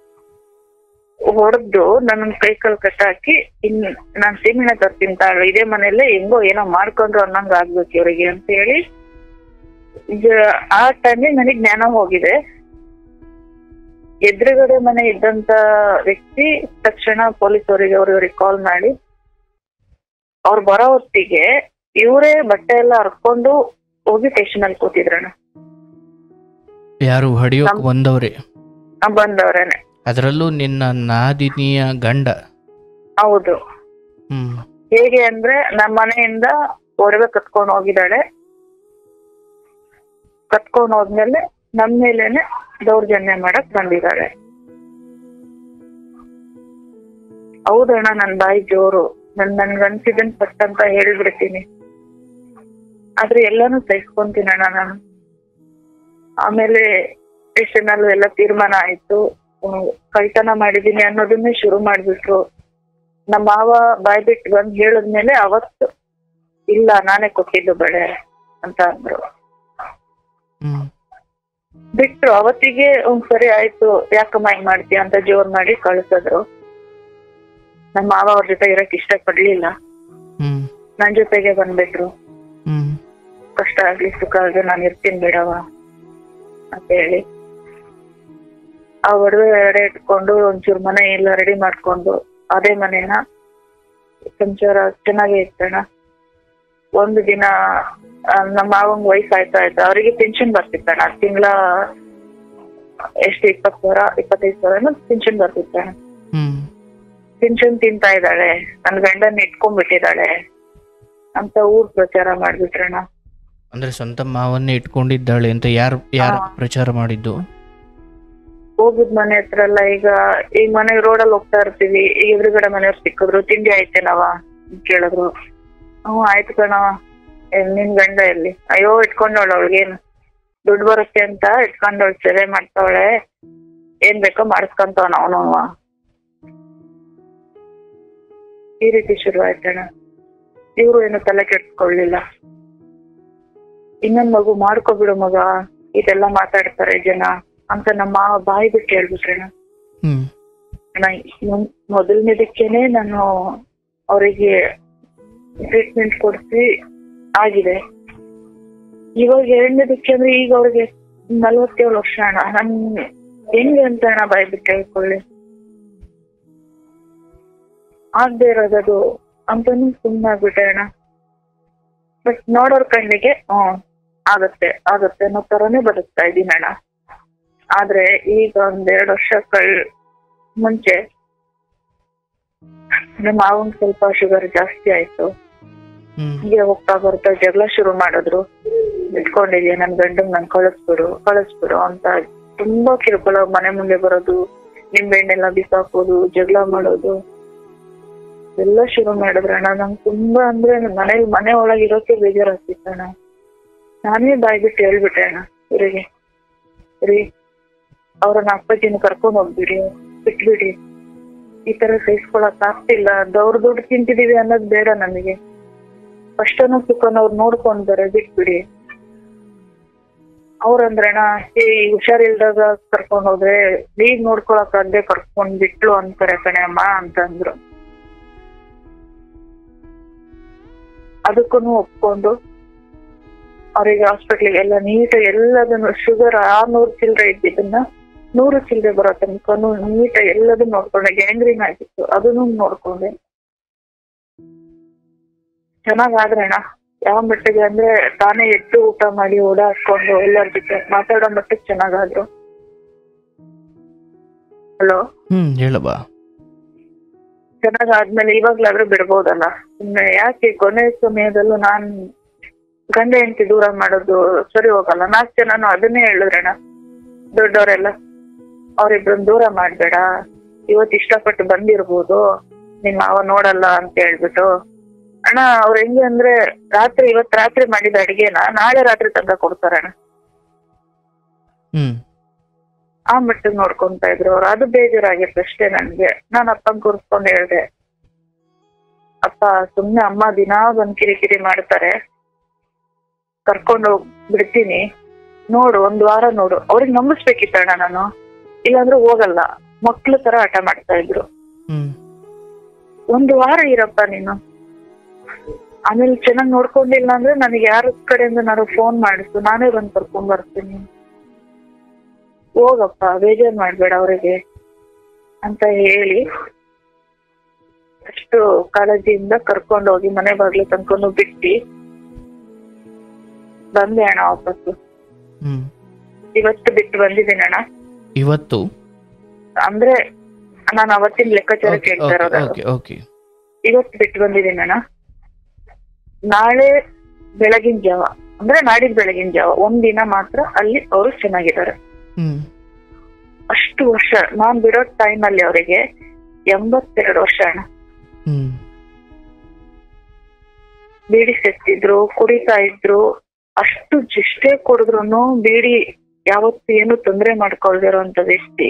ಹೊಡೆದು ನನ್ನ ಕೈ ಕಾಲ್ ಕಟ್ಟಾಕಿ ಇನ್ ನಾನ್ ಸೀಮೆಣ್ಣ ತರ್ತೀನಿ ತಾಳು ಇದೇ ಮನೆಯಲ್ಲೇ ಹೆಂಗೋ ಏನೋ ಮಾಡ್ಕೊಂಡ್ರು ಅನ್ನಂಗ ಆಗ್ಬೇಕು ಇವ್ರಿಗೆ ಅಂತ ಹೇಳಿ ಜ- ಆ ಟೈಮಿಗೆ ನನಗ್ ಜ್ಞಾನ ಹೋಗಿದೆ ಎದುರುಗಡೆ ಮನೆ ಇದ್ದಂತ ವ್ಯಕ್ತಿ ತಕ್ಷಣ ಪೊಲೀಸ್ ಅವರಿಗೆ ಅವ್ರಿಗೆ ಕಾಲ್ ಮಾಡಿ ಅವ್ರು ಬರೋ ಹೊತ್ತಿಗೆ ಇವರೇ ಬಟ್ಟೆ ಎಲ್ಲ ಹರ್ಕೊಂಡು ಹೋಗಿ ಸ್ಟೇಷನ್ ಅಲ್ಲಿ ಕೂತಿದ್ರಣ್ಣ ಯಾರು ಹೊಡಿಯೋಕ್ ಬಂದವ್ರೆ ಆ, ಬಂದವ್ರೇನೆ ಅದರಲ್ಲೂ ನಿನ್ನ ನಾದಿನಿಯ ಗಂಡ ಹೌದು ಹ್ಮ್ ಹೇಗೆ ಅಂದ್ರೆ ನಮ್ಮ ಮನೆಯಿಂದ ಒಡವೆ ಕತ್ಕೊಂಡು ಹೋಗಿದ್ದಾಳೆ ಕತ್ಕೊಂಡು ಹೋದ್ಮೇಲೆ ನಮ್ ಮೇಲೇನೆ ದೌರ್ಜನ್ಯ ಮಾಡಕ್ ಬಂದಿದ್ದಾಳೆ ಹೌದಣ್ಣ ನನ್ ಬಾಯಿ ಜೋರು ನನ್ ನನ್ಗೆ ಅನ್ಸಿದ್ದನ್ ಫಸ್ಟ್ ಅಂತ ಹೇಳ್ಬಿಡ್ತೀನಿ ಆದ್ರೆ ಎಲ್ಲಾನು ಸಹಿಸ್ಕೊಂತೀನಣ್ಣ ನಾನು ಆಮೇಲೆ ಸ್ಟೇಷನ್ ಅಲ್ಲೂ ಎಲ್ಲ ತೀರ್ಮಾನ ಆಯ್ತು ಹ್ಮ್, ಕಳ್ತನ ಮಾಡಿದೀನಿ ಅನ್ನೋದನ್ನೇ ಶುರು ಮಾಡ್ಬಿಟ್ರು ನಮ್ಮ ಮಾವ ಬಾಯ್ ಬಿಟ್ಟು ಬಂದ್ ಹೇಳಿದ್ಮೇಲೆ ಅವತ್ತು ಇಲ್ಲ ನಾನೇ ಕೊಟ್ಟಿದ್ದು ಬಳೆ ಅಂತ ಅಂದ್ರು ಹ್ಮ್ ಬಿಟ್ರು ಅವತ್ತಿಗೆ ಒಂದ್ ಸರಿ ಆಯ್ತು ಯಾಕಮ್ಮ ಹಿಂಗ್ ಮಾಡ್ತೀಯ ಅಂತ ಜೋರ್ ಮಾಡಿ ಕಳ್ಸಿದ್ರು ನಮ್ಮ ಮಾವ ಅವ್ರ ಜೊತೆ ಇರಕ್ ಇಷ್ಟ ಪಡ್ಲಿಲ್ಲ ಹ್ಮ್ ನನ್ ಜೊತೆಗೆ ಬಂದ್ಬಿಟ್ರು ಹ್ಮ್ ಕಷ್ಟ ಆಗ್ಲಿ ಸುಖ ಆಗ್ಲಿ ನಾನು ಇರ್ತೀನಿ ಬಿಡವ ಅಂತ ಹೇಳಿ ಆ ಒಡವೆ ಎಡೆ ಇಟ್ಕೊಂಡು ಒಂಚೂರು ಮನೆ ಎಲ್ಲ ರೆಡಿ ಮಾಡ್ಕೊಂಡು ಅದೇ ಮನೇನ ಸಂಚಾರ ಚೆನ್ನಾಗೇ ಇತ್ತಣ್ಣ ಒಂದು ದಿನ ಆ, ನಮ್ಮ ಮಾವಂಗ್ ವಯಸ್ಸಾಯ್ತಾ ಆಯ್ತು ಅವರಿಗೆ ಪೆನ್ಷನ್ ಬರ್ತಿತ್ತಣ್ಣ ತಿಂಗಳ ಎಷ್ಟು ಇಪ್ಪತ್ತು ಸಾವಿರ ಇಪ್ಪತ್ತೈದು ಸಾವಿರ ಪೆನ್ಷನ್ ಬರ್ತಿತ್ತಣ್ಣ ಹ್ಮ್ ಪೆನ್ಷನ್ ತಿಂತಾ ಇದ್ದಾಳೆ ನನ್ ಗಂಡನ್ ಇಟ್ಕೊಂಡ್ಬಿಟ್ಟಿದ್ದಾಳೆ ಅಂತ ಊರ್ ಪ್ರಚಾರ ಮಾಡ್ಬಿಟ್ರಣ್ಣ ಅಂದ್ರೆ ಸ್ವಂತ ಮಾವನ್ನೇ ಇಟ್ಕೊಂಡಿದ್ದಾಳೆ ಅಂತ ಯಾರು ಯಾರು ಹಾ. ಪ್ರಚಾರ ಮಾಡಿದ್ದು ಹೋಗಿದ್ ಮನೆ ಹತ್ರ ಎಲ್ಲ ಈಗ ಈಗ ಮನೆ ರೋಡಲ್ಲಿ ಹೋಗ್ತಾ ಇರ್ತೀವಿ ಈಗ ಎದುರುಗಡೆ ಮನೆಯವ್ರು ಸಿಕ್ಕಿದ್ರು ತಿಂಡಿ ಆಯ್ತೇನವ ಅಂತ ಕೇಳಿದ್ರು ಹ್ಞೂ ಆಯ್ತು ಕಣವ ಏ, ನಿನ್ ಗಂಡ ಎಲ್ಲಿ ಅಯ್ಯೋ ಇಟ್ಕೊಂಡವಳು ಅವಳಿಗೇನು ದುಡ್ಡು ಬರುತ್ತೆ ಅಂತ ಇಟ್ಕೊಂಡವಳು ಸೇವೆ ಮಾಡ್ತಾವಳೆ ಏನ್ ಬೇಕೋ ಮಾಡಿಸ್ಕೊಂತವನ ಅವನು ಈ ರೀತಿ ಶುರು ಆಯ್ತಣ್ಣ ಇವ್ರು ಏನು ತಲೆ ಕೆಡ್ಸ್ಕೊಳ್ಳಿಲ್ಲ ಇನ್ನೊಂದ್ ಮಗು ಮಾಡ್ಕೊಬಿಡು ಮಗ ಇದೆಲ್ಲ ಮಾತಾಡ್ತಾರೆ ಜನ ಅಂತ ನಮ್ಮ ಮಾವ ಬಾಯಿ ಬಿಟ್ಟು ಹೇಳ್ಬಿಟ್ರಣ್ಣ ಹ್ಮ್ ಅಣ್ಣ ಮೊದ್- ಮೊದಲನೇದಕ್ಕೇನೆ ನಾನು ಅವರಿಗೆ ಟ್ರೀಟ್ಮೆಂಟ್ ಕೊಡಿಸಿ ಆಗಿದೆ ಇವಾಗ ಎರಡನೇದಕ್ಕೆ ಅಂದ್ರೆ ಈಗ ಅವ್ರಿಗೆ ನಲ್ವತ್ತೇಳು ವರ್ಷ ಅಣ್ಣ ನನ್ ಹೆಂಗೆ ಅಂತ ಅಣ್ಣ ಬಾಯಿ ಬಿಟ್ಟು ಹೇಳ್ಕೊಳ್ಳಿ ಆಗ್ದೇ ಇರೋದದು ಅಂತಾನು ಸುಮ್ಮನಾಗ್ಬಿಟ್ಟೆ ಅಣ್ಣ ಬಟ್ ನೋಡೋರ್ ಕಣ್ಣಿಗೆ ಹ್ಮ್ ಆಗತ್ತೆ ಆಗತ್ತೆ ಅನ್ನೋ ತರಾನೇ ಬದುಕ್ತಾ ಇದೀನಿ ಅಣ್ಣ ಆದ್ರೆ ಈಗ ಒಂದೆರಡು ವರ್ಷ ಕಳ್ ಮುಂಚೆ ನಮ್ಮ ಮಾವಂಗ್ ಸ್ವಲ್ಪ ಶುಗರ್ ಜಾಸ್ತಿ ಆಯ್ತು ಹ್ಮ್ ಹೀಗೆ ಹೋಗ್ತಾ ಬರ್ತಾ ಜಗಳ ಶುರು ಮಾಡಿದ್ರು ಇಟ್ಕೊಂಡಿದ್ಯಾ ನನ್ ಗಂಡಂಗ್ ನನ್ ಕಳಿಸ್ಬಿಡು ಕಳಿಸ್ಬಿಡು ಅಂತ ತುಂಬಾ ಕಿರುಕುಳ ಮನೆ ಮುಂದೆ ಬರೋದು ನಿಂಬೆಹಣ್ಣೆಲ್ಲ ಬಿಸಾಕೋದು ಜಗಳ ಮಾಡೋದು ಎಲ್ಲ ಶುರು ಮಾಡಿದ್ರಣ್ಣ ನಂಗೆ ತುಂಬಾ ಅಂದ್ರೆ ಮನೇಲಿ ಮನೆ ಒಳಗೆ ಇರೋಕೆ ಬೇಜಾರಾಗ್ತಿತ್ತಣ್ಣ ನಾನೇ ಬಾಯ್ ಬಿಟ್ಟು ಹೇಳ್ಬಿಟ್ಟೆ ಅಣ್ಣ ಇವರಿಗೆ ರೀ ಅವ್ರನ್ನ ಅಪ್ಪಾಜಿನ ಕರ್ಕೊಂಡ್ ಹೋಗ್ಬಿಡಿ ಬಿಟ್ಬಿಡಿ ಈ ತರ ಸಹಿಸ್ಕೊಳಕ್ ಆಗ್ತಿಲ್ಲ ದವ್ರ ದುಡ್ಡು ತಿಂತಿದೀವಿ ಅನ್ನೋದ್ ಬೇಡ ನಮಗೆ ಕಷ್ಟನೂ ಸುಖನ ಅವ್ರು ನೋಡ್ಕೊಂತಾರೆ ಬಿಟ್ಬಿಡಿ ಅವ್ರಂದ್ರಣ ಏ ಈ ಹುಷಾರಿಲ್ದಾಗ ಕರ್ಕೊಂಡ್ ಹೋದ್ರೆ ಈಗ ನೋಡ್ಕೊಳಕ್ ಆಗದೆ ಕರ್ಕೊಂಡ್ ಬಿಟ್ಲು ಅಂತಾರೆ ಕಣೆ ಅಮ್ಮ ಅಂತಂದ್ರು ಅದಕ್ಕೂ ಒಪ್ಕೊಂಡು ಅವ್ರಿಗೆ ಹಾಸ್ಪಿಟ್ಲಿಗೆ ಎಲ್ಲ ನೀಟಾಗಿ ಎಲ್ಲದನ್ನು ಶುಗರ್ ಆರ್ನೂರು ಚಿಲ್ಲರೆ ಇದ್ದಿದ್ದನ್ನ ನೂರು ಚಿಲ್ಲರೆ ಬರೋ ತನಕನು ನೀಟಾಗಿ ಎಲ್ಲದನ್ನು ನೋಡ್ಕೊಂಡೆ ಗ್ಯಾಂಗ್ರೀನ್ ಆಗಿತ್ತು ಅದನ್ನು ನೋಡ್ಕೊಂಡೆ ಚೆನ್ನಾಗಾದ್ರಣ್ಣ ಯಾವ ಮಟ್ಟಿಗೆ ಅಂದ್ರೆ ತಾನೇ ಎದ್ದು ಊಟ ಮಾಡಿ ಓಡಾಡ್ಕೊಂಡು ಎಲ್ಲರ ಜೊತೆ ಮಾತಾಡೋ ಮಟ್ಟಿಗೆ ಚೆನ್ನಾಗಾದ್ರು ಹಲೋ ಹ್ಮ್ ಹೇಳಬ ಚೆನ್ನಾಗಾದ್ಮೇಲೆ ಇವಾಗ್ಲಾದ್ರೂ ಬಿಡ್ಬೋದಲ್ಲ ಸುಮ್ನೆ ಯಾಕೆ ಕೊನೆ ಸಮಯದಲ್ಲೂ ನಾನ್ ಗಂಡ ಹೆಂಡತಿ ದೂರ ಮಾಡೋದು ಸರಿ ಹೋಗಲ್ಲ ನಾಲ್ಕು ಜನನು ಅದನ್ನೇ ಹೇಳಿದ್ರಣ್ಣ ದೊಡ್ಡವರೆಲ್ಲ ಅವ್ರಿಬ್ರನ್ನ ದೂರ ಮಾಡ್ಬೇಡ ಇವತ್ತು ಇಷ್ಟಪಟ್ಟು ಬಂದಿರ್ಬೋದು ನಿಮ್ ಮಾವ ನೋಡಲ್ಲ ಅಂತ ಹೇಳ್ಬಿಟ್ಟು ಅಣ್ಣ ಅವ್ರ ಹೆಂಗೆ ಅಂದ್ರೆ ರಾತ್ರಿ ಇವತ್ ರಾತ್ರಿ ಮಾಡಿದ ಅಡಿಗೆನ ನಾಳೆ ರಾತ್ರಿ ತನಕ ಕೊಡ್ತಾರಣ್ಣ ಹ್ಮ್ ಆ ಮಟ್ಟಿಗೆ ನೋಡ್ಕೊಂತಾ ಇದ್ರು ಅವ್ರು ಅದು ಬೇಜಾರಾಗಿತ್ತು ಅಷ್ಟೇ ನನ್ಗೆ ನಾನ್ ಅಪ್ಪನ್ ಕೂರ್ಸ್ಕೊಂಡ್ ಹೇಳ್ದೆ ಅಪ್ಪ ಸುಮ್ನೆ ಅಮ್ಮ ದಿನಾ ಬಂದ್ ಕಿರಿಕಿರಿ ಮಾಡ್ತಾರೆ ಕರ್ಕೊಂಡು ಹೋಗ್ ಬಿಡ್ತೀನಿ ನೋಡು ಒಂದ್ ವಾರ ನೋಡು ಅವ್ರಿಗೆ ನಂಬಿಸ್ಬೇಕಿತ್ತಣ್ಣ ನಾನು ಇಲ್ಲಾಂದ್ರೆ ಹೋಗಲ್ಲ ಮಕ್ಳು ತರ ಆಟ ಮಾಡ್ತಾ ಇದ್ರು ಹ್ಮ್ ಒಂದು ವಾರ ಇರಪ್ಪ ನೀನು ಆಮೇಲೆ ಚೆನ್ನಾಗ್ ನೋಡ್ಕೊಂಡಿಲ್ಲ ಅಂದ್ರೆ ನನಗೆ ಯಾರ ಕಡೆಯಿಂದ ನಾನು ಫೋನ್ ಮಾಡಿಸು ನಾನೇ ಬಂದ್ ಕರ್ಕೊಂಡ್ ಬರ್ತೀನಿ ಹೋಗಪ್ಪ ಬೇಜಾರ್ ಮಾಡ್ಬೇಡ ಅವರಿಗೆ ಅಂತ ಹೇಳಿ ಅಷ್ಟು ಕಾಳಜಿಯಿಂದ ಕರ್ಕೊಂಡು ಹೋಗಿ ಮನೆ ಬಾಗ್ಲು ತನ್ಕೊಂಡು ಬಿಟ್ಟಿ ಬಂದೆ ಅಣ್ಣ ವಾಪಸ್ಸು ಹ್ಮ್ ಇವತ್ತು ಬಿಟ್ಟು ಬಂದಿದ್ದೀನಿ ಅಣ್ಣ ಇವತ್ತು ಅಂದ್ರೆ ನಾನು ಅವತ್ತಿನ ಲೆಕ್ಕಾಚಾರ ಕೇಳ್ತಾ ಇರೋದು ಓಕೆ ಓಕೆ ಇವತ್ತು ಬಿಟ್ಟು ಬಂದಿದ್ದೀನಿ ಅಣ್ಣ ನಾಳೆ ಬೆಳಗಿನ ಜಾವ ಅಂದ್ರೆ ನಾಡಿದ್ ಬೆಳಗಿನ ಜಾವ ಒಂದಿನ ಮಾತ್ರ ಅಲ್ಲಿ ಅವರು ಚೆನ್ನಾಗಿದ್ದಾರೆ ಹ್ಮ್ ಅಷ್ಟು ವರ್ಷ ನಾನ್ ಬಿಡೋ ಟೈಮ್ ಅಲ್ಲಿ ಅವರಿಗೆ ಎಂಬತ್ತೆರಡು ವರ್ಷ ಅಣ್ಣ ಹ್ಮ್ ಬೀಡಿ ಸೆತ್ತಿದ್ರು ಕುಡಿತಾ ಇದ್ರು ಅಷ್ಟು ಜಿಷ್ಟೇ ಕುಡಿದ್ರು ಬೀಡಿ ಯಾವತ್ತು ಏನು ತೊಂದರೆ ಮಾಡ್ಕೊಳ್ದಿರೋಂತ ವ್ಯಕ್ತಿ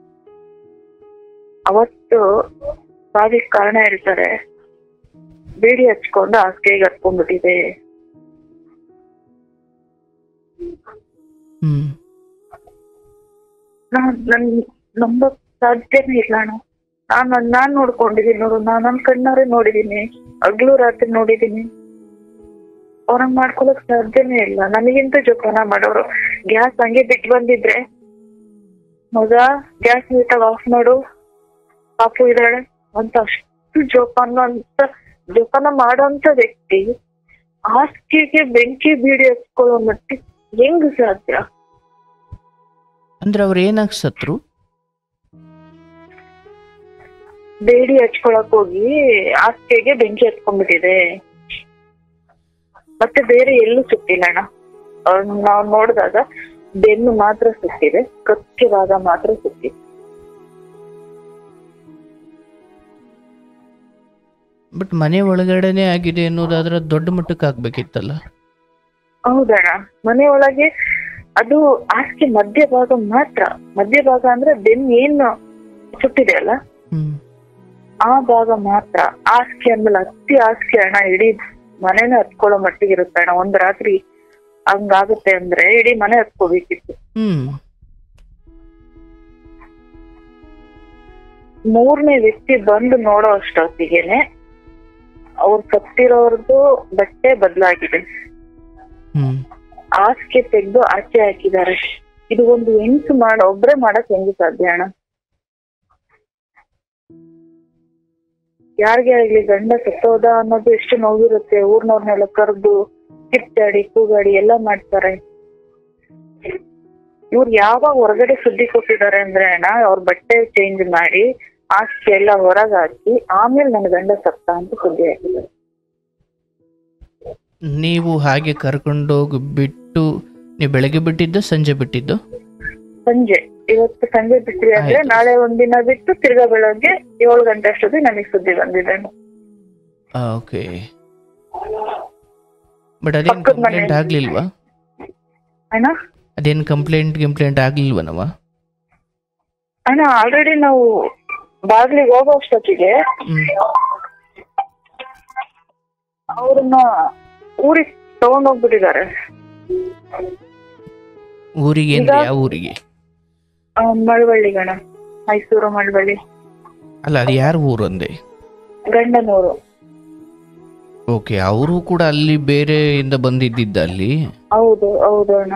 ಅವತ್ತು ಸಾವಿಗೆ ಕಾರಣ ಹೇಳ್ತಾರೆ ಬೀಡಿ ಹಚ್ಕೊಂಡು ಹಾಸಿಗೆಗೆ ಹತ್ಕೊಂಡ್ಬಿಟ್ಟಿದೆ ಹ್ಮ್ ನಾನ್ ನನ್ ನಂಬಕ್ ಸಾಧ್ಯನೇ ಇಲ್ಲ ಅಣ್ಣ ನಾನ್ ನಾನ್ ನೋಡ್ಕೊಂಡಿದೀನಿ ನೋಡು ನಾನ್ ನನ್ ಕಣ್ಣಾರೆ ನೋಡಿದೀನಿ ಹಗ್ಲು ರಾತ್ರಿ ನೋಡಿದೀನಿ ಅವ್ರಂಗ್ ಮಾಡ್ಕೊಳಕ್ ಸಾಧ್ಯನೇ ಇಲ್ಲ ನನಗಿಂತ ಜೋಪಾನ ಮಾಡೋರು ಗ್ಯಾಸ್ ಹಂಗೆ ಬಿಟ್ಟು ಬಂದಿದ್ರೆ ಮಗ ಗ್ಯಾಸ್ ನೀಟಾಗಿ ಆಫ್ ಮಾಡು ಪಾಪು ಇದ್ದಾಳೆ ಅಂತ ಅಷ್ಟು ಜೋಪಾನ ಅಂತ ಜೋಪಾನ ಮಾಡೋಂತ ವ್ಯಕ್ತಿ ಹಾಸಿಗೆಗೆ ಬೆಂಕಿ ಬೀಡಿ ಹಚ್ಕೊಳ್ಳೋ ಮಟ್ಟಿಗೆ ಹೆಂಗ್ ಸಾಧ್ಯ ಅಂದ್ರೆ ಅವ್ರು ಏನಾಗ್ ಸತ್ರು ಬೇಡಿ ಹಚ್ಕೊಳಕ್ ಹೋಗಿ ಹಾಸಿಗೆಗೆ ಬೆಂಕಿ ಹತ್ಕೊಂಡ್ಬಿಟ್ಟಿದೆ ಮತ್ತೆ ಬೇರೆ ಎಲ್ಲೂ ಸುತ್ತಿಲ್ಲ ಅಣ್ಣ ಅವ್ರ್ನ ನಾವ್ ನೋಡಿದಾಗ ಬೆನ್ನು ಮಾತ್ರ ಸುತ್ತಿದೆ ಕಕ್ಕೆ ಭಾಗ ಮಾತ್ರ ಸುತ್ತಿದೆ ಬಟ್ ಮನೆ ಒಳಗಡೆನೆ ಆಗಿದೆ ಅನ್ನೋದಾದ್ರೆ ದೊಡ್ಡ ಮಟ್ಟಕ್ಕೆ ಆಗ್ಬೇಕಿತ್ತಲ್ಲ ಹೌದಣ್ಣ ಮನೆ ಒಳಗೆ ಅದು ಹಾಸಿಗೆ ಮಧ್ಯಭಾಗ ಮಾತ್ರ ಮಧ್ಯಭಾಗ ಅಂದ್ರೆ ಬೆನ್ನು ಏನು ಸುತ್ತಿದೆ ಅಲ್ಲ ಹ್ಮ್ ಆ ಭಾಗ ಮಾತ್ರ ಹಾಸಿಗೆ ಅಂದ್ಮೇಲೆ ಹತ್ತಿ ಹಾಸಿಗೆ ಅಣ್ಣ ಇಡೀ ಮನೆನೇ ಹತ್ಕೊಳ್ಳೋ ಮಟ್ಟಿಗೆ ಇರುತ್ತೆ ಅಣ್ಣ ಒಂದ್ ರಾತ್ರಿ ಹಂಗಾಗುತ್ತೆ ಅಂದ್ರೆ ಇಡೀ ಮನೆ ಹತ್ಕೋಬೇಕಿತ್ತು ಹ್ಮ್ ಮೂರನೇ ವ್ಯಕ್ತಿ ಬಂದು ನೋಡೋ ಅಷ್ಟೊತ್ತಿಗೆನೆ ಅವ್ರು ಸತ್ತಿರೋರ್ದು ಬಟ್ಟೆ ಬದಲಾಗಿದೆ ಹ್ಮ್ ಹಾಸಿಗೆ ತೆಗೆದು ಆಚೆ ಹಾಕಿದ್ದಾರೆ ಇದು ಒಂದು ಹೆಂಗ್ಸು ಮಾಡ ಒಬ್ರೇ ಮಾಡಕ್ ಹೆಂಗ್ ಸಾಧ್ಯ ಅಣ್ಣ ಯಾರಿಗೆ ಆಗ್ಲಿ ಗಂಡ ಸತ್ತೋದ ಅನ್ನೋದು ಎಷ್ಟು ನೋವಿರುತ್ತೆ ಊರ್ನವ್ರನ್ನೆಲ್ಲ ಕರೆದು ಕಿತ್ತಾಡಿ ಕೂಗಾಡಿ ಎಲ್ಲ ಮಾಡ್ತಾರೆ ಇವ್ರು ಯಾವಾಗ ಹೊರಗಡೆ ಸುದ್ದಿ ಕೊಟ್ಟಿದ್ದಾರೆ ಅಂದ್ರೆ ಅಣ್ಣ ಅವ್ರ ಬಟ್ಟೆ ಚೇಂಜ್ ಮಾಡಿ ಹಾಸಿಗೆ ಎಲ್ಲ ಹೊರಗ್ ಹಾಕಿ ಆಮೇಲೆ ನನ್ನ ಗಂಡ ಸತ್ತ ಅಂತ ಸುದ್ದಿ ಹಾಕಿದ್ದಾರೆ ನೀವು ಹಾಗೆ ಕರ್ಕೊಂಡೋಗಿ ಬಿಟ್ಟು ನೀವು ಬೆಳಗ್ಗೆ ಬಿಟ್ಟಿದ್ದು ಸಂಜೆ ಬಿಟ್ಟಿದ್ದು ಸಂಜೆ ಇವತ್ತು ಸಂಜೆ ಬಿಟ್ರಿ ಅಂದ್ರೆ ಆಯ್ತು. ನಾಳೆ ಒಂದಿನ ಬಿಟ್ಟು ತಿರ್ಗಾ ಬೆಳಗ್ಗೆ ಏಳು ಗಂಟೆ ಅಷ್ಟೊತ್ತಿಗೆ ನನಗೆ ಸುದ್ದಿ ಬಂದಿದೆ ಓಕೆ ಬಟ್ ಅದೇನು ಪಕ್ಕದ ಮನೆ. ಕಂಪ್ಲೇಂಟ್ ಆಗ್ಲಿಲ್ವಾ ಅಣ್ಣ ಅದೇನು ಕಂಪ್ಲೇಂಟ್ ಗಿಂಪ್ಲೇಂಟ್ ಆಗ್ಲಿಲ್ವನವ ಅಣ್ಣ ಆಲ್ರೆಡಿ ನಾವು ಬಾಗ್ಲಿಗೆ ಹೋಗೋ ಅಷ್ಟೊತ್ತಿಗೆ ಹ್ಮ್ ಅವ್ರನ್ನ ಊರಿಗೆ ತಗೊಂಡೋಗ್ಬಿಟ್ಟಿದ್ದಾರೆ ಊರಿಗೆ ಅಂದ್ರೆ ಈಗ- ಯಾವ ಊರಿಗೆ ಆ, ಮಳವಳ್ಳಿಗಣ ಮೈಸೂರು ಮಳವಳ್ಳಿ ಅಲ್ಲ ಅದು ಯಾರ ಊರು ಅಂದೆ ಗಂಡನೂರು ಓಕೆ ಅವರು ಕೂಡ ಅಲ್ಲಿ ಬೇರೆಯಿಂದ ಬಂದಿದ್ದಿದ್ದ ಅಲ್ಲಿ ಹೌದು ಹೌದು ಅಣ್ಣ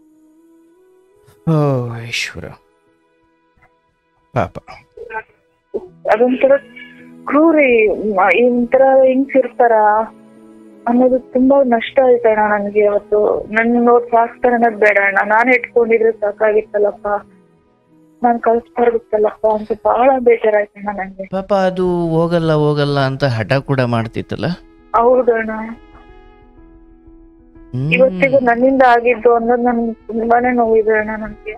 ಓ ಈಶ್ವರ ಪಾಪ ಅದೊಂಥರ ಕ್ರೂರಿ ಮ- ಈ ಒಂಥರ ಹಿಂಗ್ಸ್ ಇರ್ತಾರ ಅನ್ನೋದು ತುಂಬಾ ನಷ್ಟ ಆಯ್ತು ಅಣ್ಣ ನನ್ಗೆ ಅವತ್ತು ನನ್ನ ನೋಡಿ ಸಾಕ್ತಾರೆ ಅನ್ನೋದು ಬೇಡ ಅಣ್ಣ ನಾನೇ ಇಟ್ಕೊಂಡಿದ್ರೆ ಸಾಕಾಗಿತ್ತಲ್ಲಪ್ಪ ನಾನ್ ಕಳ್ಸ್ಬಾರ್ದಿತ್ತಲ್ಲಪ್ಪ ಅಂತ ಬಹಳ ಬೇಜಾರಾಯ್ತು ಅಣ್ಣ ನಂಗೆ ಪಾಪ ಅದು ಹೋಗಲ್ಲ ಹೋಗಲ್ಲ ಅಂತ ಹಠ ಕೂಡ ಮಾಡ್ತಿತ್ತಲ್ಲ ಹೌದಣ್ಣ ಹ್ಮ್. ಇವತ್ತಿಗೂ ನನ್ನಿಂದ ಆಗಿದ್ದು ಅನ್ನೋದು ನನ್ಗೆ ತುಂಬಾನೇ ನೋವಿದೆ ಅಣ್ಣ ನನ್ಗೆ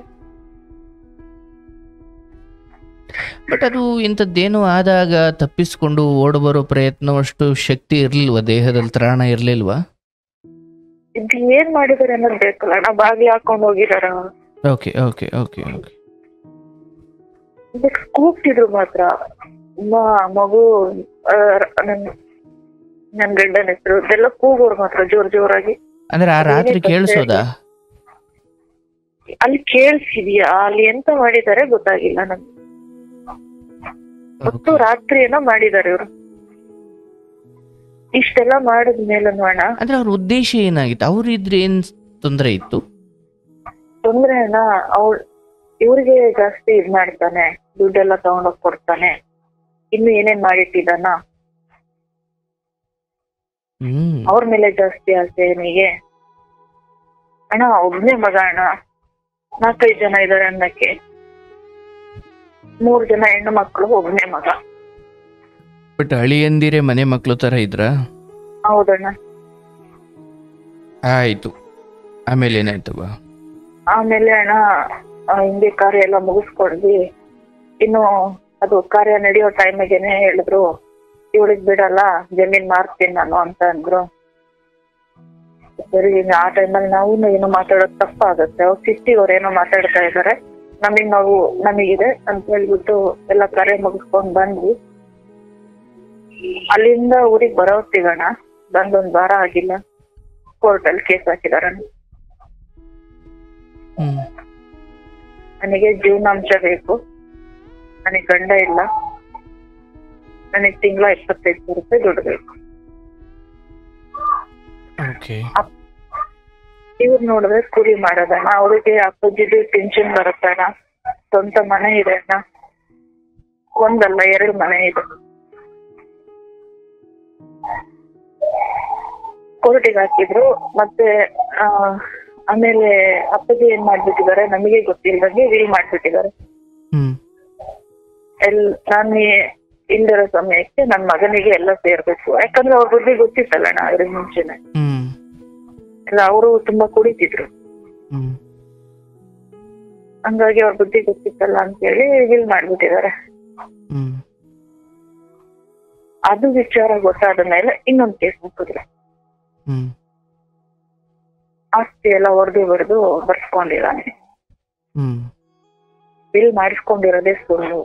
ಬಟ್ ಅದು ಇಂಥದ್ದೇನೋ ಆದಾಗ ತಪ್ಪಿಸ್ಕೊಂಡು ಓಡಬರೋ ಪ್ರಯತ್ನವಷ್ಟು ಶಕ್ತಿ ಇರ್ಲಿಲ್ವಾ ದೇಹದಲ್ಲಿ ತ್ರಾಣ ಇರ್ಲಿಲ್ವಾ ಇದು ಏನ್ ಮಾಡಿದಾರೆ ಅನ್ನೋದು ಬೇಕಲ್ಲ ಅಣ್ಣ ಬಾಗ್ಲಿ ಹಾಕೊಂಡ್ ಹೋಗಿದಾರ ಓಕೆ ಓಕೆ ಓಕೆ ಓಕೆ ಇದಕ್ಕೆ ಕೂಗ್ತಿದ್ರು ಮಾತ್ರ ಮ- ಮಗು ಆ, ನನ್ ನನ್ ಗಂಡನ ಹೆಸರು ಇದೆಲ್ಲ ಕೂಗೋರು ಮಾತ್ರ ಜೋರ್ ಜೋರಾಗಿ ಅಂದ್ರೆ ಆ ರಾತ್ರಿ ಏನೇ ಕೇಳಿಸೋದಾ ಅಲ್ಲಿ ಕೇಳಿಸಿದ್ಯಾ ಅಲ್ಲಿ ಎಂತ ಮಾಡಿದ್ದಾರೆ ಗೊತ್ತಾಗಿಲ್ಲ ನನ್ಗೆ ಒಟ್ಟು ರಾತ್ರಿ ಏನೋ ಮಾಡಿದ್ದಾರೆ ಇವ್ರು ಇಷ್ಟೆಲ್ಲ ಮಾಡಿದ್ಮೇಲೆ ಅಣ್ಣ ಅಂದ್ರೆ ಅವ್ರ ಉದ್ದೇಶ ಏನಾಗಿತ್ತು ಅವ್ರು ಇದ್ರೆ ಏನ್ ತೊಂದರೆ ಇತ್ತು ತೊಂದ್ರೆ ಅಣ್ಣ ಅವ್ಳ್ ಇವ್ರಿಗೆ ಜಾಸ್ತಿ ಇದ್ ಮಾಡ್ತಾನೆ ದುಡ್ಡೆಲ್ಲ ತಗೊಂಡೋಗ್ ಕೊಡ್ತಾನೆ ಇನ್ನು ಏನೇನ್ ಮಾಡಿಟ್ಟಿದಾನ ಹ್ಮ್ ಅವ್ರ ಮೇಲೆ ಜಾಸ್ತಿ ಆಸೆ ನಿಗೆ ಅಣ್ಣ ಒಬ್ನೇ ಮಗ ಅಣ್ಣ ನಾಲ್ಕೈದು ಜನ ಇದಾರೆ ಅನ್ನಕ್ಕೆ ಮೂರ್ ಜನ ಹೆಣ್ಣು ಮಕ್ಕಳು ಒಬ್ನೇ ಮಗ ಬಟ್ ಅಳಿಯಂದಿರೇ ಮನೆ ಮಕ್ಳು ತರ ಇದ್ರ ಹೌದಣ್ಣ ಆಯ್ತು ಆಮೇಲೆ ಏನಾಯ್ತವ ಆಮೇಲೆ ಅಣ್ಣ ಆ, ಹಿಂದೆ ಕಾರ್ಯ ಎಲ್ಲ ಮುಗಿಸ್ಕೊಂಡ್ವಿ ಇನ್ನು ಅದು ಕಾರ್ಯ ನಡೆಯೋ ಟೈಮಿಗೆನೆ ಹೇಳಿದ್ರು ಇವಳಿಗ್ ಬಿಡಲ್ಲ ಜಮೀನ್ ಮಾರ್ತೀನಿ ನಾನು ಅಂತ ಅಂದ್ರು ಸರಿ ಇನ್ನು ಆ ಟೈಮಲ್ಲಿ ನಾವು ಏನು ಮಾತಾಡೋದು ತಪ್ಪಾಗುತ್ತೆ ಅವ್ರು ಸಿಟ್ಟಿ ಅವ್ರು ಏನೋ ಮಾತಾಡ್ತಾ ಇದಾರೆ ನಮಗ್ ನಾವು ನಮಗಿದೆ ಅಂತ ಹೇಳ್ಬಿಟ್ಟು ಎಲ್ಲ ಕಾರ್ಯ ಮುಗಿಸ್ಕೊಂಡ್ ಬಂದ್ವಿ ಅಲ್ಲಿಂದ ಊರಿಗೆ ಬರೋ ಸಿಗೋಣ ಬಂದೊಂದ್ ವಾರ ಆಗಿಲ್ಲ ಕೋರ್ಟಲ್ಲಿ ಕೇಸ್ ಹಾಕಿದಾರೆ ಹ್ಮ್ ನನಗೆ ಜೀವನಾಂಶ ಬೇಕು ನನಗೆ ಗಂಡ ಇಲ್ಲ ನನಗೆ ತಿಂಗಳ ಇಪ್ಪತ್ತೈದು ಸಾವಿರ ರೂಪಾಯಿ ದುಡ್ಡು ಬೇಕು ಓಕೆ ಇವ್ರು ನೋಡಿದ್ರೆ ಕೂಲಿ ಮಾಡೋದಣ್ಣ ಅವ್ರಿಗೆ ಅಪ್ಪಾಜಿದು ಟೆನ್ಷನ್ ಬರುತ್ತಣ್ಣ ಸ್ವಂತ ಮನೆ ಇದೆ ಅಣ್ಣ ಒಂದಲ್ಲ ಎರಡು ಮನೆ ಇದೆ ಕೋರ್ಟಿಗೆ ಹಾಕಿದ್ರು ಮತ್ತೆ ಆ, ಆಮೇಲೆ ಅಪ್ಪಾಜಿ ಏನ್ ಮಾಡ್ಬಿಟ್ಟಿದ್ದಾರೆ ನಮಗೆ ಗೊತ್ತಿಲ್ದಂಗೆ ವಿಲ್ ಮಾಡ್ಬಿಟ್ಟಿದ್ದಾರೆ ಹ್ಮ್ ಎಲ್ ನಾನು ಇಲ್ದಿರೋ ಸಮಯಕ್ಕೆ ನನ್ ಮಗನಿಗೆ ಎಲ್ಲ ಸೇರ್ಬೇಕು ಯಾಕಂದ್ರೆ ಅವ್ರ ಬುದ್ಧಿ ಗೊತ್ತಿತ್ತಲ್ಲಣ್ಣ ಅದ್ರ ಮುಂಚೆನೆ ಹ್ಮ್ ಎಲ್ಲ ಅವರು ತುಂಬಾ ಕುಡಿತಿದ್ರು ಹ್ಮ್ ಹಂಗಾಗಿ ಅವ್ರ ಬುದ್ಧಿ ಗೊತ್ತಿತ್ತಲ್ಲ ಅಂತ ಹೇಳಿ ವಿಲ್ ಮಾಡ್ಬಿಟ್ಟಿದ್ದಾರೆ ಹ್ಮ್ ಅದು ವಿಚಾರ ಗೊತ್ತಾದ ಮೇಲೆ ಇನ್ನೊಂದ್ ಕೇಸ್ ಹಾಕಿದ್ರು ಹ್ಮ್ ಆಸ್ತಿ ಎಲ್ಲ ಹೊಡೆದು ಹೊಡೆದು ಬರ್ಸ್ಕೊಂಡಿದ್ದಾನೆ ಹ್ಮ್ ಬಿಲ್ ಮಾಡಿಸ್ಕೊಂಡಿರೋದೇ ಸುಳ್ಳು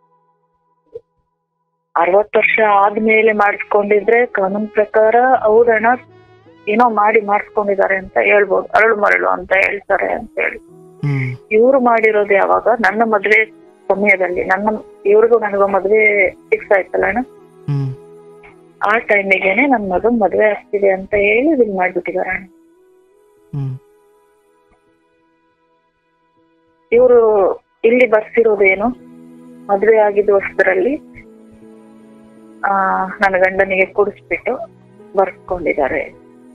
ಅರವತ್ತು ವರ್ಷ ಆದ್ಮೇಲೆ ಮಾಡಿಸ್ಕೊಂಡಿದ್ರೆ ಕಾನೂನ್ ಪ್ರಕಾರ ಹೌದಣ್ಣ ಏನೋ ಮಾಡಿ ಮಾಡಿಸ್ಕೊಂಡಿದ್ದಾರೆ ಅಂತ ಹೇಳ್ಬೋದು ಅರಳು ಮರಳು ಅಂತ ಹೇಳ್ತಾರೆ ಅಂತ ಹೇಳಿ ಹ್ಮ್ ಇವ್ರು ಮಾಡಿರೋದು ಯಾವಾಗ ನನ್ನ ಮದ್ವೆ ಸಮಯದಲ್ಲಿ ನನ್ನ ಇವ್ರಿಗೂ ನನಗೂ ಮದ್ವೆ ಫಿಕ್ಸ್ ಆಯ್ತಲ್ಲ ಅಣ್ಣ ಹ್ಮ್ ಆ ಟೈಮಿಗೆನೆ ನನ್ ಮಗನ್ ಮದ್ವೆ ಆಗ್ತಿದೆ ಅಂತ ಹೇಳಿ ವಿಲ್ ಮಾಡ್ಬಿಟ್ಟಿದಾರೆ ಅಣ್ಣ ಹ್ಮ್ ಇವರು ಇಲ್ಲಿ ಬರ್ಸಿರೋದೇನು ಮದ್ವೆ ಆಗಿದ್ದ ವರ್ಷದಲ್ಲಿ ಆ ನನ್ನ ಗಂಡನಿಗೆ ಕುಡಿಸ್ಬಿಟ್ಟು ಬರ್ಸ್ಕೊಂಡಿದ್ದಾರೆ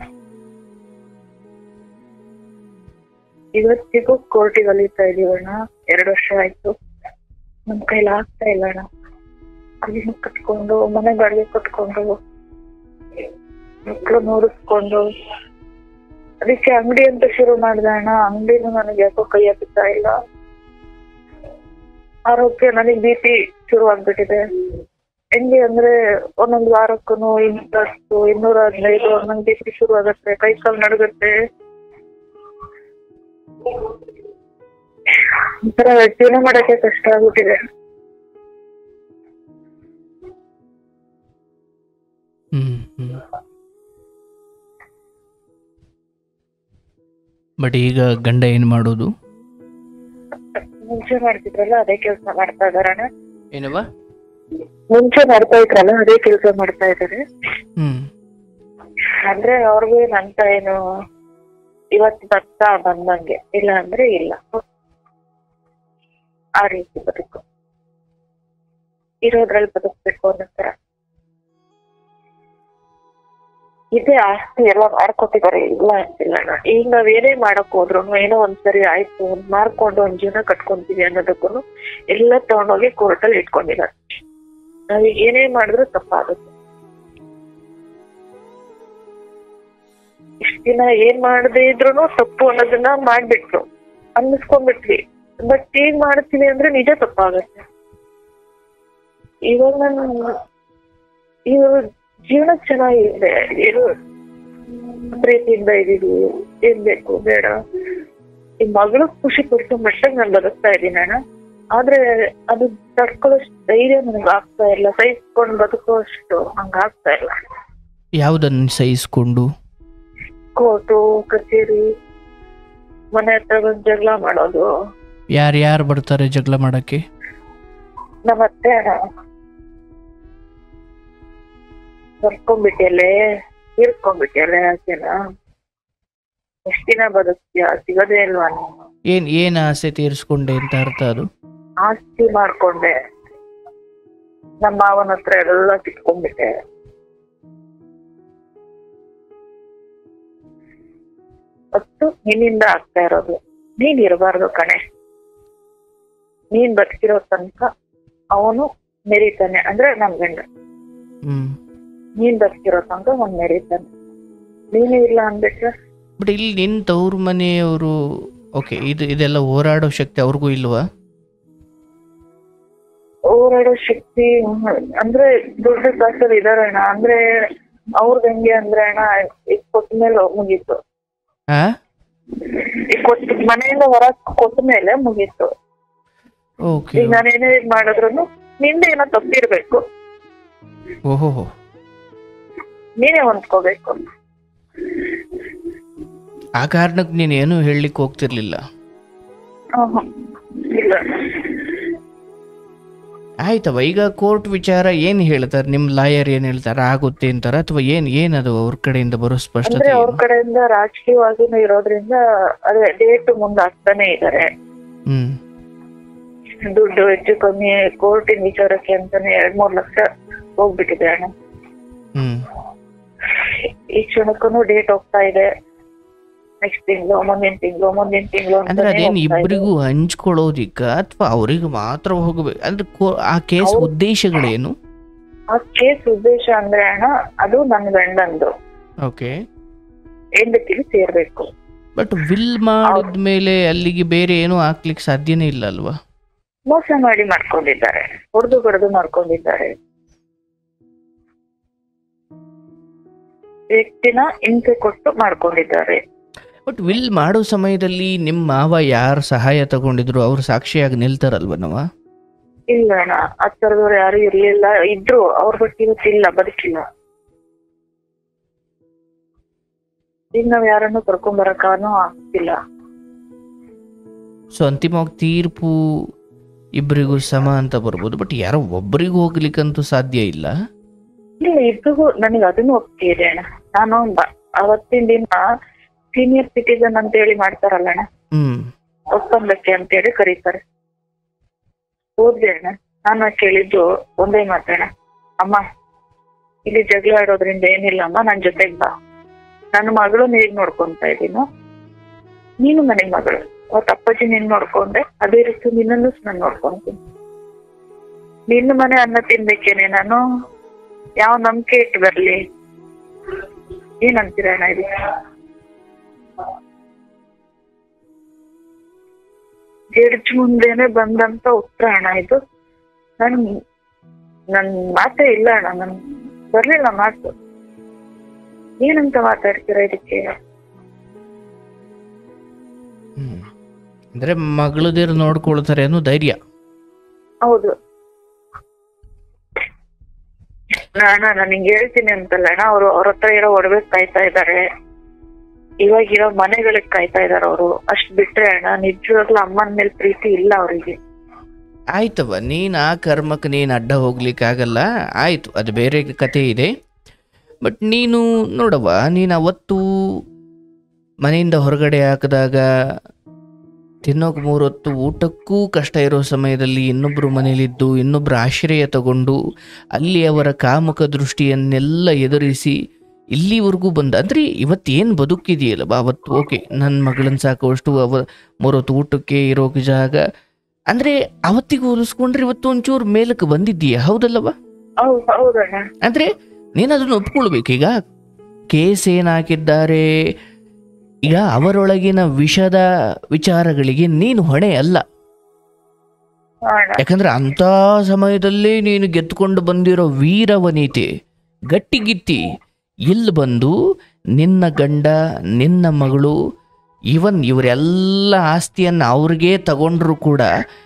ಇವತ್ತಿಗೂ ಕೋರ್ಟಿಗೆ ಅಲಿತಾ ಇದೀವಣ್ಣ ಎರಡು ವರ್ಷ ಆಯ್ತು ನಮ್ ಕೈಲಿ ಆಗ್ತಾ ಇಲ್ಲ ಅಣ್ಣ ಅಲ್ಲಿನ ಕಟ್ಕೊಂಡು ಮನೆ ಬಾಡಿಗೆ ಕಟ್ಕೊಂಡು ಮಕ್ಳು ನೋಡಿಸ್ಕೊಂಡು ಅದಕ್ಕೆ ಅಂಗಡಿ ಅಂತ ಶುರು ಮಾಡಿದೆ ಅಣ್ಣ ಅಂಗಡಿನೂ ನನಗೆ ಯಾಕೋ ಕೈ ಹತ್ತುತ್ತಾ ಇಲ್ಲ ಆರೋಗ್ಯ ನನಗೆ ಬಿ ಪಿ ಶುರು ಆಗ್ಬಿಟ್ಟಿದೆ ಹೆಂಗೆ ಅಂದ್ರೆ ಒಂದೊಂದು ವಾರಕ್ಕೂ ಇನ್ನೂರಷ್ಟು ಇನ್ನೂರ ಹದಿನೈದು ನಂಗೆ ಬಿ ಪಿ ಶುರು ಆಗತ್ತೆ ಕೈ ಕಾಲು ನಡುಗುತ್ತೆ ಒಂಥರ ಜೀವನ ಮಾಡಕ್ಕೆ ಕಷ್ಟ ಆಗ್ಬಿಟ್ಟಿದೆ ಹ್ಮ್ ಹ್ಮ್ ಬಟ್ ಈಗ ಗಂಡ ಏನ್ ಮಾಡೋದು ಮುಂಚೆ ಮಾಡ್ತಿದ್ರಲ್ಲ ಅದೇ ಕೆಲಸ ಮಾಡ್ತಾ ಇದಾರಣ್ಣ ಏನವ ಮುಂಚೆ ಮಾಡ್ತಾ ಇದ್ರಲ್ಲ ಅದೇ ಕೆಲಸ ಮಾಡ್ತಾ ಇದಾರೆ ಹ್ಮ್ ಅಂದ್ರೆ ಅವ್ರಿಗೂ ನಂತ ಏನು ಇವತ್ತು ಬರ್ತಾ ಬಂದಂಗೆ ಇಲ್ಲ ಅಂದ್ರೆ ಇಲ್ಲ ಆ ರೀತಿ ಬದುಕು ಇರೋದ್ರಲ್ಲಿ ಬದುಕ್ಬೇಕು ಅನ್ನೋ ತರ ಇದೇ ಆಸ್ತಿ ಎಲ್ಲ ಮಾಡ್ಕೊಟ್ಟಿದ್ದಾರೆ ಇಲ್ಲ ಅಂತಿಲ್ಲ ಅಣ್ಣ. ಈಗ ನಾವ್ ಏನೇ ಮಾಡಕ್ ಹೋದ್ರು ಏನೋ ಒಂದ್ಸರಿ ಆಯ್ತು ಒಂದ್ ಮಾರ್ಕೊಂಡು ಒಂದ್ ಜೀವನ ಕಟ್ಕೊಂತೀವಿ ಅನ್ನೋದಕ್ಕೂ ಎಲ್ಲ ತಗೊಂಡೋಗಿ ಕೋರ್ಟಲ್ಲಿ ಇಟ್ಕೊಂಡಿದ್ದಾರೆ ನಾವೀಗ ಏನೇ ಮಾಡಿದ್ರು ತಪ್ಪಾಗುತ್ತೆ ಇಷ್ಟ ದಿನ ಏನ್ ಮಾಡದೇ ಇದ್ರು ತಪ್ಪು ಅನ್ನೋದನ್ನ ಮಾಡ್ಬಿಟ್ರು ಅನ್ನಿಸ್ಕೊಂಡ್ಬಿಟ್ವಿ ಬಟ್ ಈಗ ಮಾಡ್ತೀವಿ ಅಂದ್ರೆ ನಿಜ ತಪ್ಪಾಗತ್ತೆ ಇವಾಗ ನಾನು ಇವಾಗ ಜೀವನ ಚೆನ್ನಾಗಿದೆ ಏನು ಪ್ರೀತಿಯಿಂದ ಇದೀವಿ ಏನ್ ಬೇಕು ಬೇಡ ಈ ಮಗಳು ಖುಷಿ ಪಡಿಸೋ ಮಟ್ಟಿಗೆ ನಾನು ಬದುಕ್ತಾ ಇದ್ದೀನಿ ಅಣ್ಣ ಆದ್ರೆ ಅದು ತಡ್ಕೊಳ್ಳೋಷ್ಟು ಧೈರ್ಯ ನನಗೆ ಆಗ್ತಾ ಇಲ್ಲ ಸಹಿಸ್ಕೊಂಡು ಬದುಕುವಷ್ಟು ಹಂಗ ಆಗ್ತಾ ಇಲ್ಲ ಯಾವುದನ್ನು ಸಹಿಸ್ಕೊಂಡು ಕೋರ್ಟು ಕಚೇರಿ ಮನೆ ಹತ್ರ ಬಂದು ಜಗಳ ಮಾಡೋದು ಯಾರು ಯಾರು ಬರ್ತಾರೆ ಜಗಳ ಮಾಡಕ್ಕೆ ನಮ್ಮ ಅತ್ತೆ ಅಣ್ಣ ಬರ್ಕೊಂಡ್ಬಿಟ್ಟಿಯಲ್ಲೇ ತೀರ್ಕೊಂಡ್ಬಿಟ್ಟಿಯಲ್ಲೇ ಆಕೆನ ಎಷ್ಟ್ ದಿನ ಬದುಕ್ತೀಯ ಸಿಗೋದೇ ಇಲ್ವಾ ನೀನು ಏನ್ ಏನ್ ಆಸೆ ತೀರಿಸ್ಕೊಂಡೆ ಅಂತ ಅರ್ಥ ಅದು ಆಸ್ತಿ ಮಾಡ್ಕೊಂಡೆ ನಮ್ಮ ಮಾವನ ಹತ್ರ ಎಲ್ಲ ಕಿತ್ಕೊಂಡ್ಬಿಟ್ಟೆ ಹೊತ್ತು ನಿನ್ನಿಂದ ಆಗ್ತಾ ಇರೋದು ನೀನ್ ಇರಬಾರ್ದು ಕಣೆ ನೀನ್ ಬದುಕಿರೋ ತನಕ ಅವನು ಮೆರೀತಾನೆ ಅಂದ್ರೆ ನಮ್ ಗಂಡ ಹ್ಮ್ ನೀನ್ ಬದುಕಿರೋ ತನಕ ಅವ್ನು ಮೆರೀತಾನೆ ನೀನು ಇಲ್ಲ ಅಂದ್ಬಿಟ್ರೆ ಬಟ್ ಇಲ್ಲಿ ನಿನ್ನ ತವ್ರ ಮನೆಯವರು ಓಕೆ ಇದು ಇದೆಲ್ಲ ಹೋರಾಡೋ ಶಕ್ತಿ ಅವ್ರಿಗೂ ಇಲ್ವಾ ಹೋರಾಡೋ ಶಕ್ತಿ ಹ್ಮ್, ಅಂದ್ರೆ ದುಡ್ಡು ಕಾಸಲ್ಲಿ ಇದಾರೆ ಅಣ್ಣ ಅಂದ್ರೆ ಅವ್ರದ್ ಹೆಂಗೆ ಅಂದ್ರೆ ಅಣ್ಣ ಈಗ ಕೊಟ್ಟ ಮೇಲೆ ಮುಗೀತು ಹಾ ಈಗ ಕೊಟ್ಟ ಮನೆಯಿಂದ ಹೊರಗ್ ಕೊಟ್ಟ ಮೇಲೆ ಮುಗೀತು ಓಕೆ ಈಗ ನಾನು ಏನೇ ಇದ್ ಮಾಡಿದ್ರು ನಿಂದ ಏನೋ ತಪ್ಪಿರ್ಬೇಕು ಓಹೋ ನೀನೇ ಹೊಂದ್ಕೋಬೇಕು ಆ ಕಾರಣಕ್ಕೆ ನೀನು ಏನು ಹೇಳಲಿಕ್ಕೆ ಹೋಗ್ತಿರ್ಲಿಲ್ಲ ಹ್ಮ್ ಹ್ಮ್. ಇಲ್ಲ ಆಯ್ತವ ಈಗ ಕೋರ್ಟ್ ವಿಚಾರ ಏನು ಹೇಳ್ತಾರೆ ನಿಮ್ಮ ಲಾಯರ್ ಏನು ಹೇಳ್ತಾರೆ ಆಗುತ್ತೆ ಅಂತಾರ ಅಥವಾ ಏನು ಏನದು ಅವ್ರ ಕಡೆಯಿಂದ ಬರೋ ಸ್ಪಷ್ಟತೆ ಅಂದ್ರೆ ಅವ್ರ ಏನು? ಕಡೆಯಿಂದ ರಾಜಕೀಯವಾಗಿನೂ ಇರೋದ್ರಿಂದ ಅದೇ ಡೇಟ್ ಮುಂದೆ ಹಾಕ್ತಾನೆ ಇದಾರೆ ಹ್ಮ್ ದುಡ್ಡು ಹೆಚ್ಚು ಕಮ್ಮಿ ಕೋರ್ಟಿನ ವಿಚಾರಕ್ಕೆ ಅಂತಾನೆ ಎರಡ್ ಮೂರ್ ಲಕ್ಷ ಹೋಗ್ಬಿಟ್ಟಿದೆ ಅಣ್ಣ ಹ್ಮ್ ಈ ಕ್ಷಣಕ್ಕೂ ಡೇಟ್ ಹೋಗ್ತಾ ಇದೆ ನೆಕ್ಸ್ಟ್ ತಿಂಗಳು ಮುಂದಿನ ತಿಂಗಳು ಮುಂದಿನ ತಿಂಗಳು ಅಂದ್ರೆ ಅದೇನು ಇಬ್ಬರಿಗೂ ಹಂಚ್ಕೊಳ್ಳೋದಿಕ್ಕ ಅಥವಾ ಅವ್ರಿಗೆ ಮಾತ್ರ ಹೋಗ್ಬೇಕು ಅಂದ್ರೆ ಕೋ- ಆ ಕೇಸ್ ಅವ್ರು- ಉದ್ದೇಶಗಳೇನು ಆ ಕೇಸ್ ಉದ್ದೇಶ ಅಂದ್ರೆ ಅಣ್ಣ ಅದು ನನ್ ಗಂಡಂದು ಓಕೆ ಹೆಂಡತಿಗೆ ಸೇರ್ಬೇಕು ಬಟ್ ವಿಲ್ ಮಾಡಿದ್ಮೇಲೆ ಅಲ್ಲಿಗೆ ಬೇರೆ ಏನೂ ಹಾಕ್ಲಿಕ್ಕೆ ಸಾಧ್ಯನೇ ಇಲ್ಲ ಅಲ್ವಾ ಮೋಸ ಮಾಡಿ ಮಾಡ್ಕೊಂಡಿದ್ದಾರೆ ಹೊಡೆದು ಬಡ್ದು ಮಾಡ್ಕೊಂಡಿದ್ದಾರೆ ವ್ಯಕ್ತಿನ ಹಿಂಸೆ ಕೊಟ್ಟು ಮಾಡ್ಕೊಂಡಿದ್ದಾರೆ ಬಟ್ ವಿಲ್ ಮಾಡೋ ಸಮಯದಲ್ಲಿ ನಿಮ್ಮ ಮಾವ ಯಾರು ಸಹಾಯ ತಗೊಂಡಿದ್ರು ಅವ್ರು ಸಾಕ್ಷಿಯಾಗಿ ನಿಲ್ತಾರಲ್ವ ನಾವ ಇಲ್ಲ ಅಣ್ಣ ಆ ಥರದವ್ರು ಯಾರು ಇರ್ಲಿಲ್ಲ ಇದ್ರು ಅವ್ರ ಬಗ್ಗೆ ಇವತ್ತಿಲ್ಲ ಬದುಕಿಲ್ಲ ಈಗ ನಾವ್ ಯಾರನ್ನು ಕರ್ಕೊಂಡ್ ಬರಕಾನು ಆಗ್ತಿಲ್ಲ ಸೊ ಅಂತಿಮವಾಗಿ ತೀರ್ಪು ಇಬ್ಬರಿಗೂ ಸಮ ಅಂತ ಬರ್ಬೋದು ಬಟ್ ಯಾರೋ ಒಬ್ಬರಿಗೂ ಹೋಗ್ಲಿಕ್ಕಂತೂ ಸಾಧ್ಯ ಇಲ್ಲ ಇಲ್ಲ ಇಬ್ರಿಗೂ ನನಗೆ ಅದನ್ನು ಒಪ್ಪಿಗೆ ಇದೆ ಅಣ್ಣ ನಾನು ಬ- ಅವತ್ತಿನ ದಿನ ಸೀನಿಯರ್ ಸಿಟಿಸನ್ ಅಂತ ಹೇಳಿ ಮಾಡ್ತಾರಲ್ಲ ಅಣ್ಣ ಹ್ಮ್ ಒಪ್ಪಂದಕ್ಕೆ ಅಂತ ಹೇಳಿ ಕರೀತಾರೆ ಹೋದ್ವಿ ಅಣ್ಣ ನಾನು ಕೇಳಿದ್ದು ಒಂದೇ ಮಾತಣ್ಣ ಅಮ್ಮ ಇಲ್ಲಿ ಜಗಳ ಆಡೋದ್ರಿಂದ ಏನಿಲ್ಲ ಅಮ್ಮ ನನ್ ಜೊತೆಗ್ ಬಾ ನನ್ನ ಮಗಳು ಹೇಗ್ ನೋಡ್ಕೊಂತ ಇದ್ದೀನೋ ನೀನು ನನಗ್ ಮಗಳು ಅವತ್ತು ಅಪ್ಪಾಜಿ ನೀನ್ ನೋಡ್ಕೊಂಡೆ ಅದೇ ರೀತಿ ನಿನ್ನನ್ನು ನಾನು ನೋಡ್ಕೊಂತೀನಿ ನಿನ್ನ ಮನೆ ಅನ್ನ ತಿನ್ಬೇಕೇನೆ ನಾನು ಯಾವ ನಂಬಿಕೆ ಇಟ್ಟು ಬರ್ಲಿ ಏನಂತೀರ ಅಣ್ಣ ಇದು ಜಡ್ಜ್ ಮುಂದೆನೆ ಬಂದಂತ ಉತ್ತರ ಅಣ್ಣ ಇದು ನನ್ ನನ್ ಮಾತೇ ಇಲ್ಲ ಅಣ್ಣ ನನ್ ಬರ್ಲಿಲ್ಲ ಮಾತು ಏನಂತ ಮಾತಾಡ್ತೀರಾ ಇದಕ್ಕೆ ಹ್ಮ್ ಅಂದ್ರೆ ಮಗಳದಿರು ನೋಡ್ಕೊಳ್ತಾರೆ ಅನ್ನೋ ಧೈರ್ಯ ಹೌದು ನಾನು ನಾನು ಹಿಂಗ್ ಹೇಳ್ತೀನಿ ಅಂತಲ್ಲ ಅಣ್ಣ ಅವ್ರು ಅವ್ರ ಹತ್ರ ಇರೋ ಒಡವೆ ಕಾಯ್ತಾ ಇದ್ದಾರೆ ಇವಾಗಿರೋ ಮನೆಗಳಿಗೆ ಕಾಯ್ತಾ ಇದಾರೆ ಅವರು ಅಷ್ಟ್ ಬಿಟ್ರೆ ಅಣ್ಣ ನಿಜವಾಗ್ಲೂ ಅಮ್ಮನ ಮೇಲೆ ಪ್ರೀತಿ ಇಲ್ಲ ಅವರಿಗೆ ಆಯ್ತವ ನೀನು ಆ ಕರ್ಮಕ್ಕೆ ನೀನು ಅಡ್ಡ ಹೋಗ್ಲಿಕ್ಕಾಗಲ್ಲ ಆಯ್ತು ಅದು ಬೇರೆ ಕತೆ ಇದೆ ಬಟ್ ನೀನು ನೋಡವ್ವ ನೀನು ಅವತ್ತು ಮನೆಯಿಂದ ಹೊರಗಡೆ ಹಾಕಿದಾಗ ತಿನ್ನೋಕೆ ಮೂರೊತ್ತು ಊಟಕ್ಕೂ ಕಷ್ಟ ಇರೋ ಸಮಯದಲ್ಲಿ ಇನ್ನೊಬ್ಬರು ಮನೇಲಿದ್ದು ಇನ್ನೊಬ್ಬರ ಆಶ್ರಯ ತಗೊಂಡು ಅಲ್ಲಿ ಅವರ ಕಾಮಕ ದೃಷ್ಟಿಯನ್ನೆಲ್ಲ ಎದುರಿಸಿ ಇಲ್ಲಿವರೆಗೂ ಬಂದ ಅಂದರೆ ಇವತ್ತೇನು ಬದುಕಿದೆಯಲ್ಲವ ಅವತ್ತು ಓಕೆ ನನ್ನ ಮಗಳನ್ನ ಸಾಕುವಷ್ಟು ಅವ ಮೂರೊತ್ತು ಊಟಕ್ಕೆ ಇರೋಕೆ ಜಾಗ ಅಂದರೆ ಅವತ್ತಿಗೆ ಹೋಲಿಸ್ಕೊಂಡ್ರೆ ಇವತ್ತು ಒಂಚೂರು ಮೇಲಕ್ಕೆ ಬಂದಿದ್ದೀಯ ಹೌದಲ್ಲವ ಹೌದು ಹೌದಣ್ಣ ಅಂದರೆ ನೀನು ಅದನ್ನು ಒಪ್ಕೊಳ್ಬೇಕೀಗ ಕೇಸ್ ಏನು ಹಾಕಿದ್ದಾರೆ ಈಗ ಅವರೊಳಗಿನ ವಿಷದ ವಿಚಾರಗಳಿಗೆ ನೀನು ಹೊಣೆ ಅಲ್ಲ ಅಣ್ಣ ಯಾಕಂದ್ರೆ ಅಂಥ ಸಮಯದಲ್ಲಿ ನೀನು ಗೆದ್ದುಕೊಂಡು ಬಂದಿರೋ ವೀರವನಿತೆ ಗಟ್ಟಿಗಿತ್ತಿ ಇಲ್ಲಿ ಬಂದು ನಿನ್ನ ಗಂಡ ನಿನ್ನ ಮಗಳು ಇವನ್ ಇವರೆಲ್ಲ ಆಸ್ತಿಯನ್ನು ಅವ್ರಿಗೆ ತಗೊಂಡ್ರು ಕೂಡ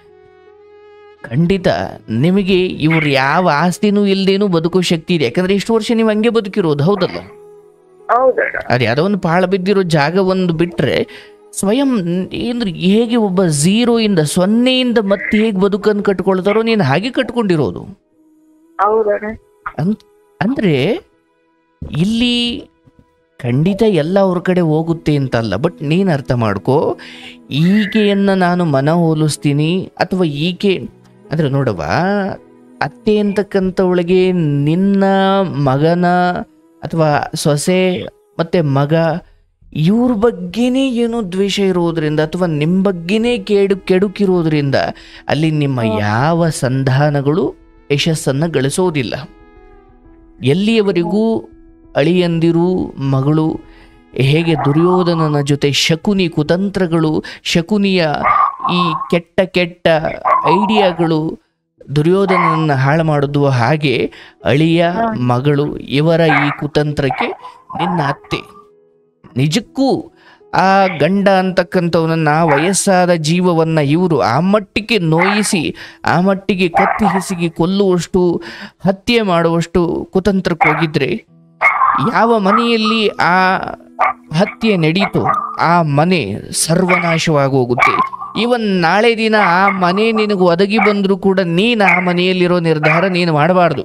ಖಂಡಿತ ನಿಮಗೆ ಇವ್ರು ಯಾವ ಆಸ್ತಿನೂ ಇಲ್ದೇನೂ ಬದುಕೋ ಶಕ್ತಿ ಇದೆ ಯಾಕಂದ್ರೆ ಇಷ್ಟು ವರ್ಷ ನೀವು ಹಂಗೆ ಬದುಕಿರೋದು ಹೌದಲ್ಲ ಹೌದಣ್ಣ ಅದು ಯಾವುದೋ ಒಂದು ಪಾಳ ಬಿದ್ದಿರೋ ಜಾಗ ಒಂದು ಬಿಟ್ಟರೆ ಸ್ವಯಂ ಅಂದ್ರೆ ಹೇಗೆ ಒಬ್ಬ ಝೀರೋ ಇಂದ ಸೊನ್ನೆಯಿಂದ ಮತ್ತೆ ಹೇಗೆ ಬದುಕನ್ನು ಕಟ್ಕೊಳ್ತಾರೋ ನೀನು ಹಾಗೆ ಕಟ್ಕೊಂಡಿರೋದು ಹೌದಣ್ಣ ಅನ್- ಅಂದ್ರೆ ಇಲ್ಲಿ ಖಂಡಿತ ಎಲ್ಲ ಅವ್ರ ಕಡೆ ಹೋಗುತ್ತೆ ಅಂತಲ್ಲ ಬಟ್ ನೀನು ಅರ್ಥ ಮಾಡ್ಕೋ ಈಕೆಯನ್ನು ನಾನು ಮನ ಹೋಲಿಸ್ತೀನಿ ಅಥವಾ ಈಕೆ ಅಂದರೆ ನೋಡವ್ವ ಅತ್ತೆ ಅಂತಕ್ಕಂಥವಳಿಗೆ ನಿನ್ನ ಮಗನ ಅಥವಾ ಸೊಸೆ ಮತ್ತು ಮಗ ಇವ್ರ ಬಗ್ಗೆನೇ ಏನೋ ದ್ವೇಷ ಇರೋದ್ರಿಂದ ಅಥವಾ ನಿಮ್ಮ ಬಗ್ಗೆನೇ ಕೆಡು ಕೆಡುಕಿರೋದ್ರಿಂದ ಅಲ್ಲಿ ನಿಮ್ಮ ಯಾವ ಸಂಧಾನಗಳು ಯಶಸ್ಸನ್ನು ಗಳಿಸೋದಿಲ್ಲ ಎಲ್ಲಿಯವರೆಗೂ ಅಳಿಯಂದಿರು ಮಗಳು ಹೇಗೆ ದುರ್ಯೋಧನನ ಜೊತೆ ಶಕುನಿ ಕುತಂತ್ರಗಳು ಶಕುನಿಯ ಈ ಕೆಟ್ಟ ಕೆಟ್ಟ ಐಡಿಯಾಗಳು ದುರ್ಯೋಧನನ ಹಾಳು ಮಾಡುದು ಹಾಗೆ ಅಳಿಯ ಮಗಳು ಇವರ ಈ ಕುತಂತ್ರಕ್ಕೆ ನಿನ್ನ ಅತ್ತೆ ನಿಜಕ್ಕೂ ಆ ಗಂಡ ಅಂತಕ್ಕಂಥವನನ್ನ ವಯಸ್ಸಾದ ಜೀವವನ್ನ ಇವರು ಆ ಮಟ್ಟಿಗೆ ನೋಯಿಸಿ ಆ ಮಟ್ಟಿಗೆ ಕತ್ತಿ ಹಿಸಿಗಿ ಕೊಲ್ಲುವಷ್ಟು ಹತ್ಯೆ ಮಾಡುವಷ್ಟು ಕುತಂತ್ರಕ್ಕೆ ಹೋಗಿದ್ರೆ ಯಾವ ಮನೆಯಲ್ಲಿ ಆ ಹತ್ಯೆ ನಡೀತೋ ಆ ಮನೆ ಸರ್ವನಾಶವಾಗಿ ಹೋಗುತ್ತೆ ಇವನ್ ನಾಳೆ ದಿನ ಆ ಮನೆ ನಿನಗೆ ಒದಗಿ ಬಂದರೂ ಕೂಡ ನೀನು ಆ ಮನೆಯಲ್ಲಿರೋ ನಿರ್ಧಾರ ನೀನು ಮಾಡಬಾರ್ದು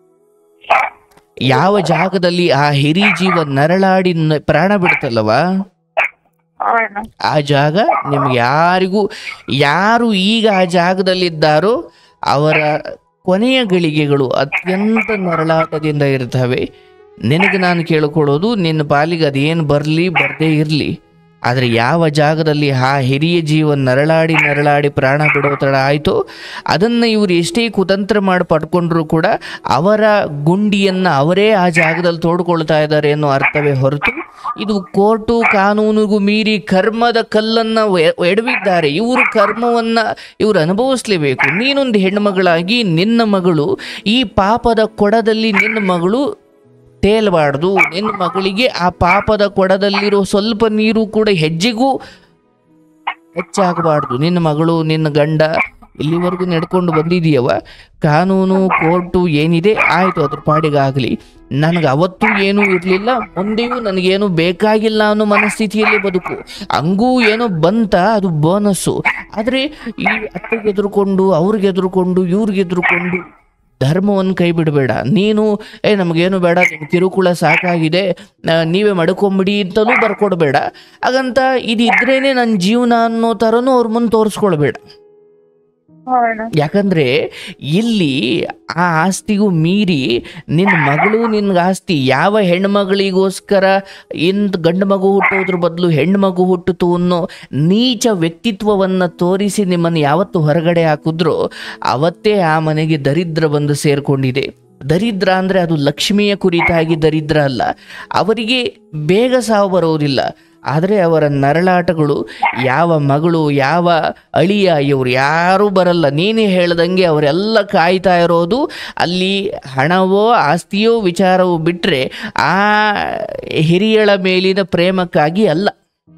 ಯಾವ ಜಾಗದಲ್ಲಿ ಆ ಹಿರಿ ಜೀವ ನರಳಾಡಿ ನ- ಪ್ರಾಣ ಬಿಡುತ್ತಲ್ಲವಾ ಹಾ ಅಣ್ಣ ಆ ಜಾಗ ನಿಮ್ಗೆ ಯಾರಿಗೂ ಯಾರು ಈಗ ಆ ಜಾಗದಲ್ಲಿದ್ದಾರೋ ಅವರ ಕೊನೆಯ ಗಳಿಗೆಗಳು ಅತ್ಯಂತ ನರಳಾಟದಿಂದ ಇರ್ತವೆ ನಿನಗೆ ನಾನು ಕೇಳಿಕೊಳ್ಳೋದು ನಿನ್ನ ಪಾಲಿಗೆ ಅದೇನು ಬರಲಿ ಬರದೇ ಇರಲಿ ಆದರೆ ಯಾವ ಜಾಗದಲ್ಲಿ ಆ ಹಿರಿಯ ಜೀವ ನರಳಾಡಿ ನರಳಾಡಿ ಪ್ರಾಣ ಬಿಡೋ ತಡ ಆಯಿತೋ ಅದನ್ನು ಇವರು ಎಷ್ಟೇ ಕುತಂತ್ರ ಮಾಡಿ ಪಡ್ಕೊಂಡ್ರೂ ಕೂಡ ಅವರ ಗುಂಡಿಯನ್ನು ಅವರೇ ಆ ಜಾಗದಲ್ಲಿ ತೋಡ್ಕೊಳ್ತಾ ಇದ್ದಾರೆ ಅನ್ನೋ ಅರ್ಥವೇ ಹೊರತು ಇದು ಕೋರ್ಟು ಕಾನೂನಿಗೂ ಮೀರಿ ಕರ್ಮದ ಕಲ್ಲನ್ನು ಎ- ಎಡವಿದ್ದಾರೆ ಇವರು ಕರ್ಮವನ್ನ ಇವರು ಅನುಭವಿಸ್ಲೇಬೇಕು ನೀನೊಂದು ಹೆಣ್ಮಗಳಾಗಿ ನಿನ್ನ ಮಗಳು ಈ ಪಾಪದ ಕೊಡದಲ್ಲಿ ನಿನ್ನ ಮಗಳು ತೇಲಬಾರ್ದು ನಿನ್ನ ಮಗಳಿಗೆ ಆ ಪಾಪದ ಕೊಡದಲ್ಲಿರೋ ಸ್ವಲ್ಪ ನೀರು ಕೂಡ ಹೆಜ್ಜೆಗೂ ಹೆಚ್ಚಾಗಬಾರ್ದು ನಿನ್ನ ಮಗಳು ನಿನ್ನ ಗಂಡ ಇಲ್ಲಿವರೆಗೂ ನಡ್ಕೊಂಡು ಬಂದಿದೀಯವ ಕಾನೂನು ಕೋರ್ಟು ಏನಿದೆ ಆಯಿತು ಅದ್ರ ಪಾಡಿಗಾಗಲಿ ನನಗೆ ಅವತ್ತೂ ಏನೂ ಇರಲಿಲ್ಲ ಮುಂದೆಯೂ ನನಗೇನು ಬೇಕಾಗಿಲ್ಲ ಅನ್ನೋ ಮನಸ್ಥಿತಿಯಲ್ಲಿ ಬದುಕು ಹಂಗೂ ಏನೋ ಬಂತ ಅದು ಬೋನಸ್ಸು ಆದರೆ ಈ ಅತ್ತೆಗೆ ಎದುರುಕೊಂಡು ಅವ್ರಿಗೆ ಎದುರುಕೊಂಡು ಇವ್ರಿಗೆ ಎದುರುಕೊಂಡು ಧರ್ಮವನ್ನು ಕೈ ಬಿಡಬೇಡ ನೀನು ಏ ನಮಗೇನು ಬೇಡ ನಿಮ್ ಕಿರುಕುಳ ಸಾಕಾಗಿದೆ ಆ, ನೀವೇ ಮಡ್ಕೊಂಬಿಡಿ ಅಂತಲೂ ಬರ್ಕೊಡ್ಬೇಡ ಹಾಗಂತ ಇದಿದ್ರೇನೆ ನನ್ನ ಜೀವನ ಅನ್ನೋ ಥರನೂ ಅವ್ರ ಮುಂದೆ ತೋರಿಸ್ಕೊಳ್ಬೇಡ ಹಾ ಅಣ್ಣ ಯಾಕಂದ್ರೆ ಇಲ್ಲಿ ಆ ಆಸ್ತಿಗೂ ಮೀರಿ ನಿನ್ನ ಮಗಳು ನಿನ್ಗೆ ಆಸ್ತಿ ಯಾವ ಹೆಣ್ಮಗಳಿಗೋಸ್ಕರ ಇಂದು ಗಂಡು ಮಗು ಹುಟ್ಟೋದ್ರ ಬದಲು ಹೆಣ್ಣು ಮಗು ಹುಟ್ಟಿತು ಅನ್ನೋ ನೀಚ ವ್ಯಕ್ತಿತ್ವವನ್ನು ತೋರಿಸಿ ನಿಮ್ಮನ್ನು ಯಾವತ್ತು ಹೊರಗಡೆ ಹಾಕಿದ್ರೋ ಅವತ್ತೇ ಆ ಮನೆಗೆ ದರಿದ್ರ ಬಂದು ಸೇರ್ಕೊಂಡಿದೆ ದರಿದ್ರ ಅಂದರೆ ಅದು ಲಕ್ಷ್ಮಿಯ ಕುರಿತಾಗಿ ದರಿದ್ರ ಅಲ್ಲ ಅವರಿಗೆ ಬೇಗ ಸಾವು ಬರೋದಿಲ್ಲ ಆದರೆ ಅವರ ನರಳಾಟಗಳು ಯಾವ ಮಗಳು ಯಾವ ಅಳಿಯ ಇವ್ರು ಯಾರೂ ಬರಲ್ಲ ನೀನೇ ಹೇಳ್ದಂಗೆ ಅವರೆಲ್ಲ ಕಾಯ್ತಾ ಇರೋದು ಅಲ್ಲಿ ಹಣವೋ ಆಸ್ತಿಯೋ ವಿಚಾರವೋ ಬಿಟ್ಟರೆ ಆ ಹಿರಿಯಳ ಮೇಲಿನ ಪ್ರೇಮಕ್ಕಾಗಿ ಅಲ್ಲ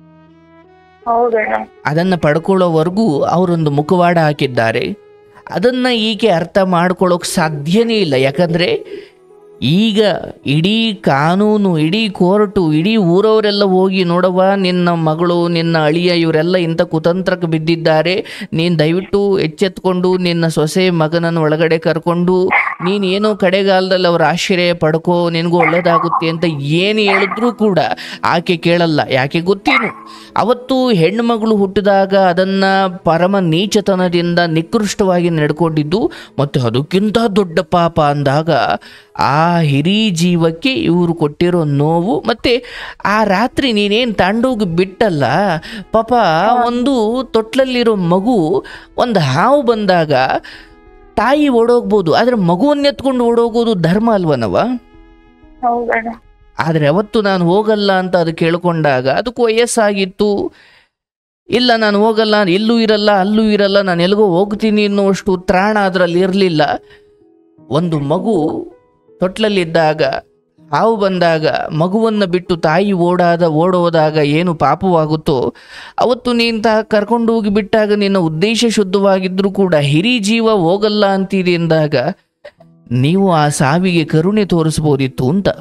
ಹೌದಣ್ಣ ಅದನ್ನು ಪಡ್ಕೊಳ್ಳೋವರೆಗೂ ಅವರೊಂದು ಮುಖವಾಡ ಹಾಕಿದ್ದಾರೆ ಅದನ್ನು ಈಕೆ ಅರ್ಥ ಮಾಡ್ಕೊಳ್ಳೋಕೆ ಸಾಧ್ಯನೇ ಇಲ್ಲ ಯಾಕಂದರೆ ಈಗ ಇಡೀ ಕಾನೂನು ಇಡೀ ಕೋರ್ಟು ಇಡೀ ಊರವರೆಲ್ಲ ಹೋಗಿ ನೋಡವ್ವ ನಿನ್ನ ಮಗಳು ನಿನ್ನ ಅಳಿಯ ಇವರೆಲ್ಲ ಇಂಥ ಕುತಂತ್ರಕ್ಕೆ ಬಿದ್ದಿದ್ದಾರೆ ನೀನು ದಯವಿಟ್ಟು ಎಚ್ಚೆತ್ಕೊಂಡು ನಿನ್ನ ಸೊಸೆ ಮಗನನ್ನು ಒಳಗಡೆ ಕರ್ಕೊಂಡು ನೀನು ಏನೋ ಕಡೆಗಾಲದಲ್ಲಿ ಅವರ ಆಶ್ರಯ ಪಡ್ಕೋ ನಿನಗೂ ಒಳ್ಳೇದಾಗುತ್ತೆ ಅಂತ ಏನು ಹೇಳಿದ್ರೂ ಕೂಡ ಆಕೆ ಕೇಳಲ್ಲ ಯಾಕೆ ಗೊತ್ತೇನು ಅವತ್ತು ಹೆಣ್ಣುಮಗಳು ಹುಟ್ಟಿದಾಗ ಅದನ್ನು ಪರಮ ನೀಚತನದಿಂದ ನಿಕೃಷ್ಟವಾಗಿ ನಡ್ಕೊಂಡಿದ್ದು ಮತ್ತು ಅದಕ್ಕಿಂತ ದೊಡ್ಡ ಪಾಪ ಅಂದಾಗ ಆ ಹಿರಿ ಜೀವಕ್ಕೆ ಇವರು ಕೊಟ್ಟಿರೋ ನೋವು ಮತ್ತು ಆ ರಾತ್ರಿ ನೀನೇನು ತಾಂಡೋಗಿ ಬಿಟ್ಟಲ್ಲ ಪಾಪ ಒಂದು ತೊಟ್ಲಲ್ಲಿರೋ ಮಗು ಒಂದು ಹಾವು ಬಂದಾಗ ತಾಯಿ ಓಡೋಗ್ಬೋದು ಆದರೆ ಮಗುವನ್ನ ಎತ್ಕೊಂಡು ಓಡೋಗೋದು ಧರ್ಮ ಅಲ್ವನವ ಹೌದಣ್ಣ ಆದರೆ ಅವತ್ತು ನಾನು ಹೋಗಲ್ಲ ಅಂತ ಅದು ಕೇಳ್ಕೊಂಡಾಗ ಅದಕ್ಕೂ ವಯಸ್ಸಾಗಿತ್ತು ಇಲ್ಲ ನಾನು ಹೋಗಲ್ಲ ಎಲ್ಲೂ ಇರಲ್ಲ ಅಲ್ಲೂ ಇರಲ್ಲ ನಾನು ಎಲ್ಲಿಗೋ ಹೋಗ್ತೀನಿ ಅನ್ನುವಷ್ಟು ತ್ರಾಣ ಅದರಲ್ಲಿ ಇರಲಿಲ್ಲ ಒಂದು ಮಗು ತೊಟ್ಲಲ್ಲಿದ್ದಾಗ ಹಾವು ಬಂದಾಗ ಮಗುವನ್ನು ಬಿಟ್ಟು ತಾಯಿ ಓಡಾದ ಓಡೋದಾಗ ಏನು ಪಾಪವಾಗುತ್ತೋ ಅವತ್ತು ನೀನು ತಾ ಕರ್ಕೊಂಡು ಹೋಗಿ ಬಿಟ್ಟಾಗ ನಿನ್ನ ಉದ್ದೇಶ ಶುದ್ಧವಾಗಿದ್ದರೂ ಕೂಡ ಹಿರಿ ಜೀವ ಹೋಗಲ್ಲ ಅಂತೀರಿ ಎಂದಾಗ ನೀವು ಆ ಸಾವಿಗೆ ಕರುಣೆ ತೋರಿಸ್ಬೋದಿತ್ತು ಅಂತ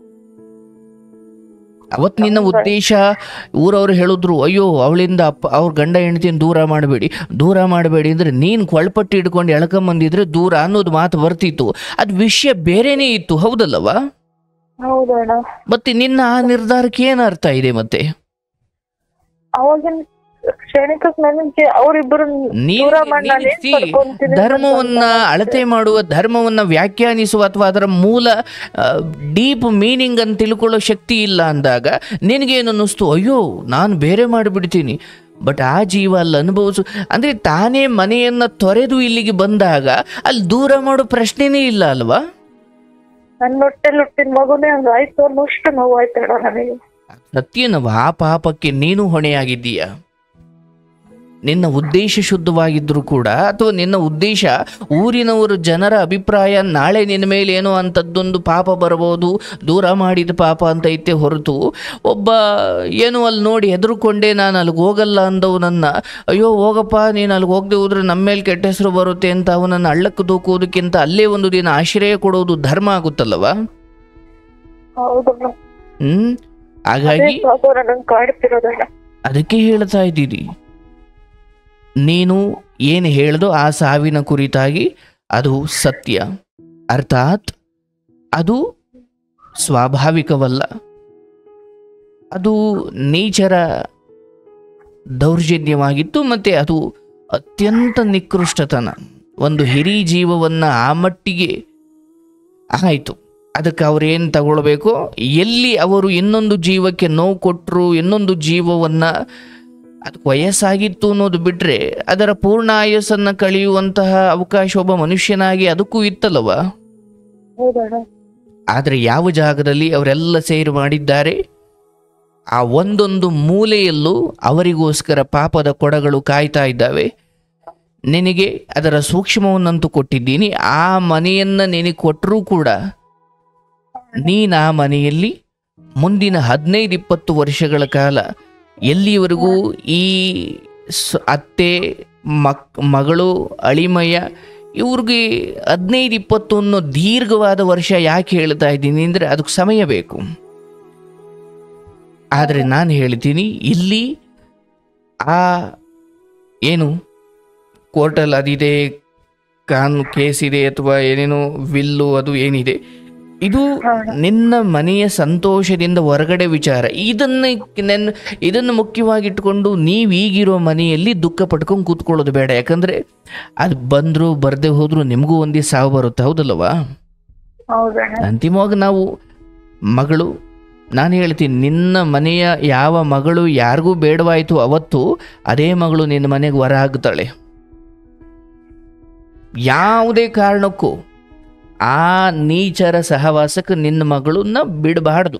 ಅವತ್ತು ನಿನ್ನ ಉದ್ದೇಶ ಊರವ್ರು ಹೇಳಿದ್ರು ಅಯ್ಯೋ ಅವಳಿಂದ ಅಪ್ಪ ಅವ್ರ ಗಂಡ ಹೆಂಡತಿನ ದೂರ ಮಾಡಬೇಡಿ ದೂರ ಮಾಡಬೇಡಿ ಅಂದ್ರೆ ನೀನು ಕೊಳ್ಪಟ್ಟಿ ಹಿಡ್ಕೊಂಡು ಎಳ್ಕೊಂಬಂದಿದ್ರೆ ದೂರ ಅನ್ನೋದು ಮಾತು ಬರ್ತಿತ್ತು ಅದು ವಿಷಯ ಬೇರೆನೇ ಇತ್ತು ಹೌದಲ್ಲವ ಹೌದಣ್ಣ ಮತ್ತೆ ನಿನ್ನ ಆ ನಿರ್ಧಾರಕ್ಕೆ ಏನು ಅರ್ಥ ಇದೆ ಮತ್ತೆ ಅವಾಗಿನ ಕ್ಷಣಿಕಕ್ಕೆ ನನಗೆ ಅವರಿಬ್ಬರು ನೀನು- ದೂರ ಮಾಡಿ ನೀನು ನಾನು ಏನ್ see, ಪಡ್ಕೊಂತೀನಿ ಅಂತ ಧರ್ಮವನ್ನ ಅನ್ಕೊಂಡೆ. ಅಳತೆ ಮಾಡುವ ಧರ್ಮವನ್ನ ವ್ಯಾಖ್ಯಾನಿಸುವ ಅಥವಾ ಅದರ ಮೂಲ ಡೀಪ್ ಮೀನಿಂಗ್ ಅಂತ ತಿಳ್ಕೊಳ್ಳೋ ಶಕ್ತಿ ಇಲ್ಲ ಅಂದಾಗ ನಿನಗೇನು ಅನ್ನಿಸ್ತು ಅಯ್ಯೋ ನಾನು ಬೇರೆ ಮಾಡಿಬಿಡ್ತೀನಿ ಬಟ್ ಆ ಜೀವ ಅಲ್ಲಿ ಅನುಭವಿಸು ಅಂದ್ರೆ ತಾನೇ ಮನೆಯನ್ನ ತೊರೆದು ಇಲ್ಲಿಗೆ ಬಂದಾಗ ಅಲ್ಲಿ ದೂರ ಮಾಡೋ ಪ್ರಶ್ನೆನೇ ಇಲ್ಲ ಅಲ್ವಾ ನನ್ನ ಹೊಟ್ಟೆಲ್ ಹುಟ್ಟಿನ ಮಗುನೇ ಹಂಗ ಆಯ್ತು ಅನ್ನೋಷ್ಟು ನೋವು ಆಯ್ತಡ ನನಗೆ ಸತ್ಯನವ ಆ ಪಾಪಕ್ಕೆ ನೀನು ಹೊಣೆಯಾಗಿದ್ದೀಯ ನಿನ್ನ ಉದ್ದೇಶ ಶುದ್ಧವಾಗಿದ್ದರೂ ಕೂಡ ಅಥವಾ ನಿನ್ನ ಉದ್ದೇಶ ಊರಿನವರು ಜನರ ಅಭಿಪ್ರಾಯ ನಾಳೆ ನಿನ್ನ ಮೇಲೆ ಏನೋ ಅಂಥದ್ದೊಂದು ಪಾಪ ಬರಬಹುದು ದೂರ ಮಾಡಿದ ಪಾಪ ಅಂತ ಐತೆ ಹೊರತು ಒಬ್ಬ ಏನು ಅಲ್ಲಿ ನೋಡಿ ಹೆದರ್ಕೊಂಡೆ ನಾನು ಅಲ್ಲಿಗೆ ಹೋಗಲ್ಲ ಅಂದವನನ್ನ ಅಯ್ಯೋ ಹೋಗಪ್ಪ ನೀನು ಅಲ್ಲಿಗೆ ಹೋಗದೆ ಹೋದ್ರೆ ನಮ್ಮ ಮೇಲೆ ಕೆಟ್ಟ ಹೆಸರು ಬರುತ್ತೆ ಅಂತ ಅವನನ್ನು ಹಳ್ಳಕ್ಕೆ ದೂಕೋದಕ್ಕಿಂತ ಅಲ್ಲೇ ಒಂದು ದಿನ ಆಶ್ರಯ ಕೊಡೋದು ಧರ್ಮ ಆಗುತ್ತಲ್ಲವಾ ಹೌದಣ್ಣ ಹ್ಮ್ ಅದೇ ಹಾಗಾಗಿ ಪಾಪ ನನಗ್ ಕಾಡ್ತಿರೋದಣ್ಣ ಅದಕ್ಕೆ ಹೇಳ್ತಾ ಇದ್ದೀನಿ ನೀನು ಏನು ಹೇಳ್ದೋ ಆ ಸಾವಿನ ಕುರಿತಾಗಿ ಅದು ಸತ್ಯ ಅರ್ಥಾತ್ ಅದು ಸ್ವಾಭಾವಿಕವಲ್ಲ ಅದು ನೇಚರ ದೌರ್ಜನ್ಯವಾಗಿತ್ತು ಮತ್ತೆ ಅದು ಅತ್ಯಂತ ನಿಕೃಷ್ಟತನ ಒಂದು ಹಿರಿ ಜೀವವನ್ನ ಆ ಮಟ್ಟಿಗೆ ಆಯಿತು ಅದಕ್ಕೆ ಅವ್ರೇನು ತಗೊಳ್ಬೇಕು ಎಲ್ಲಿ ಅವರು ಇನ್ನೊಂದು ಜೀವಕ್ಕೆ ನೋವು ಕೊಟ್ಟರು ಇನ್ನೊಂದು ಜೀವವನ್ನ ಅದಕ್ಕೆ ವಯಸ್ಸಾಗಿತ್ತು ಅನ್ನೋದು ಬಿಟ್ರೆ ಅದರ ಪೂರ್ಣ ಆಯಸ್ಸನ್ನ ಕಳೆಯುವಂತಹ ಅವಕಾಶ ಒಬ್ಬ ಮನುಷ್ಯನಾಗಿ ಅದಕ್ಕೂ ಇತ್ತಲ್ಲವ ಹೌದಣ್ಣ ಆದರೆ ಯಾವ ಜಾಗದಲ್ಲಿ ಅವರೆಲ್ಲ ಸೇರು ಮಾಡಿದ್ದಾರೆ ಆ ಒಂದೊಂದು ಮೂಲೆಯಲ್ಲೂ ಅವರಿಗೋಸ್ಕರ ಪಾಪದ ಕೊಡಗಳು ಕಾಯ್ತಾ ಇದ್ದಾವೆ ನಿನಗೆ ಅದರ ಸೂಕ್ಷ್ಮವನ್ನಂತೂ ಕೊಟ್ಟಿದ್ದೀನಿ ಆ ಮನೆಯನ್ನ ನಿನಗೆ ಕೊಟ್ಟರೂ ಕೂಡ ನೀನು ಆ ಮನೆಯಲ್ಲಿ ಮುಂದಿನ ಹದಿನೈದು ಇಪ್ಪತ್ತು ವರ್ಷಗಳ ಕಾಲ ಎಲ್ಲಿವರೆಗೂ ಈ ಸ್- ಅತ್ತೆ ಮಕ್ ಮಗಳು ಅಳಿಮಯ್ಯ ಇವ್ರಿಗೆ ಹದಿನೈದು ಇಪ್ಪತ್ತು ಅನ್ನೋ ದೀರ್ಘವಾದ ವರ್ಷ ಯಾಕೆ ಹೇಳ್ತಾ ಇದ್ದೀನಿ ಅಂದರೆ ಅದಕ್ಕೆ ಸಮಯ ಬೇಕು ಆದರೆ ನಾನು ಹೇಳ್ತೀನಿ ಇಲ್ಲಿ ಆ ಏನು ಕೋರ್ಟಲ್ಲಿ ಅದಿದೆ ಕಾನು ಕೇಸ್ ಇದೆ ಅಥವಾ ಏನೇನೋ ವಿಲ್ಲು ಅದು ಏನಿದೆ ಇದು ನಿನ್ನ ಮನೆಯ ಸಂತೋಷದಿಂದ ಹೊರಗಡೆ ವಿಚಾರ ಇದನ್ನ ನೆನ್ ಇದನ್ನು ಮುಖ್ಯವಾಗಿಟ್ಕೊಂಡು ನೀವು ಈಗಿರೋ ಮನೆಯಲ್ಲಿ ದುಃಖ ಪಟ್ಕೊಂಡು ಕೂತ್ಕೊಳ್ಳೋದು ಬೇಡ ಯಾಕಂದ್ರೆ ಅದು ಬಂದ್ರು ಬರ್ದೇ ಹೋದ್ರು ನಿಮಗೂ ಒಂದೇ ಸಾವು ಬರುತ್ತೆ ಹೌದಲ್ಲವಾ ಹೌದಣ್ಣ ಅಂತಿಮವಾಗಿ ನಾವು ಮಗಳು ನಾನು ಹೇಳ್ತೀನಿ ನಿನ್ನ ಮನೆಯ ಯಾವ ಮಗಳು ಯಾರಿಗೂ ಬೇಡವಾಯಿತು ಅವತ್ತು ಅದೇ ಮಗಳು ನಿನ್ನ ಮನೆಗೆ ಹೊರ ಹಾಕ್ತಾಳೆ ಯಾವುದೇ ಕಾರಣಕ್ಕೂ ಆ ನೀಚರ ಸಹವಾಸಕ್ಕೆ ನಿನ್ನ ಮಗಳನ್ನ ಬಿಡಬಾರ್ದು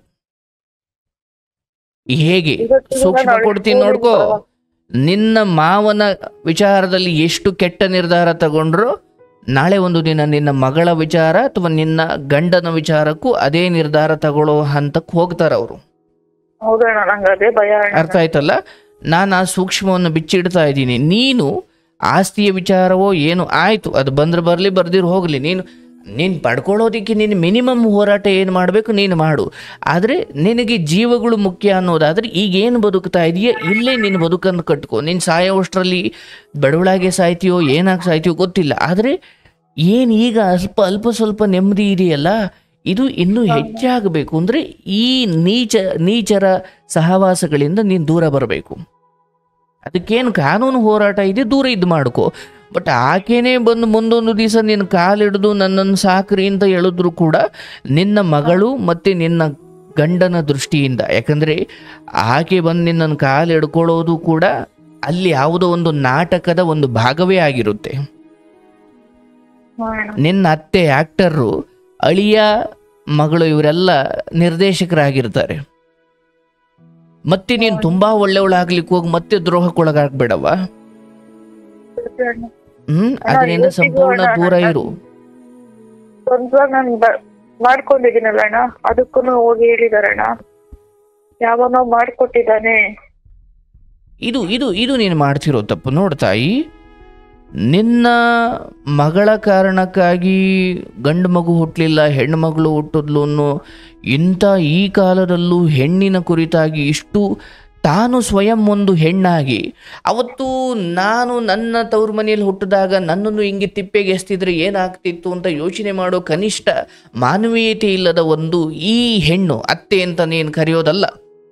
ಹೇಗೆ ಇವತ್ತಿಗೂ ಸೂಕ್ಷ್ಮ ನಾಳೆ ಕೊಡ್ತೀನಿ ಸ್ಕೂಲಿಗೆ ನೋಡ್ಕೋ ಬರುವ. ನಿನ್ನ ಮಾವನ ವಿಚಾರದಲ್ಲಿ ಎಷ್ಟು ಕೆಟ್ಟ ನಿರ್ಧಾರ ತಗೊಂಡ್ರು ನಾಳೆ ಒಂದು ದಿನ ನಿನ್ನ ಮಗಳ ವಿಚಾರ ಅಥವಾ ನಿನ್ನ ಗಂಡನ ವಿಚಾರಕ್ಕೂ ಅದೇ ನಿರ್ಧಾರ ತಗೊಳ್ಳೋ ಹಂತಕ್ಕೆ ಹೋಗ್ತಾರೆ ಅವರು ಹೌದಣ್ಣ ನಂಗೆ ಅದೇ ಭಯ ಅಣ್ಣ ಅರ್ಥ ಆಯ್ತಲ್ಲ ನಾನು ಆ ಸೂಕ್ಷ್ಮವನ್ನು ಬಿಚ್ಚಿಡ್ತಾ ಇದ್ದೀನಿ ನೀನು ಆಸ್ತಿಯ ವಿಚಾರವೋ ಏನು ಆಯ್ತು ಅದು ಬಂದ್ರೆ ಬರಲಿ ಬರ್ದಿರು ಹೋಗಲಿ ನೀನು ನೀನು ಪಡ್ಕೊಳ್ಳೋದಕ್ಕೆ ನೀನು ಮಿನಿಮಮ್ ಹೋರಾಟ ಏನು ಮಾಡಬೇಕು ನೀನು ಮಾಡು ಆದರೆ ನಿನಗೆ ಜೀವಗಳು ಮುಖ್ಯ ಅನ್ನೋದಾದರೆ ಈಗ ಏನು ಬದುಕ್ತಾ ಇದೆಯಾ ಇಲ್ಲೇ ನಿನ್ನ ಬದುಕನ್ನು ಕಟ್ಕೋ ನೀನು ಸಾಯೋವಷ್ಟರಲ್ಲಿ ಬಡವಳಾಗೆ ಸಾಯ್ತೀಯೋ ಏನಾಗಿ ಸಾಯ್ತೀಯೋ ಗೊತ್ತಿಲ್ಲ ಆದರೆ ಏನು ಈಗ ಅಲ್ಪ ಅಲ್ಪ ಸ್ವಲ್ಪ ನೆಮ್ಮದಿ ಇದೆಯಲ್ಲ ಇದು ಇನ್ನೂ ಹೆಚ್ಚಾಗಬೇಕು ಅಂದರೆ ಈ ನೀಚ ನೀಚರ ಸಹವಾಸಗಳಿಂದ ನೀನು ದೂರ ಬರಬೇಕು ಅದಕ್ಕೇನು ಕಾನೂನು ಹೋರಾಟ ಇದೆ ದೂರ ಇದು ಮಾಡ್ಕೋ ಬಟ್ ಆಕೆನೇ ಬಂದು ಮುಂದೊಂದು ದಿವಸ ನಿನ್ನ ಕಾಲಿಡಿದು ನನ್ನನ್ನು ಸಾಕ್ರಿ ಅಂತ ಹೇಳಿದ್ರು ಕೂಡ ನಿನ್ನ ಮಗಳು ಮತ್ತು ನಿನ್ನ ಗಂಡನ ದೃಷ್ಟಿಯಿಂದ ಯಾಕಂದರೆ ಆಕೆ ಬಂದು ನಿನ್ನನ್ನು ಕಾಲು ಹಿಡ್ಕೊಳ್ಳೋದು ಕೂಡ ಅಲ್ಲಿ ಯಾವುದೋ ಒಂದು ನಾಟಕದ ಒಂದು ಭಾಗವೇ ಆಗಿರುತ್ತೆ ಹಾ ಅಣ್ಣ. ನಿನ್ನ ಅತ್ತೆ ಆಕ್ಟರು ಅಳಿಯ ಮಗಳು ಇವರೆಲ್ಲ ನಿರ್ದೇಶಕರಾಗಿರ್ತಾರೆ ಮತ್ತೆ ನೀನು ತುಂಬಾ ಒಳ್ಳೆಯವಳಾಗ್ಲಿಕ್ಕೆ ಹೋಗಿ ಮತ್ತೆ ದ್ರೋಹಕ್ಕೊಳಗಾಗ್ಬೇಡವ ಸರಿ ಅಣ್ಣ. ಹ್ಮ್ ಅದರಿಂದ ಸಂಪೂರ್ಣ ದೂರ ಇರು ಸ್ವಂತವಾಗಿ ನಾನು ಬ- ಮಾಡ್ಕೊಂಡಿದ್ದೀನಲ್ಲ ಅಣ್ಣ ಅದಕ್ಕೂ ಹೋಗಿ ಹೇಳಿದಾರಣ್ಣ ಯಾವನೋ ಮಾಡ್ಕೊಟ್ಟಿದ್ದಾನೆ ಇದು ಇದು ಇದು ನೀನು ಮಾಡ್ತಿರೋ ತಪ್ಪು ನೋಡು ತಾಯಿ ನಿನ್ನ ಮಗಳ ಕಾರಣಕ್ಕಾಗಿ ಗಂಡು ಮಗು ಹುಟ್ಟಲಿಲ್ಲ ಹೆಣ್ಣು ಮಗಳು ಹುಟ್ಟಿದ್ಲು ಅನ್ನೋ ಇಂಥ ಈ ಕಾಲದಲ್ಲೂ ಹೆಣ್ಣಿನ ಕುರಿತಾಗಿ ಇಷ್ಟು ತಾನು ಸ್ವಯಂ ಒಂದು ಹೆಣ್ಣಾಗಿ ಅವತ್ತು ನಾನು ನನ್ನ ತವ್ರ ಮನೆಯಲ್ಲಿ ಹುಟ್ಟಿದಾಗ ನನ್ನನ್ನು ಹಿಂಗೆ ತಿಪ್ಪೆಗೆ ಎಸ್ತಿದ್ರೆ ಏನಾಗ್ತಿತ್ತು ಅಂತ ಯೋಚನೆ ಮಾಡೋ ಕನಿಷ್ಠ ಮಾನವೀಯತೆ ಇಲ್ಲದ ಒಂದು ಈ ಹೆಣ್ಣು ಅತ್ತೆ ಅಂತ ನೀನು ಕರೆಯೋದಲ್ಲ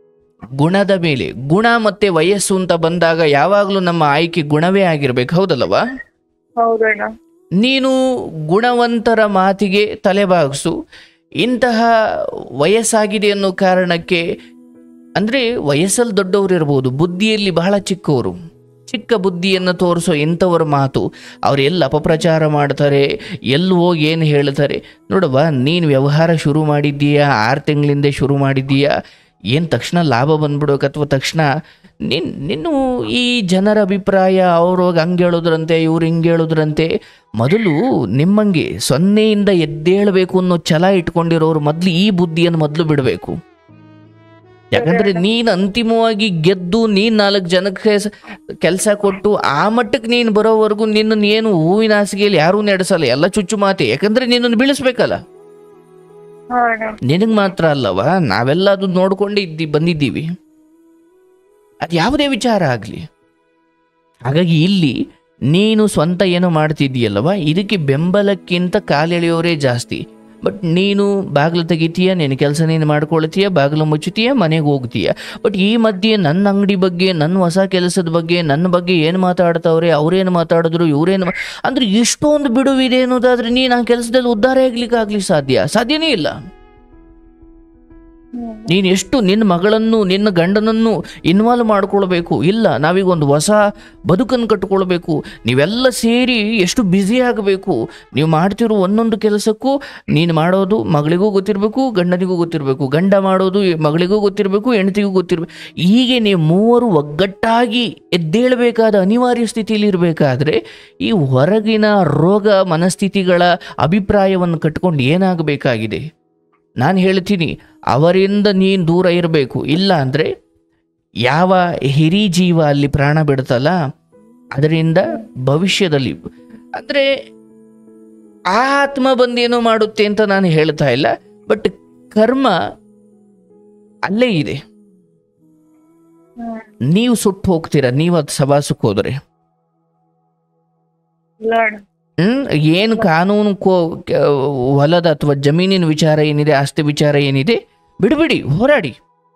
ಗುಣದ ಮೇಲೆ ಗುಣ ಮತ್ತೆ ವಯಸ್ಸು ಅಂತ ಬಂದಾಗ ಯಾವಾಗಲೂ ನಮ್ಮ ಆಯ್ಕೆ ಗುಣವೇ ಆಗಿರ್ಬೇಕು ಹೌದಲ್ಲವಾ ಹೌದಣ್ಣ ನೀನು ಗುಣವಂತರ ಮಾತಿಗೆ ತಲೆಬಾಗಿಸು ಇಂತಹ ವಯಸ್ಸಾಗಿದೆ ಅನ್ನೋ ಕಾರಣಕ್ಕೆ ಅಂದರೆ ವಯಸ್ಸಲ್ಲಿ ದೊಡ್ಡವರು ಇರ್ಬೋದು ಬುದ್ಧಿಯಲ್ಲಿ ಬಹಳ ಚಿಕ್ಕವರು ಚಿಕ್ಕ ಬುದ್ಧಿಯನ್ನು ತೋರಿಸೋ ಇಂಥವ್ರ ಮಾತು ಅವ್ರು ಎಲ್ಲಿ ಅಪಪ್ರಚಾರ ಮಾಡ್ತಾರೆ ಎಲ್ಲಿ ಹೋಗಿ ಏನು ಹೇಳ್ತಾರೆ ನೋಡವ್ವ ನೀನು ವ್ಯವಹಾರ ಶುರು ಮಾಡಿದ್ದೀಯಾ ಆರು ತಿಂಗಳಿಂದ ಶುರು ಮಾಡಿದ್ದೀಯಾ ಏನು ತಕ್ಷಣ ಲಾಭ ಬಂದ್ಬಿಡೋಕೆ ಅಥವಾ ತಕ್ಷಣ ನಿನ್ ನಿನ್ನು ಈ ಜನರ ಅಭಿಪ್ರಾಯ ಅವ್ರು ಹೋಗಿ ಹಂಗೆ ಹೇಳೋದ್ರಂತೆ ಇವ್ರು ಹಿಂಗೆ ಹೇಳೋದ್ರಂತೆ ಮೊದಲು ನಿಮ್ಮಂಗೆ ಸೊನ್ನೆಯಿಂದ ಎದ್ದೇಳಬೇಕು ಅನ್ನೋ ಛಲ ಇಟ್ಕೊಂಡಿರೋರು ಮೊದಲು ಈ ಬುದ್ಧಿಯನ್ನು ಮೊದಲು ಬಿಡಬೇಕು ಯಾಕಂದ್ರೆ ನೀನು ಅಂತಿಮವಾಗಿ ಗೆದ್ದು ನೀನು ನಾಲ್ಕು ಜನಕ್ಕೆ ಕೆಲಸ ಕೊಟ್ಟು ಆ ಮಟ್ಟಕ್ಕೆ ನೀನು ಬರೋವರೆಗೂ ನಿನ್ನನ್ನು ಏನು ಹೂವಿನ ಹಾಸಿಗೆಯಲ್ಲಿ ಯಾರೂ ನಡೆಸಲ್ಲ ಎಲ್ಲ ಚುಚ್ಚು ಮಾತೆ ಯಾಕಂದ್ರೆ ನಿನ್ನನ್ನು ಬೀಳಿಸ್ಬೇಕಲ್ಲ ಹಾ ಅಣ್ಣ ನಿನಗೆ ಮಾತ್ರ ಅಲ್ಲವ ನಾವೆಲ್ಲ ಅದು ನೋಡ್ಕೊಂಡೇ ಇದ್ದಿ ಬಂದಿದ್ದೀವಿ ಅದು ಯಾವುದೇ ವಿಚಾರ ಆಗಲಿ ಹಾಗಾಗಿ ಇಲ್ಲಿ ನೀನು ಸ್ವಂತ ಏನೋ ಮಾಡ್ತಿದ್ದೀಯಲ್ಲವ ಇದಕ್ಕೆ ಬೆಂಬಲಕ್ಕಿಂತ ಕಾಲೆಳೆಯೋರೇ ಜಾಸ್ತಿ ಬಟ್ ನೀನು ಬಾಗಿಲು ತೆಗಿತೀಯ ನಿನ್ನ ಕೆಲಸ ನೀನು ಮಾಡ್ಕೊಳ್ತೀಯ ಬಾಗಿಲು ಮುಚ್ಚುತ್ತೀಯ ಮನೆಗೆ ಹೋಗ್ತೀಯ ಬಟ್ ಈ ಮಧ್ಯೆ ನನ್ನ ಅಂಗಡಿ ಬಗ್ಗೆ ನನ್ನ ಹೊಸ ಕೆಲಸದ ಬಗ್ಗೆ ನನ್ನ ಬಗ್ಗೆ ಏನು ಮಾತಾಡ್ತಾವ್ರೆ ಅವ್ರೇನು ಮಾತಾಡಿದ್ರು ಇವ್ರೇನು ಮಾ- ಅಂದ್ರೆ ಇಷ್ಟೊಂದು ಬಿಡುವಿದೆ ಅನ್ನೋದಾದ್ರೆ ನೀನು ಆ ಕೆಲಸದಲ್ಲಿ ಉದ್ಧಾರ ಆಗ್ಲಿಕ್ಕೆ ಆಗ್ಲಿಕ್ಕೆ ಸಾಧ್ಯ ಸಾಧ್ಯನೇ ಇಲ್ಲ ಹ್ಮ್. ನೀನು ಎಷ್ಟು ನಿನ್ನ ಮಗಳನ್ನು ನಿನ್ನ ಗಂಡನನ್ನು ಇನ್ವಾಲ್ವ್ ಮಾಡ್ಕೊಳ್ಬೇಕು ಇಲ್ಲ ನಾವೀಗ ಒಂದು ಹೊಸ ಬದುಕನ್ನು ಕಟ್ಕೊಳ್ಬೇಕು ನೀವೆಲ್ಲ ಸೇರಿ ಎಷ್ಟು ಬ್ಯುಸಿ ಆಗಬೇಕು ನೀವು ಮಾಡ್ತಿರೋ ಒಂದೊಂದು ಕೆಲಸಕ್ಕೂ ನೀನು ಮಾಡೋದು ಮಗಳಿಗೂ ಗೊತ್ತಿರಬೇಕು ಗಂಡನಿಗೂ ಗೊತ್ತಿರಬೇಕು ಗಂಡ ಮಾಡೋದು ಈ ಮಗಳಿಗೂ ಗೊತ್ತಿರಬೇಕು ಹೆಂಡತಿಗೂ ಗೊತ್ತಿರಬೇಕು ಹೀಗೆ ನೀವು ಮೂವರು ಒಗ್ಗಟ್ಟಾಗಿ ಎದ್ದೇಳಬೇಕಾದ ಅನಿವಾರ್ಯ ಸ್ಥಿತಿಯಲ್ಲಿ ಇರಬೇಕಾದ್ರೆ ಈ ಹೊರಗಿನ ರೋಗ ಮನಸ್ಥಿತಿಗಳ ಅಭಿಪ್ರಾಯವನ್ನು ಕಟ್ಕೊಂಡು ಏನಾಗಬೇಕಾಗಿದೆ ನಾನು ಹೇಳ್ತೀನಿ ಅವರಿಂದ ನೀನು ದೂರ ಇರಬೇಕು ಇಲ್ಲ ಅಂದರೆ ಯಾವ ಹಿರಿ ಜೀವ ಅಲ್ಲಿ ಪ್ರಾಣ ಬಿಡುತ್ತಲ್ಲ ಅದರಿಂದ ಭವಿಷ್ಯದಲ್ಲಿ ಅಂದರೆ ಆ ಆತ್ಮ ಬಂದೇನೋ ಮಾಡುತ್ತೆ ಅಂತ ನಾನು ಹೇಳ್ತಾ ಇಲ್ಲ ಬಟ್ ಕರ್ಮ ಅಲ್ಲೇ ಇದೆ ಹ್ಮ್. ನೀವು ಸುಟ್ಟು ಹೋಗ್ತೀರಾ ನೀವು ಅದು ಸಭಾಸಕ್ಕೆ ಹೋದರೆ ಇಲ್ಲ ಅಣ್ಣ ಹ್ಮ್ ಏನು ಕಾನೂನು ಕೋ ಕ- ಹೊಲದ ಅಥವಾ ಜಮೀನಿನ ವಿಚಾರ ಏನಿದೆ ಆಸ್ತಿ ವಿಚಾರ ಏನಿದೆ ಬಿಡ್ಬಿಡಿ ಹೋರಾಡಿ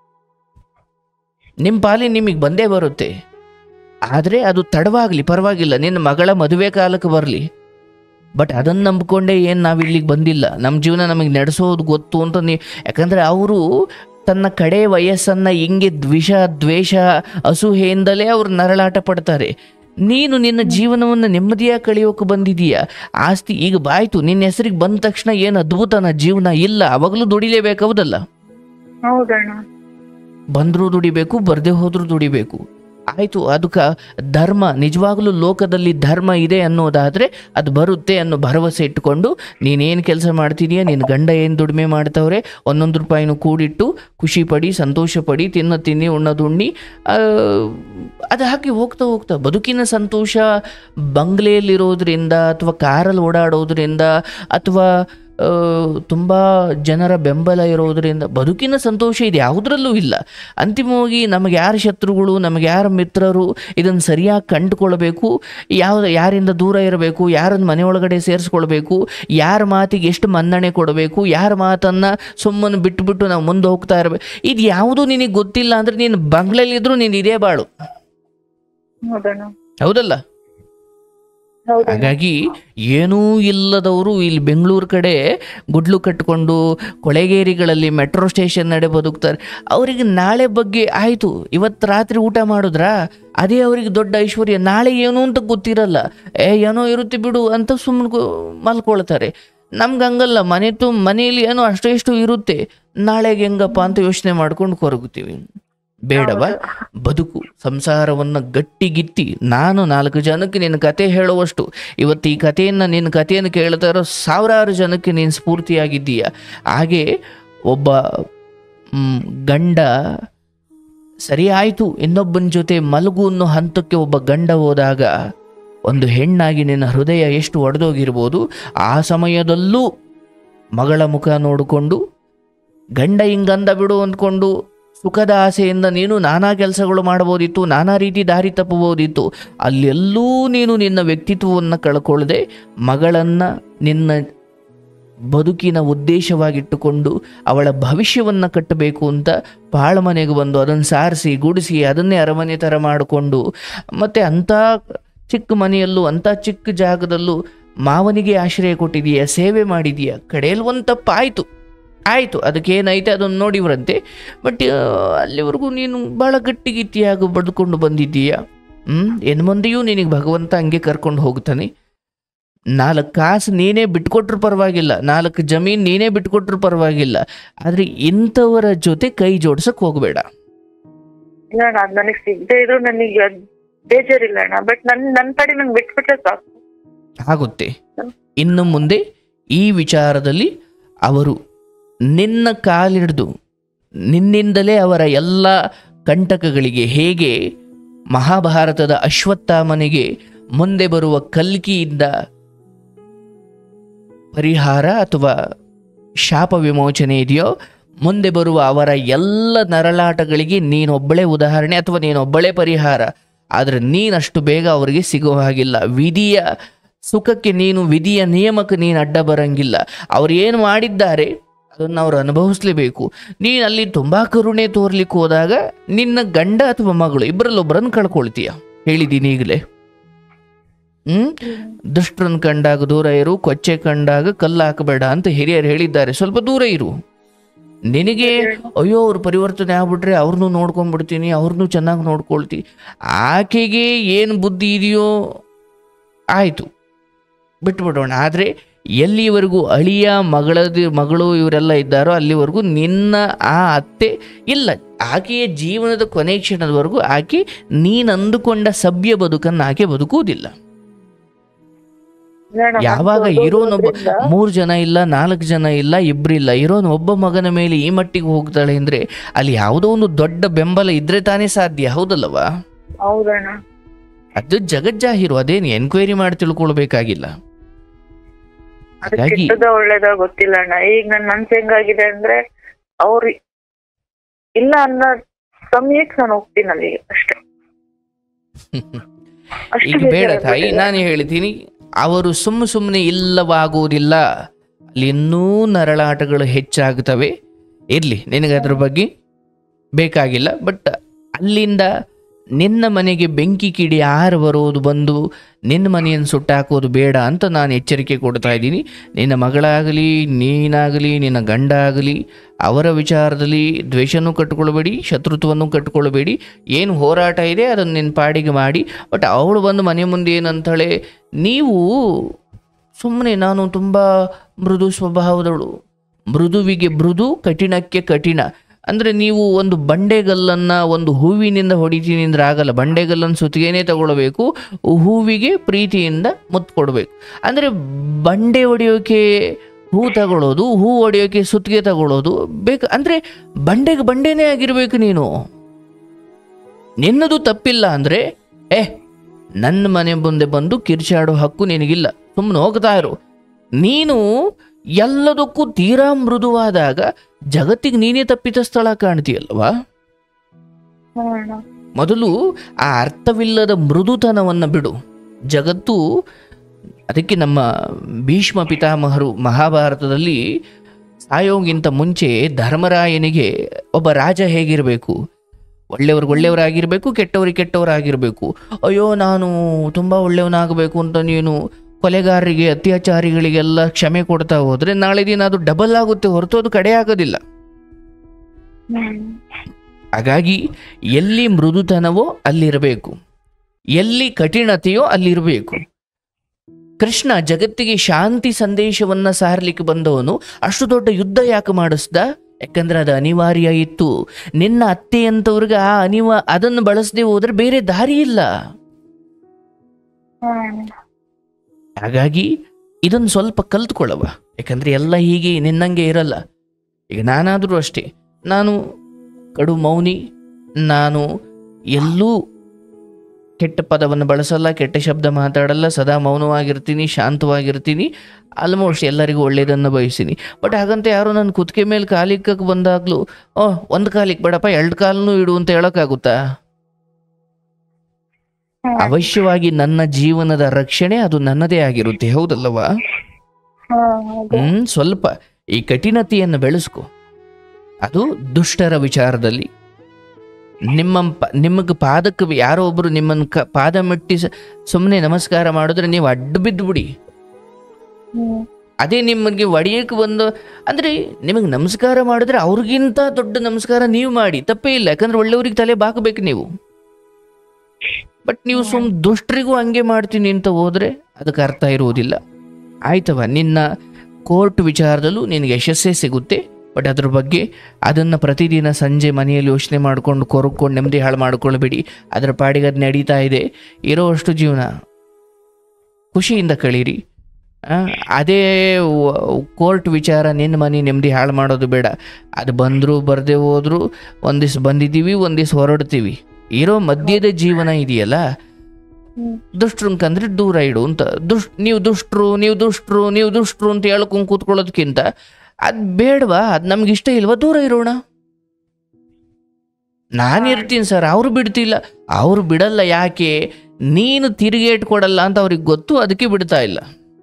ನಿಮ್ಮ ಪಾಲಿ ನಿಮಗೆ ಬಂದೇ ಬರುತ್ತೆ ಆದರೆ ಅದು ತಡವಾಗಲಿ ಪರವಾಗಿಲ್ಲ ನಿನ್ನ ಮಗಳ ಮದುವೆ ಕಾಲಕ್ಕೆ ಬರಲಿ ಬಟ್ ಅದನ್ನು ನಂಬ್ಕೊಂಡೇ ಏನು ನಾವು ಇಲ್ಲಿಗೆ ಬಂದಿಲ್ಲ ನಮ್ಮ ಜೀವನ ನಮಗೆ ನಡೆಸೋದು ಗೊತ್ತು ಅಂತ ನೀವು ಯಾಕಂದರೆ ಅವರು ತನ್ನ ಕಡೆ ವಯಸ್ಸನ್ನು ಹಿಂಗೆ ದ್ವಿಷ ದ್ವೇಷ ಅಸೂಹೆಯಿಂದಲೇ ಅವ್ರು ನರಳಾಟ ಪಡ್ತಾರೆ ನೀನು ನಿನ್ನ ಜೀವನವನ್ನು ನೆಮ್ಮದಿಯಾಗಿ ಕಳೆಯೋಕೆ ಬಂದಿದೀಯ ಆಸ್ತಿ ಈಗ ಬಾಯ್ತು ನಿನ್ನ ಹೆಸರಿಗೆ ಬಂದ ತಕ್ಷಣ ಏನು ಅದ್ಭುತನ ಜೀವನ ಇಲ್ಲ ಅವಾಗಲೂ ದುಡಿಲೇಬೇಕು ಹೌದಲ್ಲ ಹೌದಣ್ಣ ಬಂದರೂ ದುಡಿಬೇಕು ಬರದೇ ಹೋದ್ರೂ ದುಡಿಬೇಕು ಆಯಿತು ಅದಕ್ಕೆ ಧರ್ಮ ನಿಜವಾಗ್ಲೂ ಲೋಕದಲ್ಲಿ ಧರ್ಮ ಇದೆ ಅನ್ನೋದಾದರೆ ಅದು ಬರುತ್ತೆ ಅನ್ನೋ ಭರವಸೆ ಇಟ್ಟುಕೊಂಡು ನೀನೇನು ಕೆಲಸ ಮಾಡ್ತಿದೀಯ ನಿನ್ನ ಗಂಡ ಏನು ದುಡಿಮೆ ಮಾಡ್ತವ್ರೆ ಒಂದೊಂದು ರೂಪಾಯಿನೂ ಕೂಡಿಟ್ಟು ಖುಷಿ ಪಡಿ ಸಂತೋಷ ಪಡಿ ತಿನ್ನ ತಿನ್ನಿ ಉಣ್ಣೋದು ಉಣ್ಣಿ ಆ, ಅದು ಹಾಕಿ ಹೋಗ್ತಾ ಹೋಗ್ತಾ ಬದುಕಿನ ಸಂತೋಷ ಬಂಗ್ಲೆಯಲ್ಲಿರೋದ್ರಿಂದ ಅಥವಾ ಕಾರಲ್ಲಿ ಓಡಾಡೋದ್ರಿಂದ ಅಥವಾ ತುಂಬ ಜನರ ಬೆಂಬಲ ಇರೋದರಿಂದ ಬದುಕಿನ ಸಂತೋಷ ಇದು ಯಾವುದರಲ್ಲೂ ಇಲ್ಲ ಅಂತಿಮವಾಗಿ ನಮಗೆ ಯಾರು ಶತ್ರುಗಳು ನಮಗೆ ಯಾರು ಮಿತ್ರರು ಇದನ್ನು ಸರಿಯಾಗಿ ಕಂಡುಕೊಳ್ಬೇಕು ಯಾವ ಯಾರಿಂದ ದೂರ ಇರಬೇಕು ಯಾರನ್ನು ಮನೆಯೊಳಗಡೆ ಸೇರಿಸ್ಕೊಳ್ಬೇಕು ಯಾರ ಮಾತಿಗೆ ಎಷ್ಟು ಮನ್ನಣೆ ಕೊಡಬೇಕು ಯಾರ ಮಾತನ್ನು ಸುಮ್ಮನೆ ಬಿಟ್ಟುಬಿಟ್ಟು ನಾವು ಮುಂದೆ ಹೋಗ್ತಾ ಇರಬೇಕು ಇದು ಯಾವುದೂ ನಿನಗೆ ಗೊತ್ತಿಲ್ಲ ಅಂದರೆ ನೀನು ಬಂಗ್ಲೆಯಲ್ಲಿದ್ದರೂ ನೀನು ಇದೇ ಬಾಳು ಹೌದಣ್ಣ ಹೌದಲ್ಲ ಹೌದಣ್ಣ ಹಾಗಾಗಿ ಏನೂ ಇಲ್ಲದವರು ಇಲ್ಲಿ ಬೆಂಗಳೂರು ಕಡೆ ಗುಡ್ಲು ಕಟ್ಟಿಕೊಂಡು ಕೊಳೆಗೇರಿಗಳಲ್ಲಿ ಮೆಟ್ರೋ ಸ್ಟೇಷನ್ ನಡೆ ಬದುಕ್ತಾರೆ ಅವರಿಗೆ ನಾಳೆ ಬಗ್ಗೆ ಆಯಿತು ಇವತ್ತು ರಾತ್ರಿ ಊಟ ಮಾಡಿದ್ರಾ ಅದೇ ಅವರಿಗೆ ದೊಡ್ಡ ಐಶ್ವರ್ಯ ನಾಳೆ ಏನು ಅಂತ ಗೊತ್ತಿರಲ್ಲ ಏ ಏನೋ ಇರುತ್ತೆ ಬಿಡು ಅಂತ ಸುಮ್ಮನೆ ಮಲ್ಕೊಳ್ತಾರೆ ನಮ್ಗೆ ಹಂಗಲ್ಲ ಮನೆ ತು ಮನೆಯಲ್ಲಿ ಏನೋ ಅಷ್ಟು ಇಷ್ಟು ಇರುತ್ತೆ ನಾಳೆಗೆ ಹೆಂಗಪ್ಪ ಅಂತ ಯೋಚನೆ ಮಾಡ್ಕೊಂಡು ಕೊರಗುತ್ತೀವಿ ಬೇಡವಾ ಬದುಕು ಸಂಸಾರವನ್ನು ಗಟ್ಟಿಗಿತ್ತಿ ನಾನು ನಾಲ್ಕು ಜನಕ್ಕೆ ನಿನ್ನ ಕತೆ ಹೇಳುವಷ್ಟು ಇವತ್ತು ಈ ಕಥೆಯನ್ನು ನಿನ್ನ ಕಥೆಯನ್ನು ಕೇಳ್ತಾ ಇರೋ ಸಾವಿರಾರು ಜನಕ್ಕೆ ನೀನು ಸ್ಫೂರ್ತಿಯಾಗಿದ್ದೀಯ ಹಾಗೆ ಒಬ್ಬ ಮ್, ಗಂಡ ಸರಿ ಆಯಿತು ಇನ್ನೊಬ್ಬನ ಜೊತೆ ಮಲಗು ಅನ್ನೋ ಹಂತಕ್ಕೆ ಒಬ್ಬ ಗಂಡ ಹೋದಾಗ ಒಂದು ಹೆಣ್ಣಾಗಿ ನಿನ್ನ ಹೃದಯ ಎಷ್ಟು ಒಡೆದೋಗಿರ್ಬೋದು ಆ ಸಮಯದಲ್ಲೂ ಮಗಳ ಮುಖ ನೋಡಿಕೊಂಡು ಗಂಡ ಹಿಂಗಂದ ಬಿಡು ಅಂದ್ಕೊಂಡು ಸುಖದ ಆಸೆಯಿಂದ ನೀನು ನಾನಾ ಕೆಲಸಗಳು ಮಾಡ್ಬೋದಿತ್ತು ನಾನಾ ರೀತಿ ದಾರಿ ತಪ್ಪಬೋದಿತ್ತು ಅಲ್ಲೆಲ್ಲೂ ನೀನು ನಿನ್ನ ವ್ಯಕ್ತಿತ್ವವನ್ನು ಕಳ್ಕೊಳ್ಳದೆ ಮಗಳನ್ನು ನಿನ್ನ ಬದುಕಿನ ಉದ್ದೇಶವಾಗಿಟ್ಟುಕೊಂಡು ಅವಳ ಭವಿಷ್ಯವನ್ನು ಕಟ್ಟಬೇಕು ಅಂತ ಬಾಳ ಮನೆಗೆ ಬಂದು ಅದನ್ನು ಸಾರಿಸಿ ಗುಡಿಸಿ ಅದನ್ನೇ ಅರಮನೆ ಥರ ಮಾಡಿಕೊಂಡು ಮತ್ತು ಅಂಥ ಚಿಕ್ಕ ಮನೆಯಲ್ಲೂ ಅಂಥ ಚಿಕ್ಕ ಜಾಗದಲ್ಲೂ ಮಾವನಿಗೆ ಆಶ್ರಯ ಕೊಟ್ಟಿದೀಯ ಸೇವೆ ಮಾಡಿದೀಯ ಕಡೆಯಲ್ಲಿ ಒಂದು ತಪ್ಪು ಆಯಿತು ಆಯಿತು ಅದಕ್ಕೇನೈತೆ ಅದನ್ನು ನೋಡಿವ್ರಂತೆ ಬಟ್ ಅಲ್ಲಿವರೆಗೂ ನೀನು ಭಾಳ ಗಟ್ಟಿಗಿಟ್ಟಿಯಾಗಿ ಬಡ್ಕೊಂಡು ಬಂದಿದ್ದೀಯ ಹ್ಞೂ ಎನ್ ಮುಂದೆಯೂ ನಿನಗೆ ಭಗವಂತ ಹಂಗೆ ಕರ್ಕೊಂಡು ಹೋಗ್ತಾನೆ ನಾಲ್ಕು ಕಾಸು ನೀನೇ ಬಿಟ್ಕೊಟ್ರು ಪರವಾಗಿಲ್ಲ ನಾಲ್ಕು ಜಮೀನು ನೀನೇ ಬಿಟ್ಕೊಟ್ರು ಪರವಾಗಿಲ್ಲ ಆದರೆ ಇಂಥವರ ಜೊತೆ ಕೈ ಜೋಡ್ಸಕ್ಕೆ ಹೋಗಬೇಡ ಇಲ್ಲ ಅಣ್ಣ ಅದ್ ನನಗ್ ಸಿಗದೆ ಇದ್ರು ನನಗೆ ಅದ್ ಬೇಜಾರಿಲ್ಲ ಅಣ್ಣ ಬಟ್ ನನ್ ನನ್ ಕಡೆ ನಂಗೆ ಬಿಟ್ಬಿಟ್ರೆ ಸಾಕು ಆಗುತ್ತೆ ಇನ್ನು ಮುಂದೆ ಈ ವಿಚಾರದಲ್ಲಿ ಅವರು ನಿನ್ನ ಕಾಲಿಡಿದು ನಿನ್ನಿಂದಲೇ ಅವರ ಎಲ್ಲ ಕಂಟಕಗಳಿಗೆ ಹೇಗೆ ಮಹಾಭಾರತದ ಅಶ್ವತ್ಥಾಮನಿಗೆ ಮುಂದೆ ಬರುವ ಕಲ್ಕಿಯಿಂದ ಪರಿಹಾರ ಅಥವಾ ಶಾಪ ವಿಮೋಚನೆ ಇದೆಯೋ ಮುಂದೆ ಬರುವ ಅವರ ಎಲ್ಲ ನರಳಾಟಗಳಿಗೆ ನೀನೊಬ್ಬಳೇ ಉದಾಹರಣೆ ಅಥವಾ ನೀನೊಬ್ಬಳೇ ಪರಿಹಾರ ಆದರೆ ನೀನಷ್ಟು ಬೇಗ ಅವರಿಗೆ ಸಿಗೋ ಹಾಗಿಲ್ಲ ವಿಧಿಯ ಸುಖಕ್ಕೆ ನೀನು ವಿಧಿಯ ನಿಯಮಕ್ಕೆ ನೀನು ಅಡ್ಡ ಬರಂಗಿಲ್ಲ ಅವ್ರು ಏನು ಮಾಡಿದ್ದಾರೆ ಅದನ್ನು ಅವ್ರು ಅನುಭವಿಸ್ಲೇಬೇಕು ನೀನು ಅಲ್ಲಿ ತುಂಬ ಕರುಣೆ ತೋರ್ಲಿಕ್ಕೆ ಹೋದಾಗ ನಿನ್ನ ಗಂಡ ಅಥವಾ ಮಗಳು ಇಬ್ಬರಲ್ಲೊಬ್ಬರನ್ನು ಕಳ್ಕೊಳ್ತೀಯ ಹೇಳಿದ್ದೀನಿ ಈಗಲೇ ಹ್ಮ್ ದುಷ್ಟರನ್ನು ಕಂಡಾಗ ದೂರ ಇರು ಕೊಚ್ಚೆ ಕಂಡಾಗ ಕಲ್ಲು ಹಾಕಬೇಡ ಅಂತ ಹಿರಿಯರು ಹೇಳಿದ್ದಾರೆ ಸ್ವಲ್ಪ ದೂರ ಇರು ನಿನಗೆ ಅಯ್ಯೋ ಅವ್ರು ಪರಿವರ್ತನೆ ಆಗ್ಬಿಟ್ರೆ ಅವ್ರನ್ನೂ ನೋಡ್ಕೊಂಡ್ಬಿಡ್ತೀನಿ ಅವ್ರನ್ನೂ ಚೆನ್ನಾಗಿ ನೋಡ್ಕೊಳ್ತಿ ಆಕೆಗೆ ಏನು ಬುದ್ಧಿ ಇದೆಯೋ ಆಯಿತು ಬಿಟ್ಬಿಡೋಣ ಆದರೆ ಎಲ್ಲಿವರೆಗೂ ಅಳಿಯ ಮಗಳದ ಮಗಳು ಇವರೆಲ್ಲ ಇದ್ದಾರೋ ಅಲ್ಲಿವರೆಗೂ ನಿನ್ನ ಆ ಅತ್ತೆ ಇಲ್ಲ ಆಕೆಯ ಜೀವನದ ಕೊನೆ ಕ್ಷಣದವರೆಗೂ ಆಕೆ ನೀನು ಅಂದುಕೊಂಡ ಸಭ್ಯ ಬದುಕನ್ನು ಆಕೆ ಬದುಕುವುದಿಲ್ಲ ಇಲ್ಲ ಅಣ್ಣ, ಯಾವಾಗ ಮನ್ಸು ಇರೋನೊಬ್ಬ ದೊಡ್ಡದ್ರಿಂದ ಮೂರು ಜನ ಇಲ್ಲ ನಾಲ್ಕು ಜನ ಇಲ್ಲ ಇಬ್ಬರಿಲ್ಲ ಇರೋನು ಒಬ್ಬ ಮಗನ ಮೇಲೆ ಈ ಮಟ್ಟಿಗೆ ಹೋಗ್ತಾಳೆ ಅಂದ್ರೆ ಅಲ್ಲಿ ಯಾವುದೋ ಒಂದು ದೊಡ್ಡ ಬೆಂಬಲ ಇದ್ರೆ ತಾನೇ ಸಾಧ್ಯ ಹೌದಲ್ಲವಾ ಹೌದಣ್ಣ ಅದು ಜಗಜ್ಜಾಹಿರು ಅದೇನು ಎನ್ಕ್ವೈರಿ ಮಾಡಿ ತಿಳ್ಕೊಳ್ಬೇಕಾಗಿಲ್ಲ ಅದು ಹಾಗಾಗಿ ಕೆಟ್ಟದ ಒಳ್ಳೇದ ಗೊತ್ತಿಲ್ಲ ಅಣ್ಣ ಈಗ ನನ್ ಮನ್ಸ್ ಹೆಂಗಾಗಿದೆ ಅಂದ್ರೆ ಅವ್ರು ಇಲ್ಲ ಅನ್ನೋ ಸಮಯಕ್ಕೆ ನಾನು ಹೋಗ್ತೀನಿ ಅಲ್ಲಿಗೆ ಅಷ್ಟೇ ಅಷ್ಟು ಈಗ ಬೇಡ ತಾಯಿ ಬೇಜಾರಾಗ್ಬಿಟ್ಟಿದೆ. ನಾನು ಹೇಳ್ತೀನಿ ಅವರು ಸುಮ್ಮ ಸುಮ್ಮನೆ ಇಲ್ಲವಾಗುವುದಿಲ್ಲ ಅಲ್ಲಿ ಇನ್ನೂ ನರಳಾಟಗಳು ಹೆಚ್ಚಾಗುತ್ತವೆ ಇರಲಿ ನಿನಗೆ ಅದ್ರ ಬಗ್ಗೆ ಬೇಕಾಗಿಲ್ಲ ಬಟ್ ಅಲ್ಲಿಂದ ನಿನ್ನ ಮನೆಗೆ ಬೆಂಕಿ ಕಿಡಿ ಆರು ಬರೋದು ಬಂದು ನಿನ್ನ ಮನೆಯನ್ನು ಸುಟ್ಟಾಕೋದು ಬೇಡ ಅಂತ ನಾನು ಎಚ್ಚರಿಕೆ ಕೊಡ್ತಾ ಇದ್ದೀನಿ ನಿನ್ನ ಮಗಳಾಗಲಿ ನೀನಾಗಲಿ ನಿನ್ನ ಗಂಡ ಆಗಲಿ ಅವರ ವಿಚಾರದಲ್ಲಿ ದ್ವೇಷನೂ ಕಟ್ಕೊಳ್ಬೇಡಿ ಶತ್ರುತ್ವವನ್ನು ಕಟ್ಕೊಳ್ಬೇಡಿ ಏನು ಹೋರಾಟ ಇದೆ ಅದನ್ನು ನಿನ್ನ ಪಾಡಿಗೆ ಮಾಡಿ ಬಟ್ ಅವಳು ಬಂದು ಮನೆ ಮುಂದೆ ಏನಂತಾಳೆ ನೀವು ಸುಮ್ಮನೆ ನಾನು ತುಂಬ ಮೃದು ಸ್ವಭಾವದವಳು ಮೃದುವಿಗೆ ಮೃದು ಕಠಿಣಕ್ಕೆ ಕಠಿಣ ಅಂದರೆ ನೀವು ಒಂದು ಬಂಡೆಗಲ್ಲನ್ನು ಒಂದು ಹೂವಿನಿಂದ ಹೊಡಿತೀನಿ ಅಂದ್ರೆ ಆಗಲ್ಲ ಬಂಡೆಗಲ್ಲನ್ನು ಸುತ್ತಿಗೆನೇ ತಗೊಳ್ಬೇಕು ಹೂವಿಗೆ ಪ್ರೀತಿಯಿಂದ ಮುತ್ತು ಕೊಡಬೇಕು ಅಂದರೆ ಬಂಡೆ ಹೊಡೆಯೋಕೆ ಹೂ ತಗೊಳ್ಳೋದು ಹೂ ಹೊಡೆಯೋಕೆ ಸುತ್ತಿಗೆ ತಗೊಳ್ಳೋದು ಬೇಕು ಅಂದರೆ ಬಂಡೆಗೆ ಬಂಡೆನೇ ಆಗಿರಬೇಕು ನೀನು ನಿನ್ನದು ತಪ್ಪಿಲ್ಲ ಅಂದರೆ ಏ ನನ್ನ ಮನೆ ಮುಂದೆ ಬಂದು ಕಿರ್ಚಾಡೋ ಹಕ್ಕು ನಿನಗಿಲ್ಲ ಸುಮ್ಮನೆ ಹೋಗ್ತಾ ಇರು ನೀನು ಎಲ್ಲದಕ್ಕೂ ತೀರಾ ಮೃದುವಾದಾಗ ಜಗತ್ತಿಗೆ ನೀನೇ ತಪ್ಪಿತ ಸ್ಥಳ ಕಾಣ್ತೀಯಲ್ವಾ ಹ್ಮ್ ಅಣ್ಣ. ಮೊದಲು ಆ ಅರ್ಥವಿಲ್ಲದ ಮೃದುತನವನ್ನು ಬಿಡು ಜಗತ್ತು ಅದಕ್ಕೆ ನಮ್ಮ ಭೀಷ್ಮ ಪಿತಾಮಹರು ಮಹಾಭಾರತದಲ್ಲಿ ಸಾಯೋಗಿಂತ ಮುಂಚೆ ಧರ್ಮರಾಯನಿಗೆ ಒಬ್ಬ ರಾಜ ಹೇಗಿರಬೇಕು ಒಳ್ಳೆಯವ್ರಿಗೆ ಒಳ್ಳೆಯವರಾಗಿರಬೇಕು ಕೆಟ್ಟವ್ರಿಗೆ ಕೆಟ್ಟವರಾಗಿರಬೇಕು ಅಯ್ಯೋ ನಾನು ತುಂಬ ಒಳ್ಳೆಯವನಾಗಬೇಕು ಅಂತ ನೀನು ಕೊಲೆಗಾರರಿಗೆ ಅತ್ಯಾಚಾರಿಗಳಿಗೆಲ್ಲ ಕ್ಷಮೆ ಕೊಡ್ತಾ ಹೋದರೆ ನಾಳೆ ದಿನ ಅದು ಡಬಲ್ ಆಗುತ್ತೆ ಹೊರತು ಅದು ಕಡೆ ಆಗೋದಿಲ್ಲ ಹ್ಮ್ ಹಾಗಾಗಿ ಎಲ್ಲಿ ಮೃದುತನವೋ ಅಲ್ಲಿರಬೇಕು ಎಲ್ಲಿ ಕಠಿಣತೆಯೋ ಅಲ್ಲಿರಬೇಕು ಕೃಷ್ಣ ಜಗತ್ತಿಗೆ ಶಾಂತಿ ಸಂದೇಶವನ್ನ ಸಾರಲಿಕ್ಕೆ ಬಂದವನು ಅಷ್ಟು ದೊಡ್ಡ ಯುದ್ಧ ಯಾಕೆ ಮಾಡಿಸ್ದ ಯಾಕಂದ್ರೆ ಅದು ಅನಿವಾರ್ಯ ಇತ್ತು ನಿನ್ನ ಅತ್ತೆಯಂತವ್ರಿಗೆ ಆ ಅನಿವ ಅದನ್ನು ಬಳಸದೆ ಹೋದ್ರೆ ಬೇರೆ ದಾರಿ ಇಲ್ಲ ಹ್ಮ್ ಹಾಗಾಗಿ ಇದನ್ನು ಸ್ವಲ್ಪ ಕಲ್ತ್ಕೊಳ್ಳವ ಯಾಕಂದ್ರೆ ಎಲ್ಲ ಹೀಗೆ ನಿನ್ನಂಗೆ ಇರಲ್ಲ ಈಗ ನಾನಾದರೂ ಅಷ್ಟೇ ನಾನು ಕಡು ಮೌನಿ ನಾನು ಎಲ್ಲೂ ಕೆಟ್ಟ ಪದವನ್ನು ಬಳಸಲ್ಲ ಕೆಟ್ಟ ಶಬ್ದ ಮಾತಾಡಲ್ಲ ಸದಾ ಮೌನವಾಗಿರ್ತೀನಿ ಶಾಂತವಾಗಿರ್ತೀನಿ ಆಲ್ಮೋಸ್ಟ್ ಎಲ್ಲರಿಗೂ ಒಳ್ಳೆಯದನ್ನು ಬಯಸ್ತೀನಿ ಬಟ್ ಹಾಗಂತ ಯಾರೋ ನನ್ನ ಕುತ್ತಿಗೆ ಮೇಲೆ ಕಾಲಿಕ್ಕಕ್ಕೆ ಬಂದಾಗಲೂ ಓ ಒಂದು ಕಾಲಿಗೆ ಬೇಡಪ್ಪ ಎರಡು ಕಾಲನ್ನು ಇಡು ಅಂತ ಹೇಳೋಕ್ಕಾಗುತ್ತಾ ಹ್ಮ್. ಅವಶ್ಯವಾಗಿ ನನ್ನ ಜೀವನದ ರಕ್ಷಣೆ ಅದು ನನ್ನದೇ ಆಗಿರುತ್ತೆ ಹೌದಲ್ಲವಾ ಹಾ, ಹೌದು. ಹ್ಮ್ ಸ್ವಲ್ಪ ಈ ಕಠಿಣತೆಯನ್ನು ಬೆಳೆಸ್ಕೊ ಅದು ದುಷ್ಟರ ವಿಚಾರದಲ್ಲಿ ನಿಮ್ಮ ಪ- ನಿಮಗೆ ಪಾದಕ್ಕೆ ಯಾರೋ ಒಬ್ರು ನಿಮ್ಮನ್ನು ಕ ಪಾದ ಮೆಟ್ಟಿ ಸುಮ್ಮನೆ ನಮಸ್ಕಾರ ಮಾಡಿದ್ರೆ ನೀವು ಅಡ್ಡ ಬಿದ್ದು ಬಿಡಿ ಹ್ಮ್. ಅದೇ ನಿಮಗೆ ಒಡೆಯಕ್ಕೆ ಬಂದು ಅಂದರೆ ನಿಮಗೆ ನಮಸ್ಕಾರ ಮಾಡಿದ್ರೆ ಅವ್ರಿಗಿಂತ ದೊಡ್ಡ ನಮಸ್ಕಾರ ನೀವು ಮಾಡಿ ತಪ್ಪೇ ಇಲ್ಲ ಯಾಕಂದ್ರೆ ಒಳ್ಳೆಯವ್ರಿಗೆ ತಲೆ ಬಾಕಬೇಕು ನೀವು ಬಟ್ ನೀವು ಸುಮ್ ದುಷ್ಟರಿಗೂ ಹಂಗೆ ಮಾಡ್ತೀನಿ ಅಂತ ಹೋದ್ರೆ ಅದಕ್ಕೆ ಅರ್ಥ ಇರುವುದಿಲ್ಲ ಆಯ್ತವ ನಿನ್ನ ಕೋರ್ಟ್ ವಿಚಾರದಲ್ಲೂ ನಿನಗೆ ಯಶಸ್ಸೇ ಸಿಗುತ್ತೆ ಬಟ್ ಅದ್ರ ಬಗ್ಗೆ ಅದನ್ನು ಪ್ರತಿದಿನ ಸಂಜೆ ಮನೆಯಲ್ಲಿ ಯೋಚನೆ ಮಾಡ್ಕೊಂಡು ಕೊರಕೊಂಡು ನೆಮ್ಮದಿ ಹಾಳು ಮಾಡ್ಕೊಳ್ಬೇಡಿ ಅದರ ಪಾಡಿಗೆ ಅದು ನಡೀತಾ ಇದೆ ಇರೋವಷ್ಟು ಜೀವನ ಖುಷಿಯಿಂದ ಕಳೀರಿ ಆ, ಅದೇ ಕೋರ್ಟ್ ವಿಚಾರ ನಿನ್ನ ಮನೆ ನೆಮ್ಮದಿ ಹಾಳು ಮಾಡೋದು ಬೇಡ ಅದು ಬಂದರೂ ಬರದೆ ಹೋದ್ರು ಒಂದು ದಿವ್ಸ ಬಂದಿದ್ದೀವಿ ಒಂದು ದಿವ್ಸ ಹೊರಡ್ತೀವಿ ಇರೋ ಮಧ್ಯದ ಜೀವನ ಇದೆಯಲ್ಲ ಹ್ಮ್. ದುಷ್ಟ್ರಂಕಂದ್ರೆ ದೂರ ಇಡು ಅಂತ ದುಷ್ಟ ನೀವು ದುಷ್ಟರು ನೀವು ದುಷ್ಟರು ನೀವು ದುಷ್ಟರು ಅಂತ ಹೇಳ್ಕೊಂಡು ಕೂತ್ಕೊಳ್ಳೋದಕ್ಕಿಂತ ಅದು ಬೇಡವಾ ಅದು ನಮ್ಗೆ ಇಷ್ಟ ಇಲ್ವಾ ದೂರ ಇರೋಣ ನಾನು ಇರ್ತೀನಿ ಸರ್ ಅವ್ರು ಬಿಡ್ತಿಲ್ಲ ಅವ್ರು ಬಿಡಲ್ಲ ಯಾಕೆ ನೀನು ತಿರುಗೇಟ್ ಕೊಡಲ್ಲ ಅಂತ ಅವ್ರಿಗೆ ಗೊತ್ತು ಅದಕ್ಕೆ ಬಿಡ್ತಾ ಇಲ್ಲ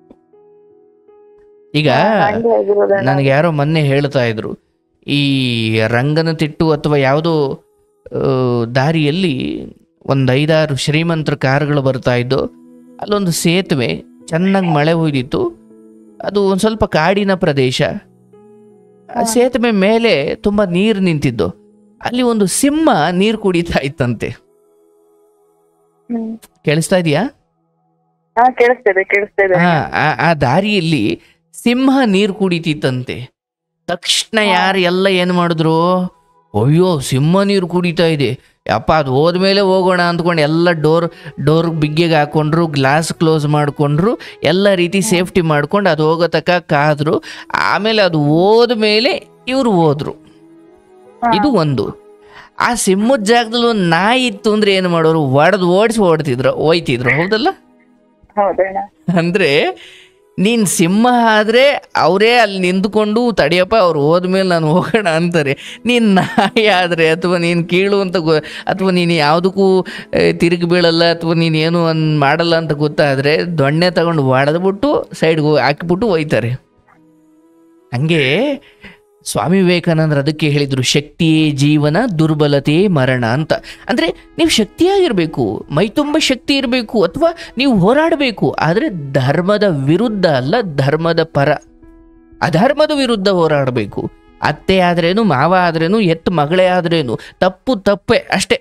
ಈಗ ಹಂಗೆ ಆಗಿರೋದಣ್ಣ. ನನಗೆ ಯಾರೋ ಮೊನ್ನೆ ಹೇಳ್ತಾ ಇದ್ರು ಈ ರಂಗನ ತಿಟ್ಟು ಅಥವಾ ಯಾವುದೋ ಆ, ದಾರಿಯಲ್ಲಿ ಒಂದು ಐದಾರು ಶ್ರೀಮಂತರ ಕಾರುಗಳು ಬರ್ತಾ ಇದ್ದು ಅಲ್ಲೊಂದು ಸೇತುವೆ ಚೆನ್ನಾಗಿ ಮಳೆ ಹೊಯ್ದಿತ್ತು ಅದು ಒಂದು ಸ್ವಲ್ಪ ಕಾಡಿನ ಪ್ರದೇಶ ಆ ಸೇತುವೆ ಮೇಲೆ ತುಂಬ ನೀರು ನಿಂತಿದ್ದು ಅಲ್ಲಿ ಒಂದು ಸಿಂಹ ನೀರು ಕುಡಿತಾ ಇತ್ತಂತೆ ಹ್ಮ್. ಕೇಳಿಸ್ತಾ ಇದೆಯಾ ಹಾ ಕೇಳಿಸ್ತಿದೆ ಕೇಳಿಸ್ತಿದೆ ಹಾ ಆ- ಆ ದಾರಿಯಲ್ಲಿ ಸಿಂಹ ನೀರು ಕುಡಿತಿತ್ತಂತೆ ತಕ್ಷಣ ಯಾರು ಎಲ್ಲ ಏನು ಮಾಡಿದ್ರು ಅಯ್ಯೋ ಸಿಂಹ ನೀರು ಕುಡಿತಾ ಇದೆ ಯಪ್ಪ ಅದು ಹೋದ್ಮೇಲೆ ಹೋಗೋಣ ಅಂದ್ಕೊಂಡು ಎಲ್ಲ ಡೋರ್ ಡೋರ್ ಬಿಗ್ಗೆಗೆ ಹಾಕೊಂಡ್ರು ಗ್ಲಾಸ್ ಕ್ಲೋಸ್ ಮಾಡಿಕೊಂಡ್ರು ಎಲ್ಲ ರೀತಿ ಸೇಫ್ಟಿ ಮಾಡ್ಕೊಂಡು ಅದು ಹೋಗೋ ತನಕ ಕಾದ್ರು ಆಮೇಲೆ ಅದು ಹೋದ್ಮೇಲೆ ಇವರು ಹೋದ್ರು ಹಾ. ಇದು ಒಂದು ಆ ಸಿಂಹದ ಜಾಗದಲ್ಲಿ ಒಂದು ನಾಯಿ ಇತ್ತು ಅಂದ್ರೆ ಏನು ಮಾಡೋರು ಒಡೆದು ಓಡಿಸಿ ಓಡ್ತಿದ್ರು ಹೋಯ್ತಿದ್ರು ಹೌದಲ್ಲ ಹೌದಣ್ಣ ಅಂದ್ರೆ ನೀನ್ ಸಿಂಹ ಆದ್ರೆ ಅವರೇ ಅಲ್ಲಿ ನಿಂತ್ಕೊಂಡು ತಡಿಯಪ್ಪ ಅವ್ರು ಹೋದ್ಮೇಲೆ ನಾನು ಹೋಗೋಣ ಅಂತಾರೆ ನೀನ್ ನಾಯಿ ಆದ್ರೆ ಅಥವಾ ನೀನ್ ಕೀಳು ಅಂತ ಗೊ ಅಥವಾ ನೀನು ಯಾವುದಕ್ಕೂ ಆ, ತಿರುಗಿ ಬೀಳಲ್ಲ ಅಥವಾ ನೀನು ಏನು ಅನ್ ಮಾಡಲ್ಲ ಅಂತ ಗೊತ್ತಾದ್ರೆ ದೊಣ್ಣೆ ತಗೊಂಡು ಹೊಡೆದ್ಬಿಟ್ಟು ಸೈಡ್ಗೆ ಹಾಕಿಬಿಟ್ಟು ಒಯ್ತಾರೆ ಹಂಗೆ ಸ್ವಾಮಿ ವಿವೇಕಾನಂದರು ಅದಕ್ಕೆ ಹೇಳಿದರು ಶಕ್ತಿಯೇ ಜೀವನ ದುರ್ಬಲತೆಯೇ ಮರಣ ಅಂತ ಅಂದರೆ ನೀವು ಶಕ್ತಿಯಾಗಿರಬೇಕು ಮೈ ತುಂಬ ಶಕ್ತಿ ಇರಬೇಕು ಅಥವಾ ನೀವು ಹೋರಾಡಬೇಕು ಆದರೆ ಧರ್ಮದ ವಿರುದ್ಧ ಅಲ್ಲ ಧರ್ಮದ ಪರ ಅಧರ್ಮದ ವಿರುದ್ಧ ಹೋರಾಡಬೇಕು ಅತ್ತೆ ಆದ್ರೇನು ಮಾವ ಆದ್ರೇನು ಎತ್ತು ಮಗಳೇ ಆದ್ರೇನು ತಪ್ಪು ತಪ್ಪೆ ಅಷ್ಟೇ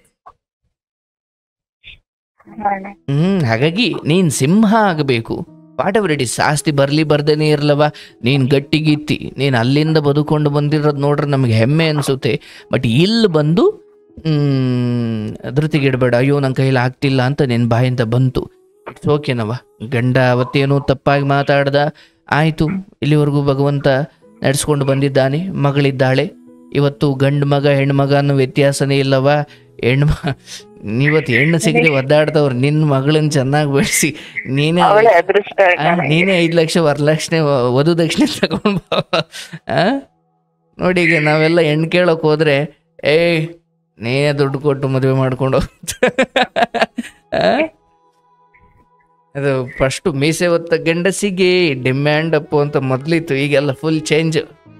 ಹಾ ಅಣ್ಣ. ಹ್ಮ್ ಹಾಗಾಗಿ ನೀನ್ ಸಿಂಹ ಆಗಬೇಕು ವಾಟ್ ಎವರ್ ಇಟ್ ಇಸ್ ಆಸ್ತಿ ಬರ್ಲಿ ಬರ್ದೇನೆ ಇರ್ಲವ ನೀನ್ ಗಟ್ಟಿಗಿತ್ತಿ ನೀನ್ ಅಲ್ಲಿಂದ ಬದುಕೊಂಡು ಬಂದಿರೋದು ನೋಡ್ರೆ ನಮಗೆ ಹೆಮ್ಮೆ ಅನ್ಸುತ್ತೆ ಬಟ್ ಇಲ್ಲಿ ಬಂದು ಹ್ಮ್ ಧೃತಿಗಿಡಬೇಡ ಅಯ್ಯೋ ನನ್ನ ಕೈಲಿ ಆಗ್ತಿಲ್ಲ ಅಂತ ನಿನ್ ಬಾಯಿಂದ ಬಂತು ಇಟ್ಸ್ ಓಕೆನವ ಗಂಡ ಅವತ್ತೇನೋ ತಪ್ಪಾಗಿ ಮಾತಾಡ್ದ ಆಯ್ತು ಇಲ್ಲಿವರೆಗೂ ಭಗವಂತ ನಡೆಸ್ಕೊಂಡು ಬಂದಿದ್ದಾನೆ ಮಗಳಿದ್ದಾಳೆ ಇವತ್ತು ಗಂಡು ಮಗ ಹೆಣ್ಣು ಮಗ ಅನ್ನೋ ವ್ಯತ್ಯಾಸನೇ ಇಲ್ಲವ ಹೆಣ್ಣು ಮ- ನೀವತ್ತು ಹೆಣ್ಣು ಸಿಗದೆ ಒದ್ದಾಡ್ದವ್ರು ನಿನ್ನ ಮಗಳನ್ನ ಚೆನ್ನಾಗಿ ಬೆಳೆಸಿ ನೀನೇ ಅವಳೇ ಅದೃಷ್ಟ ಆ, ಅಣ್ಣ. ನೀನೇ ಐದು ಲಕ್ಷ ವರದಕ್ಷಿಣೆ ವ- ವಧು ದಕ್ಷಿಣೆ ತಗೊಂಡು ಬಾ. ಆ? ನೋಡಿ ಈಗ ನಾವೆಲ್ಲ ಹೆಣ್ಣು ಕೇಳೋಕೆ ಹೋದ್ರೆ ಏಯ್ ನೀನೇ ದುಡ್ಡು ಕೊಟ್ಟು ಮದುವೆ ಮಾಡ್ಕೊಂಡು ಹೋಗ್ತ. ಆ? ಅದು ಫಸ್ಟು ಮೀಸೆ ಹೊತ್ತ ಗಂಡಸಿಗೆ ಡಿಮ್ಯಾಂಡ್ ಅಪ್ಪು ಅಂತ ಮೊದಲಿತ್ತು ಈಗೆಲ್ಲ ಫುಲ್ ಚೇಂಜ್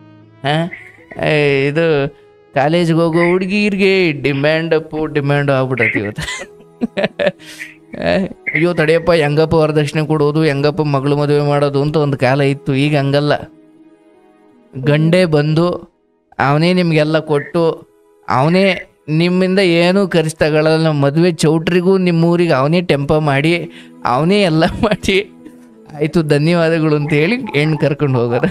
ಇದು ಕಾಲೇಜ್ಗೆ ಹೋಗೋ ಹುಡುಗಿರ್ಗೆ ಡಿಮ್ಯಾಂಡ್ ಅಪ್ಪು ಡಿಮ್ಯಾಂಡ್ ಆಗ್ಬಿಟ್ಟತಿ ಇವತ್ತು ಆ, ಅಯ್ಯೋ ತಡೆಯಪ್ಪ ಹೆಂಗಪ್ಪ ವರದಕ್ಷಿಣೆ ಕೊಡೋದು ಹೆಂಗಪ್ಪ ಮಗಳು ಮದುವೆ ಮಾಡೋದು ಅಂತ ಒಂದು ಕಾಲ ಇತ್ತು ಈಗ ಹಂಗಲ್ಲ ಗಂಡೇ ಬಂದು ಅವನೇ ನಿಮಗೆಲ್ಲ ಕೊಟ್ಟು ಅವನೇ ನಿಮ್ಮಿಂದ ಏನೂ ಖರ್ಚು ತಗೊಳ್ಳಲ್ಲ ಮದುವೆ ಚೌಟ್ರಿಗೂ ನಿಮ್ಮೂರಿಗೆ ಅವನೇ ಟೆಂಪ ಮಾಡಿ ಅವನೇ ಎಲ್ಲ ಮಾಡಿ ಆಯಿತು ಧನ್ಯವಾದಗಳು ಅಂತ ಹೇಳಿ ಹೆಣ್ಣು ಕರ್ಕೊಂಡು ಹೋಗೋರು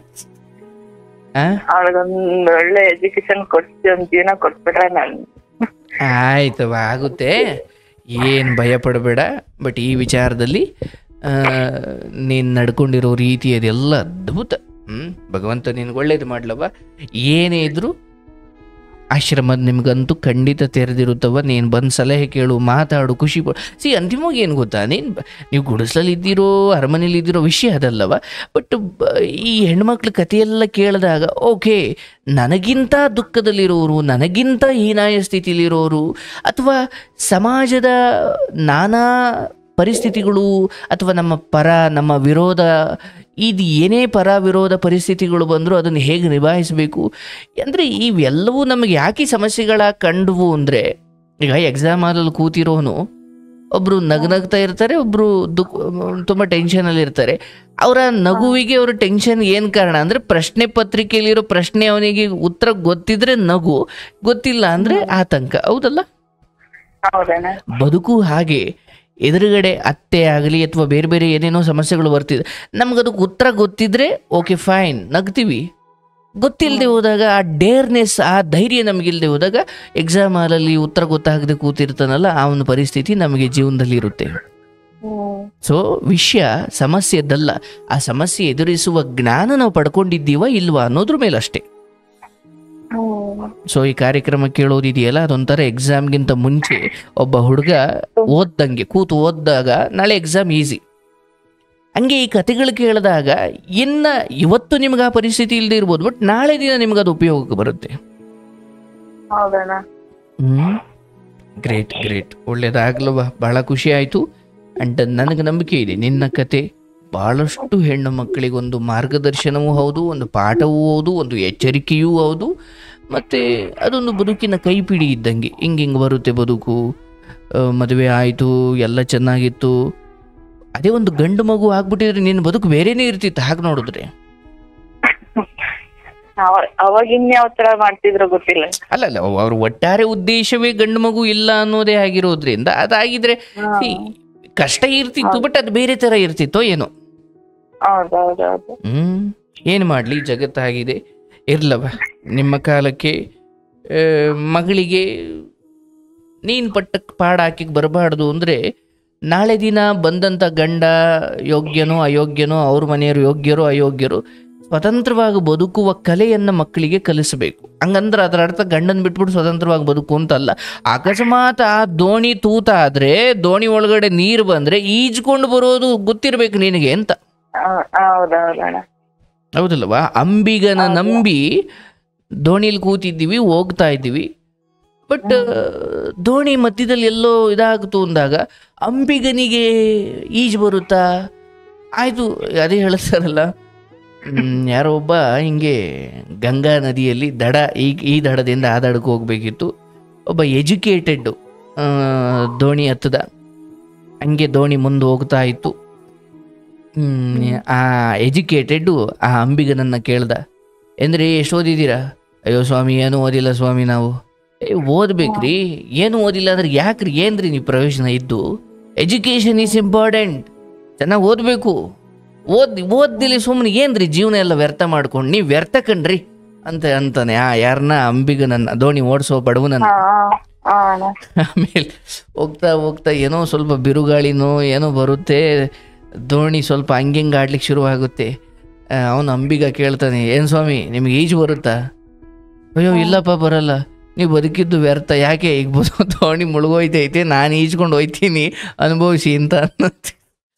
ಆ ಅವಳಿಗೊಂದ್ ಒಳ್ಳೆ ಎಜುಕೇಶನ್ ಕೊಡ್ಸಿ ಒಂದ್ ಜೀವನ ಕೊಟ್ಬಿಟ್ರೆ ನಾನು ಆಯ್ತವ ಆಗುತ್ತೆ ಏನು ಭಯ ಪಡಬೇಡ ಬಟ್ ಈ ವಿಚಾರದಲ್ಲಿ ನೀನು ನಡ್ಕೊಂಡಿರೋ ರೀತಿ ಅದೆಲ್ಲ ಅದ್ಭುತ ಹ್ಞೂ ಭಗವಂತ ನಿನ್ಗೆ ಒಳ್ಳೇದು ಮಾಡ್ಲವ ಏನೇ ಇದ್ರೂ ಆಶ್ರಮದ ನಿಮ್ಗಂತೂ ಖಂಡಿತ ತೆರೆದಿರುತ್ತವ ನೀನು ಬಂದು ಸಲಹೆ ಕೇಳು ಮಾತಾಡು ಖುಷಿ ಪಡು ಸಿ ಅಂತಿಮವಾಗಿ ಏನು ಗೊತ್ತಾ ನೀನು ನೀವು ಗುಡಿಸಲಲ್ಲಿ ಇದ್ದೀರೋ ಅರಮನೇಲಿ ಇದ್ದಿರೋ ವಿಷಯ ಅದಲ್ಲವ ಬಟ್ ಈ ಹೆಣ್ಮಕ್ಳ ಕಥೆಯೆಲ್ಲ ಕೇಳಿದಾಗ ಓಕೆ ನನಗಿಂತ ದುಃಖದಲ್ಲಿರೋರು ನನಗಿಂತ ಹೀನಾಯ ಸ್ಥಿತಿಲಿರೋರು ಅಥವಾ ಸಮಾಜದ ನಾನಾ ಪರಿಸ್ಥಿತಿಗಳು ಅಥವಾ ನಮ್ಮ ಪರ ನಮ್ಮ ವಿರೋಧ ಇದು ಏನೇ ಪರ ವಿರೋಧ ಪರಿಸ್ಥಿತಿಗಳು ಬಂದರೂ ಅದನ್ನು ಹೇಗೆ ನಿಭಾಯಿಸಬೇಕು ಅಂದರೆ ಇವೆಲ್ಲವೂ ನಮಗೆ ಯಾಕೆ ಸಮಸ್ಯೆಗಳ ಕಂಡುವು ಅಂದರೆ ಈಗ ಎಕ್ಸಾಮ್ ಹಾಲಲ್ಲಿ ಕೂತಿರೋನು ಒಬ್ಬರು ನಗ್ನಗ್ತಾ ಇರ್ತಾರೆ ಒಬ್ಬರು ದುಃಖ ತುಂಬ ಟೆನ್ಷನಲ್ಲಿ ಇರ್ತಾರೆ ಅವರ ನಗುವಿಗೆ ಅವರ ಟೆನ್ಷನ್ ಏನು ಕಾರಣ ಅಂದರೆ ಪ್ರಶ್ನೆ ಪತ್ರಿಕೆಯಲ್ಲಿರೋ ಪ್ರಶ್ನೆ ಅವನಿಗೆ ಉತ್ತರ ಗೊತ್ತಿದ್ರೆ ನಗು ಗೊತ್ತಿಲ್ಲ ಅಂದರೆ ಆತಂಕ ಹೌದಲ್ಲ ಹೌದಣ್ಣ ಬದುಕು ಹಾಗೆ ಎದುರುಗಡೆ ಅತ್ತೆ ಆಗಲಿ ಅಥವಾ ಬೇರೆ ಬೇರೆ ಏನೇನೋ ಸಮಸ್ಯೆಗಳು ಬರ್ತಿದೆ ನಮ್ಗೆ ಅದಕ್ಕೆ ಉತ್ತರ ಗೊತ್ತಿದ್ರೆ ಓಕೆ ಫೈನ್ ನಗ್ತೀವಿ ಗೊತ್ತಿಲ್ಲದೆ ಹೋದಾಗ ಆ ಡೇರ್ನೆಸ್ ಆ ಧೈರ್ಯ ನಮಗಿಲ್ಲದೆ ಹೋದಾಗ ಎಕ್ಸಾಮ್ ಹಾಲಲ್ಲಿ ಉತ್ತರ ಗೊತ್ತಾಗದೆ ಕೂತಿರ್ತಾನಲ್ಲ ಆ ಒಂದು ಪರಿಸ್ಥಿತಿ ನಮಗೆ ಜೀವನದಲ್ಲಿ ಇರುತ್ತೆ ಹ್ಮ್ ಸೊ ವಿಷಯ ಸಮಸ್ಯೆದಲ್ಲ ಆ ಸಮಸ್ಯೆ ಎದುರಿಸುವ ಜ್ಞಾನ ನಾವು ಪಡ್ಕೊಂಡಿದ್ದೀವ ಇಲ್ವಾ ಅನ್ನೋದ್ರ ಮೇಲೆ ಅಷ್ಟೇ ಹ್ಮ್ ಸೊ ಈ ಕಾರ್ಯಕ್ರಮ ಕೇಳೋದಿದೆಯಲ್ಲ ಅದೊಂಥರ ಎಕ್ಸಾಮ್ಗಿಂತ ಮುಂಚೆ ಒಬ್ಬ ಹುಡುಗ ಓದ್ದಂಗೆ ಕೂತು ಓದಿದಾಗ ನಾಳೆ ಎಕ್ಸಾಮ್ ಈಸಿ ಹಂಗೆ ಈ ಕತೆಗಳು ಕೇಳಿದಾಗ ಇನ್ನ ಇವತ್ತು ನಿಮ್ಗೆ ಆ ಪರಿಸ್ಥಿತಿ ಇಲ್ಲದೆ ಇರ್ಬೋದು ಬಟ್ ನಾಳೆ ದಿನ ನಿಮ್ಗೆ ಅದು ಉಪಯೋಗಕ್ಕೆ ಬರುತ್ತೆ ಹೌದಣ್ಣ ಹ್ಮ್ ಗ್ರೇಟ್ ಗ್ರೇಟ್ ಒಳ್ಳೇದಾಗ್ಲವ ಬಹಳ ಖುಷಿ ಆಯಿತು ಅಂಡ್ ನನಗೆ ನಂಬಿಕೆ ಇದೆ ನಿನ್ನ ಕತೆ ಭಾಳಷ್ಟು ಹೆಣ್ಣು ಮಕ್ಕಳಿಗೊಂದು ಮಾರ್ಗದರ್ಶನವೂ ಹೌದು ಒಂದು ಪಾಠವೂ ಹೌದು ಒಂದು ಎಚ್ಚರಿಕೆಯೂ ಹೌದು ಮತ್ತು ಅದೊಂದು ಬದುಕಿನ ಕೈಪಿಡಿ ಇದ್ದಂಗೆ ಹಿಂಗೆ ಹಿಂಗೆ ಬರುತ್ತೆ ಬದುಕು ಆ, ಮದುವೆ ಆಯಿತು ಎಲ್ಲ ಚೆನ್ನಾಗಿತ್ತು ಅದೇ ಒಂದು ಗಂಡು ಮಗು ಆಗ್ಬಿಟ್ಟಿದ್ರೆ ನಿನ್ನ ಬದುಕು ಬೇರೆನೇ ಇರ್ತಿತ್ತು ಹಾಗೆ ನೋಡಿದ್ರೆ ಅವ- ಅವಾಗ ಇನ್ಯಾವ ತರ ಮಾಡ್ತಿದ್ರು ಗೊತ್ತಿಲ್ಲ ಅಲ್ಲ ಅಲ್ಲ ಅವ್ರ ಒಟ್ಟಾರೆ ಉದ್ದೇಶವೇ ಗಂಡು ಮಗು ಇಲ್ಲ ಅನ್ನೋದೇ ಆಗಿರೋದ್ರಿಂದ ಅದಾಗಿದ್ರೆ see, ಕಷ್ಟ ಇರ್ತಿತ್ತು ಬಟ್ ಅದು ಬೇರೆ ತರ ಇರ್ತಿತ್ತೋ ಏನೋ ಹೌದೌದೌದು ಹ್ಮ್ ಏನು ಮಾಡಲಿ ಜಗತ್ತಾಗಿದೆ ಇರ್ಲವ ನಿಮ್ಮ ಕಾಲಕ್ಕೆ ಆ, ಮಗಳಿಗೆ ನೀನು ಪಟ್ಟ ಪಾಡ ಹಾಕಿಗೆ ಬರಬಾರ್ದು ಅಂದರೆ ನಾಳೆ ದಿನ ಬಂದಂಥ ಗಂಡ ಯೋಗ್ಯನೋ ಅಯೋಗ್ಯನೋ ಅವ್ರ ಮನೆಯವರು ಯೋಗ್ಯರೋ ಅಯೋಗ್ಯರೋ ಸ್ವತಂತ್ರವಾಗಿ ಬದುಕುವ ಕಲೆಯನ್ನು ಮಕ್ಕಳಿಗೆ ಕಲಿಸಬೇಕು ಹಂಗಂದ್ರೆ ಅದರ ಅರ್ಥ ಗಂಡನ ಬಿಟ್ಬಿಟ್ಟು ಸ್ವತಂತ್ರವಾಗಿ ಬದುಕು ಅಂತಲ್ಲ ಅಕಸ್ಮಾತ್ ಆ ದೋಣಿ ತೂತ ಆದ್ರೆ ದೋಣಿ ಒಳಗಡೆ ನೀರು ಬಂದ್ರೆ ಈಜ್ಕೊಂಡು ಬರೋದು ಗೊತ್ತಿರಬೇಕು ನಿನಗೆ ಅಂತ ಹೌದೌದಣ್ಣ ಹೌದಲ್ವಾ ಅಂಬಿಗನ ನಂಬಿ ದೋಣಿಲಿ ಕೂತಿದ್ದೀವಿ ಹೋಗ್ತಾ ಇದ್ದೀವಿ ಬಟ್ ದೋಣಿ ಮಧ್ಯದಲ್ಲಿ ಎಲ್ಲೋ ಇದಾಗ್ತು ಅಂದಾಗ ಅಂಬಿಗನಿಗೆ ಈಜು ಬರುತ್ತಾ ಆಯಿತು ಅದೇ ಹೇಳ್ತಾರಲ್ಲ ಹ್ಮ್, ಯಾರೋ ಒಬ್ಬ ಹಿಂಗೆ ಗಂಗಾ ನದಿಯಲ್ಲಿ ದಡ ಈ ಈ ದಡದಿಂದ ಆ ದಡಕ್ಕೆ ಹೋಗ್ಬೇಕಿತ್ತು ಒಬ್ಬ ಎಜುಕೇಟೆಡ್ ದೋಣಿ ಹತ್ತದ ಹಂಗೆ ದೋಣಿ ಮುಂದೆ ಹೋಗ್ತಾ ಇತ್ತು ಹ್ಮ್, ಆ ಎಜುಕೇಟೆಡ್ಡು ಆ ಅಂಬಿಗನನ್ನ ಕೇಳ್ದ ಎಂದ್ರೆ ಎಷ್ಟು ಓದಿದ್ದೀರಾ ಅಯ್ಯೋ ಸ್ವಾಮಿ ಏನು ಓದಿಲ್ಲ ಸ್ವಾಮಿ ನಾವು ಏ ಓದ್ಬೇಕ್ರಿ ಏನು ಓದಿಲ್ಲ ಅಂದ್ರೆ ಯಾಕ್ರಿ ಏನ್ರಿ ನೀವು ಪ್ರಯೋಜನ ಇದ್ದು ಎಜುಕೇಶನ್ ಈಸ್ ಇಂಪಾರ್ಟೆಂಟ್ ಚೆನ್ನಾಗಿ ಓದಬೇಕು ಓದ್ ಓದ್ದಿಲ್ಲ ಸುಮ್ಮನೆ ಏನ್ರಿ ಜೀವನ ಎಲ್ಲ ವ್ಯರ್ಥ ಮಾಡ್ಕೊಂಡು ನೀವು ವ್ಯರ್ಥ ಕಣ್ರಿ ಅಂತ ಅಂತಾನೆ ಆ ಯಾರನ್ನ ಅಂಬಿಗನನ್ನ ದೋಣಿ ಓಡಿಸೋ ಬಡವನನ್ನ ಹಾ ಹಾ ಅಣ್ಣ ಆಮೇಲೆ ಹೋಗ್ತಾ ಹೋಗ್ತಾ ಏನೋ ಸ್ವಲ್ಪ ಬಿರುಗಾಳಿನೋ ಏನೋ ಬರುತ್ತೆ ದೋಣಿ ಸ್ವಲ್ಪ ಹಂಗೆಂಗೆ ಆಡ್ಲಿಕ್ಕೆ ಶುರುವಾಗುತ್ತೆ ಅವನು ಅಂಬಿಗ ಕೇಳ್ತಾನೆ ಏನು ಸ್ವಾಮಿ ನಿಮ್ಗೆ ಈಜು ಬರುತ್ತಾ ಅಯ್ಯೋ ಇಲ್ಲಪ್ಪ ಬರಲ್ಲ ನೀವು ಬದುಕಿದ್ದು ವ್ಯರ್ಥ ಯಾಕೆ ಈಗ ಬದು ದೋಣಿ ಮುಳುಗೋಯ್ತೈತೆ ನಾನು ಈಜ್ಕೊಂಡು ಹೋಯ್ತೀನಿ ಅನುಭವಿಸಿ ಅಂತ ಅನ್ನತ್ತೆ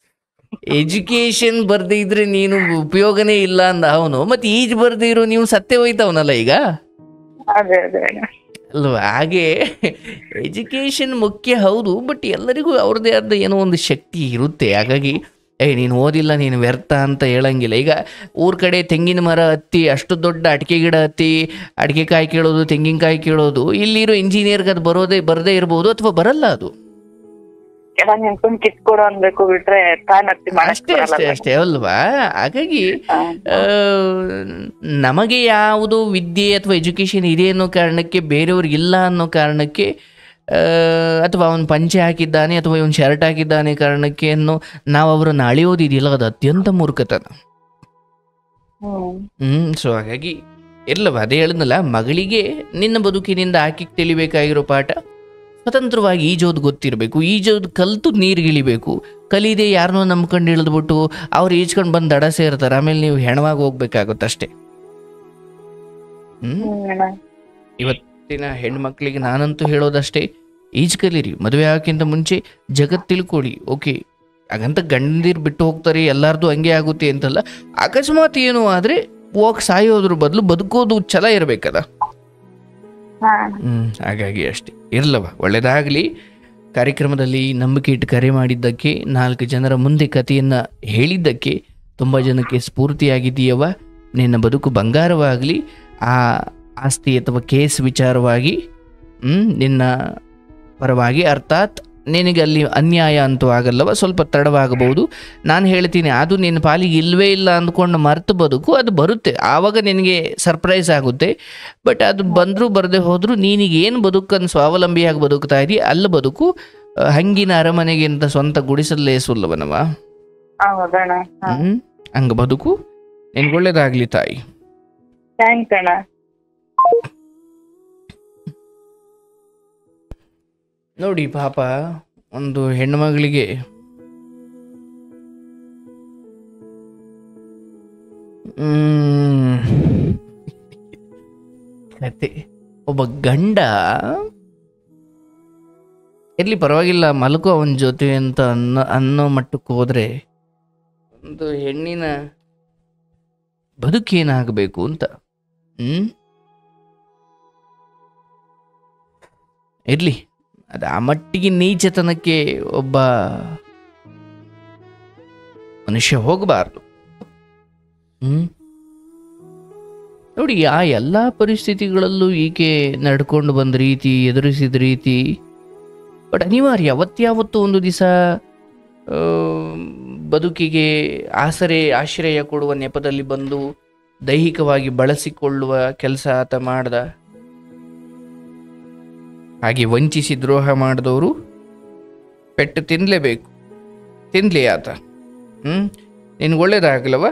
ಎಜುಕೇಶನ್ ಬರ್ದೇ ಇದ್ರೆ ನೀನು ಉಪಯೋಗನೇ ಇಲ್ಲ ಅಂದ ಅವನು ಮತ್ತೆ ಈಜು ಬರ್ದೇ ಇರೋ ನೀವು ಸತ್ತೇ ಹೋಯ್ತವನಲ್ಲ ಈಗ ಅದೇ ಅದೇ ಅಣ್ಣ ಅಲ್ವಾ ಹಾಗೆ ಎಜುಕೇಷನ್ ಮುಖ್ಯ ಹೌದು ಬಟ್ ಎಲ್ಲರಿಗೂ ಅವ್ರದ್ದೇ ಆದ ಏನೋ ಒಂದು ಶಕ್ತಿ ಇರುತ್ತೆ ಹಾಗಾಗಿ ಏ ನೀನು ಓದಿಲ್ಲ ನೀನು ವ್ಯರ್ಥ ಅಂತ ಹೇಳಂಗಿಲ್ಲ ಈಗ ಊರ ಕಡೆ ತೆಂಗಿನ ಮರ ಹತ್ತಿ ಅಷ್ಟು ದೊಡ್ಡ ಅಡಿಕೆ ಗಿಡ ಹತ್ತಿ ಅಡಿಕೆ ಕಾಯಿ ಕೀಳೋದು ತೆಂಗಿನಕಾಯಿ ಕೀಳೋದು ಇಲ್ಲಿರೋ ಇಂಜಿನಿಯರ್ಗೆ ಅದು ಬರೋದೇ ಬರದೇ ಇರ್ಬೋದು ಅಥವಾ ಬರಲ್ಲ ಅದು ಎಲ್ಲ ನಿಂತ್ಕೊಂಡ್ ಕಿತ್ಕೊಡು ಅನ್ಬೇಕು ಬಿಟ್ರೆ ತಾನ್ ಹತ್ತಿ ಅಷ್ಟೇ ಅಷ್ಟೇ ಅಷ್ಟೇ ಅಲ್ವಾ ಹಾಗಾಗಿ ಹಾ. ಆ, ನಮಗೆ ಯಾವುದು ವಿದ್ಯೆ ಅಥವಾ ಎಜುಕೇಷನ್ ಇದೆ ಅನ್ನೋ ಕಾರಣಕ್ಕೆ ಬೇರೆಯವ್ರಿಗೆ ಇಲ್ಲ ಅನ್ನೋ ಕಾರಣಕ್ಕೆ ಆ, ಅಥವಾ ಅವನು ಪಂಚೆ ಹಾಕಿದ್ದಾನೆ ಅಥವಾ ಇವನು ಶರ್ಟ್ ಹಾಕಿದ್ದಾನೆ ಕಾರಣಕ್ಕೆ ಅನ್ನೋ ನಾವು ಅವರನ್ನು ಅಳೆಯೋದಿದೆಯಲ್ಲ ಅದು ಅತ್ಯಂತ ಮೂರ್ಖತನ ಹ್ಮ್ ಹ್ಮ್ ಸೊ ಹಾಗಾಗಿ ಇರ್ಲವ ಅದೇ ಹೇಳಿದ್ನಲ್ಲ ಮಗಳಿಗೆ ನಿನ್ನ ಬದುಕಿನಿಂದ ಆಕಿ ತಿಳಿಬೇಕಾಗಿರೋ ಪಾಠ ಸ್ವತಂತ್ರವಾಗಿ ಈಜೋದು ಗೊತ್ತಿರಬೇಕು ಈಜೋದು ಕಲ್ತು ನೀರಿಗಿಳಿಬೇಕು ಕಲೀದೆ ಯಾರನ್ನೋ ನಂಬ್ಕೊಂಡು ಇಳಿದ್ಬಿಟ್ಟು ಅವ್ರು ಈಜ್ಕೊಂಡು ಬಂದು ದಡ ಸೇರ್ತಾರೆ ಆಮೇಲೆ ನೀವು ಹೆಣವಾಗಿ ಹೋಗ್ಬೇಕಾಗುತ್ತೆ ಅಷ್ಟೇ ಹ್ಮ್ ಹ್ಮ್ ಅಣ್ಣ ಇವತ್ತಿನ ಹೆಣ್ಮಕ್ಳಿಗೆ ನಾನಂತೂ ಹೇಳೋದಷ್ಟೇ ಈಜ್ ಕಲೀರಿ ಮದುವೆ ಆಗೋಕ್ಕಿಂತ ಮುಂಚೆ ಜಗತ್ ತಿಳ್ಕೊಳ್ಳಿ ಓಕೆ ಹಾಗಂತ ಗಂಡಂದಿರು ಬಿಟ್ಟು ಹೋಗ್ತಾರೆ ಎಲ್ಲಾರ್ದು ಹಂಗೆ ಆಗುತ್ತೆ ಅಂತಲ್ಲ ಅಕಸ್ಮಾತ್ ಏನು ಆದರೆ ಹೋಗಿ ಸಾಯೋದ್ರ ಬದಲು ಬದುಕೋದು ಛಲ ಇರಬೇಕಲ್ಲ ಹಾ ಹ್ಮ್ ಹಾಗಾಗಿ ಅಷ್ಟೇ ಇರಲವ ಒಳ್ಳೇದಾಗಲಿ ಕಾರ್ಯಕ್ರಮದಲ್ಲಿ ನಂಬಿಕೆ ಇಟ್ಟು ಕರೆ ಮಾಡಿದ್ದಕ್ಕೆ ನಾಲ್ಕು ಜನರ ಮುಂದೆ ಕಥೆಯನ್ನು ಹೇಳಿದ್ದಕ್ಕೆ ತುಂಬ ಜನಕ್ಕೆ ಸ್ಫೂರ್ತಿಯಾಗಿದೆಯವ ನಿನ್ನ ಬದುಕು ಬಂಗಾರವಾಗಲಿ ಆ ಆಸ್ತಿ ಅಥವಾ ಕೇಸ್ ವಿಚಾರವಾಗಿ ಹ್ಮ್, ನಿನ್ನ ಪರವಾಗಿ ಅರ್ಥಾತ್ ನಿನಗೆ ಅಲ್ಲಿ ಅನ್ಯಾಯ ಅಂತೂ ಆಗಲ್ಲವ ಸ್ವಲ್ಪ ತಡವಾಗಬಹುದು ನಾನು ಹೇಳ್ತೀನಿ ಅದು ನಿನ್ನ ಪಾಲಿಗೆ ಇಲ್ಲವೇ ಇಲ್ಲ ಅಂದ್ಕೊಂಡು ಮರ್ತು ಬದುಕು ಅದು ಬರುತ್ತೆ ಆವಾಗ ನಿನಗೆ ಸರ್ಪ್ರೈಸ್ ಆಗುತ್ತೆ ಬಟ್ ಅದು ಬಂದರೂ ಬರದೆ ಹೋದರೂ ನೀನೀಗ ಏನು ಬದುಕನ್ನು ಸ್ವಾವಲಂಬಿಯಾಗಿ ಬದುಕ್ತಾ ಇದೀಯ ಅಲ್ಲಿ ಬದುಕು ಆ, ಹಂಗಿನ ಅರಮನೆಗಿಂತ ಸ್ವಂತ ಗುಡಿಸಲೇ ಸುಲ್ಲವನವ ಹೌದಣ್ಣ ಹ್ಮ್ ಹಂಗ ಬದುಕು ನಿನ್ಗೆ ಒಳ್ಳೇದಾಗ್ಲಿ ತಾಯಿ ಥ್ಯಾಂಕ್ಸ್ ಅಣ್ಣ ನೋಡಿ ಪಾಪ ಒಂದು ಹೆಣ್ಮಗಳಿಗೆ ಹ್ಮ್. ಕತೆ ಒಬ್ಬ ಗಂಡ ಇರ್ಲಿ ಪರವಾಗಿಲ್ಲ ಮಲಗು ಅವನ ಜೊತೆ ಅಂತ ಅನ್ನೋ ಅನ್ನೋ ಮಟ್ಟಕ್ಕೆ ಹೋದ್ರೆ ಒಂದು ಹೆಣ್ಣಿನ ಬದುಕೇನಾಗಬೇಕು ಅಂತ ಹ್ಮ್ ಇರ್ಲಿ ಅದು ಆ ಮಟ್ಟಿಗೆ ನೀಚತನಕ್ಕೆ ಒಬ್ಬ ಮನುಷ್ಯ ಹೋಗಬಾರ್ದು ಹ್ಮ್ ನೋಡಿ ಆ ಎಲ್ಲ ಪರಿಸ್ಥಿತಿಗಳಲ್ಲೂ ಈಕೆ ನಡ್ಕೊಂಡು ಬಂದ ರೀತಿ ಎದುರಿಸಿದ ರೀತಿ ಬಟ್ ಅನಿವಾರ್ಯ ಅವತ್ಯಾವತ್ತು ಒಂದು ದಿವಸ ಬದುಕಿಗೆ ಆಸರೆ ಆಶ್ರಯ ಕೊಡುವ ನೆಪದಲ್ಲಿ ಬಂದು ದೈಹಿಕವಾಗಿ ಬಳಸಿಕೊಳ್ಳುವ ಕೆಲಸ ಆತ ಮಾಡ್ದ ಹಾಗೆ ವಂಚಿಸಿ ದ್ರೋಹ ಮಾಡಿದವರು ಪೆಟ್ಟು ತಿನ್ನಲೇಬೇಕು ತಿನ್ಲಿ ಆತ ಹ್ಞೂ ನಿನ್ಗೆ ಒಳ್ಳೇದಾಗಲವ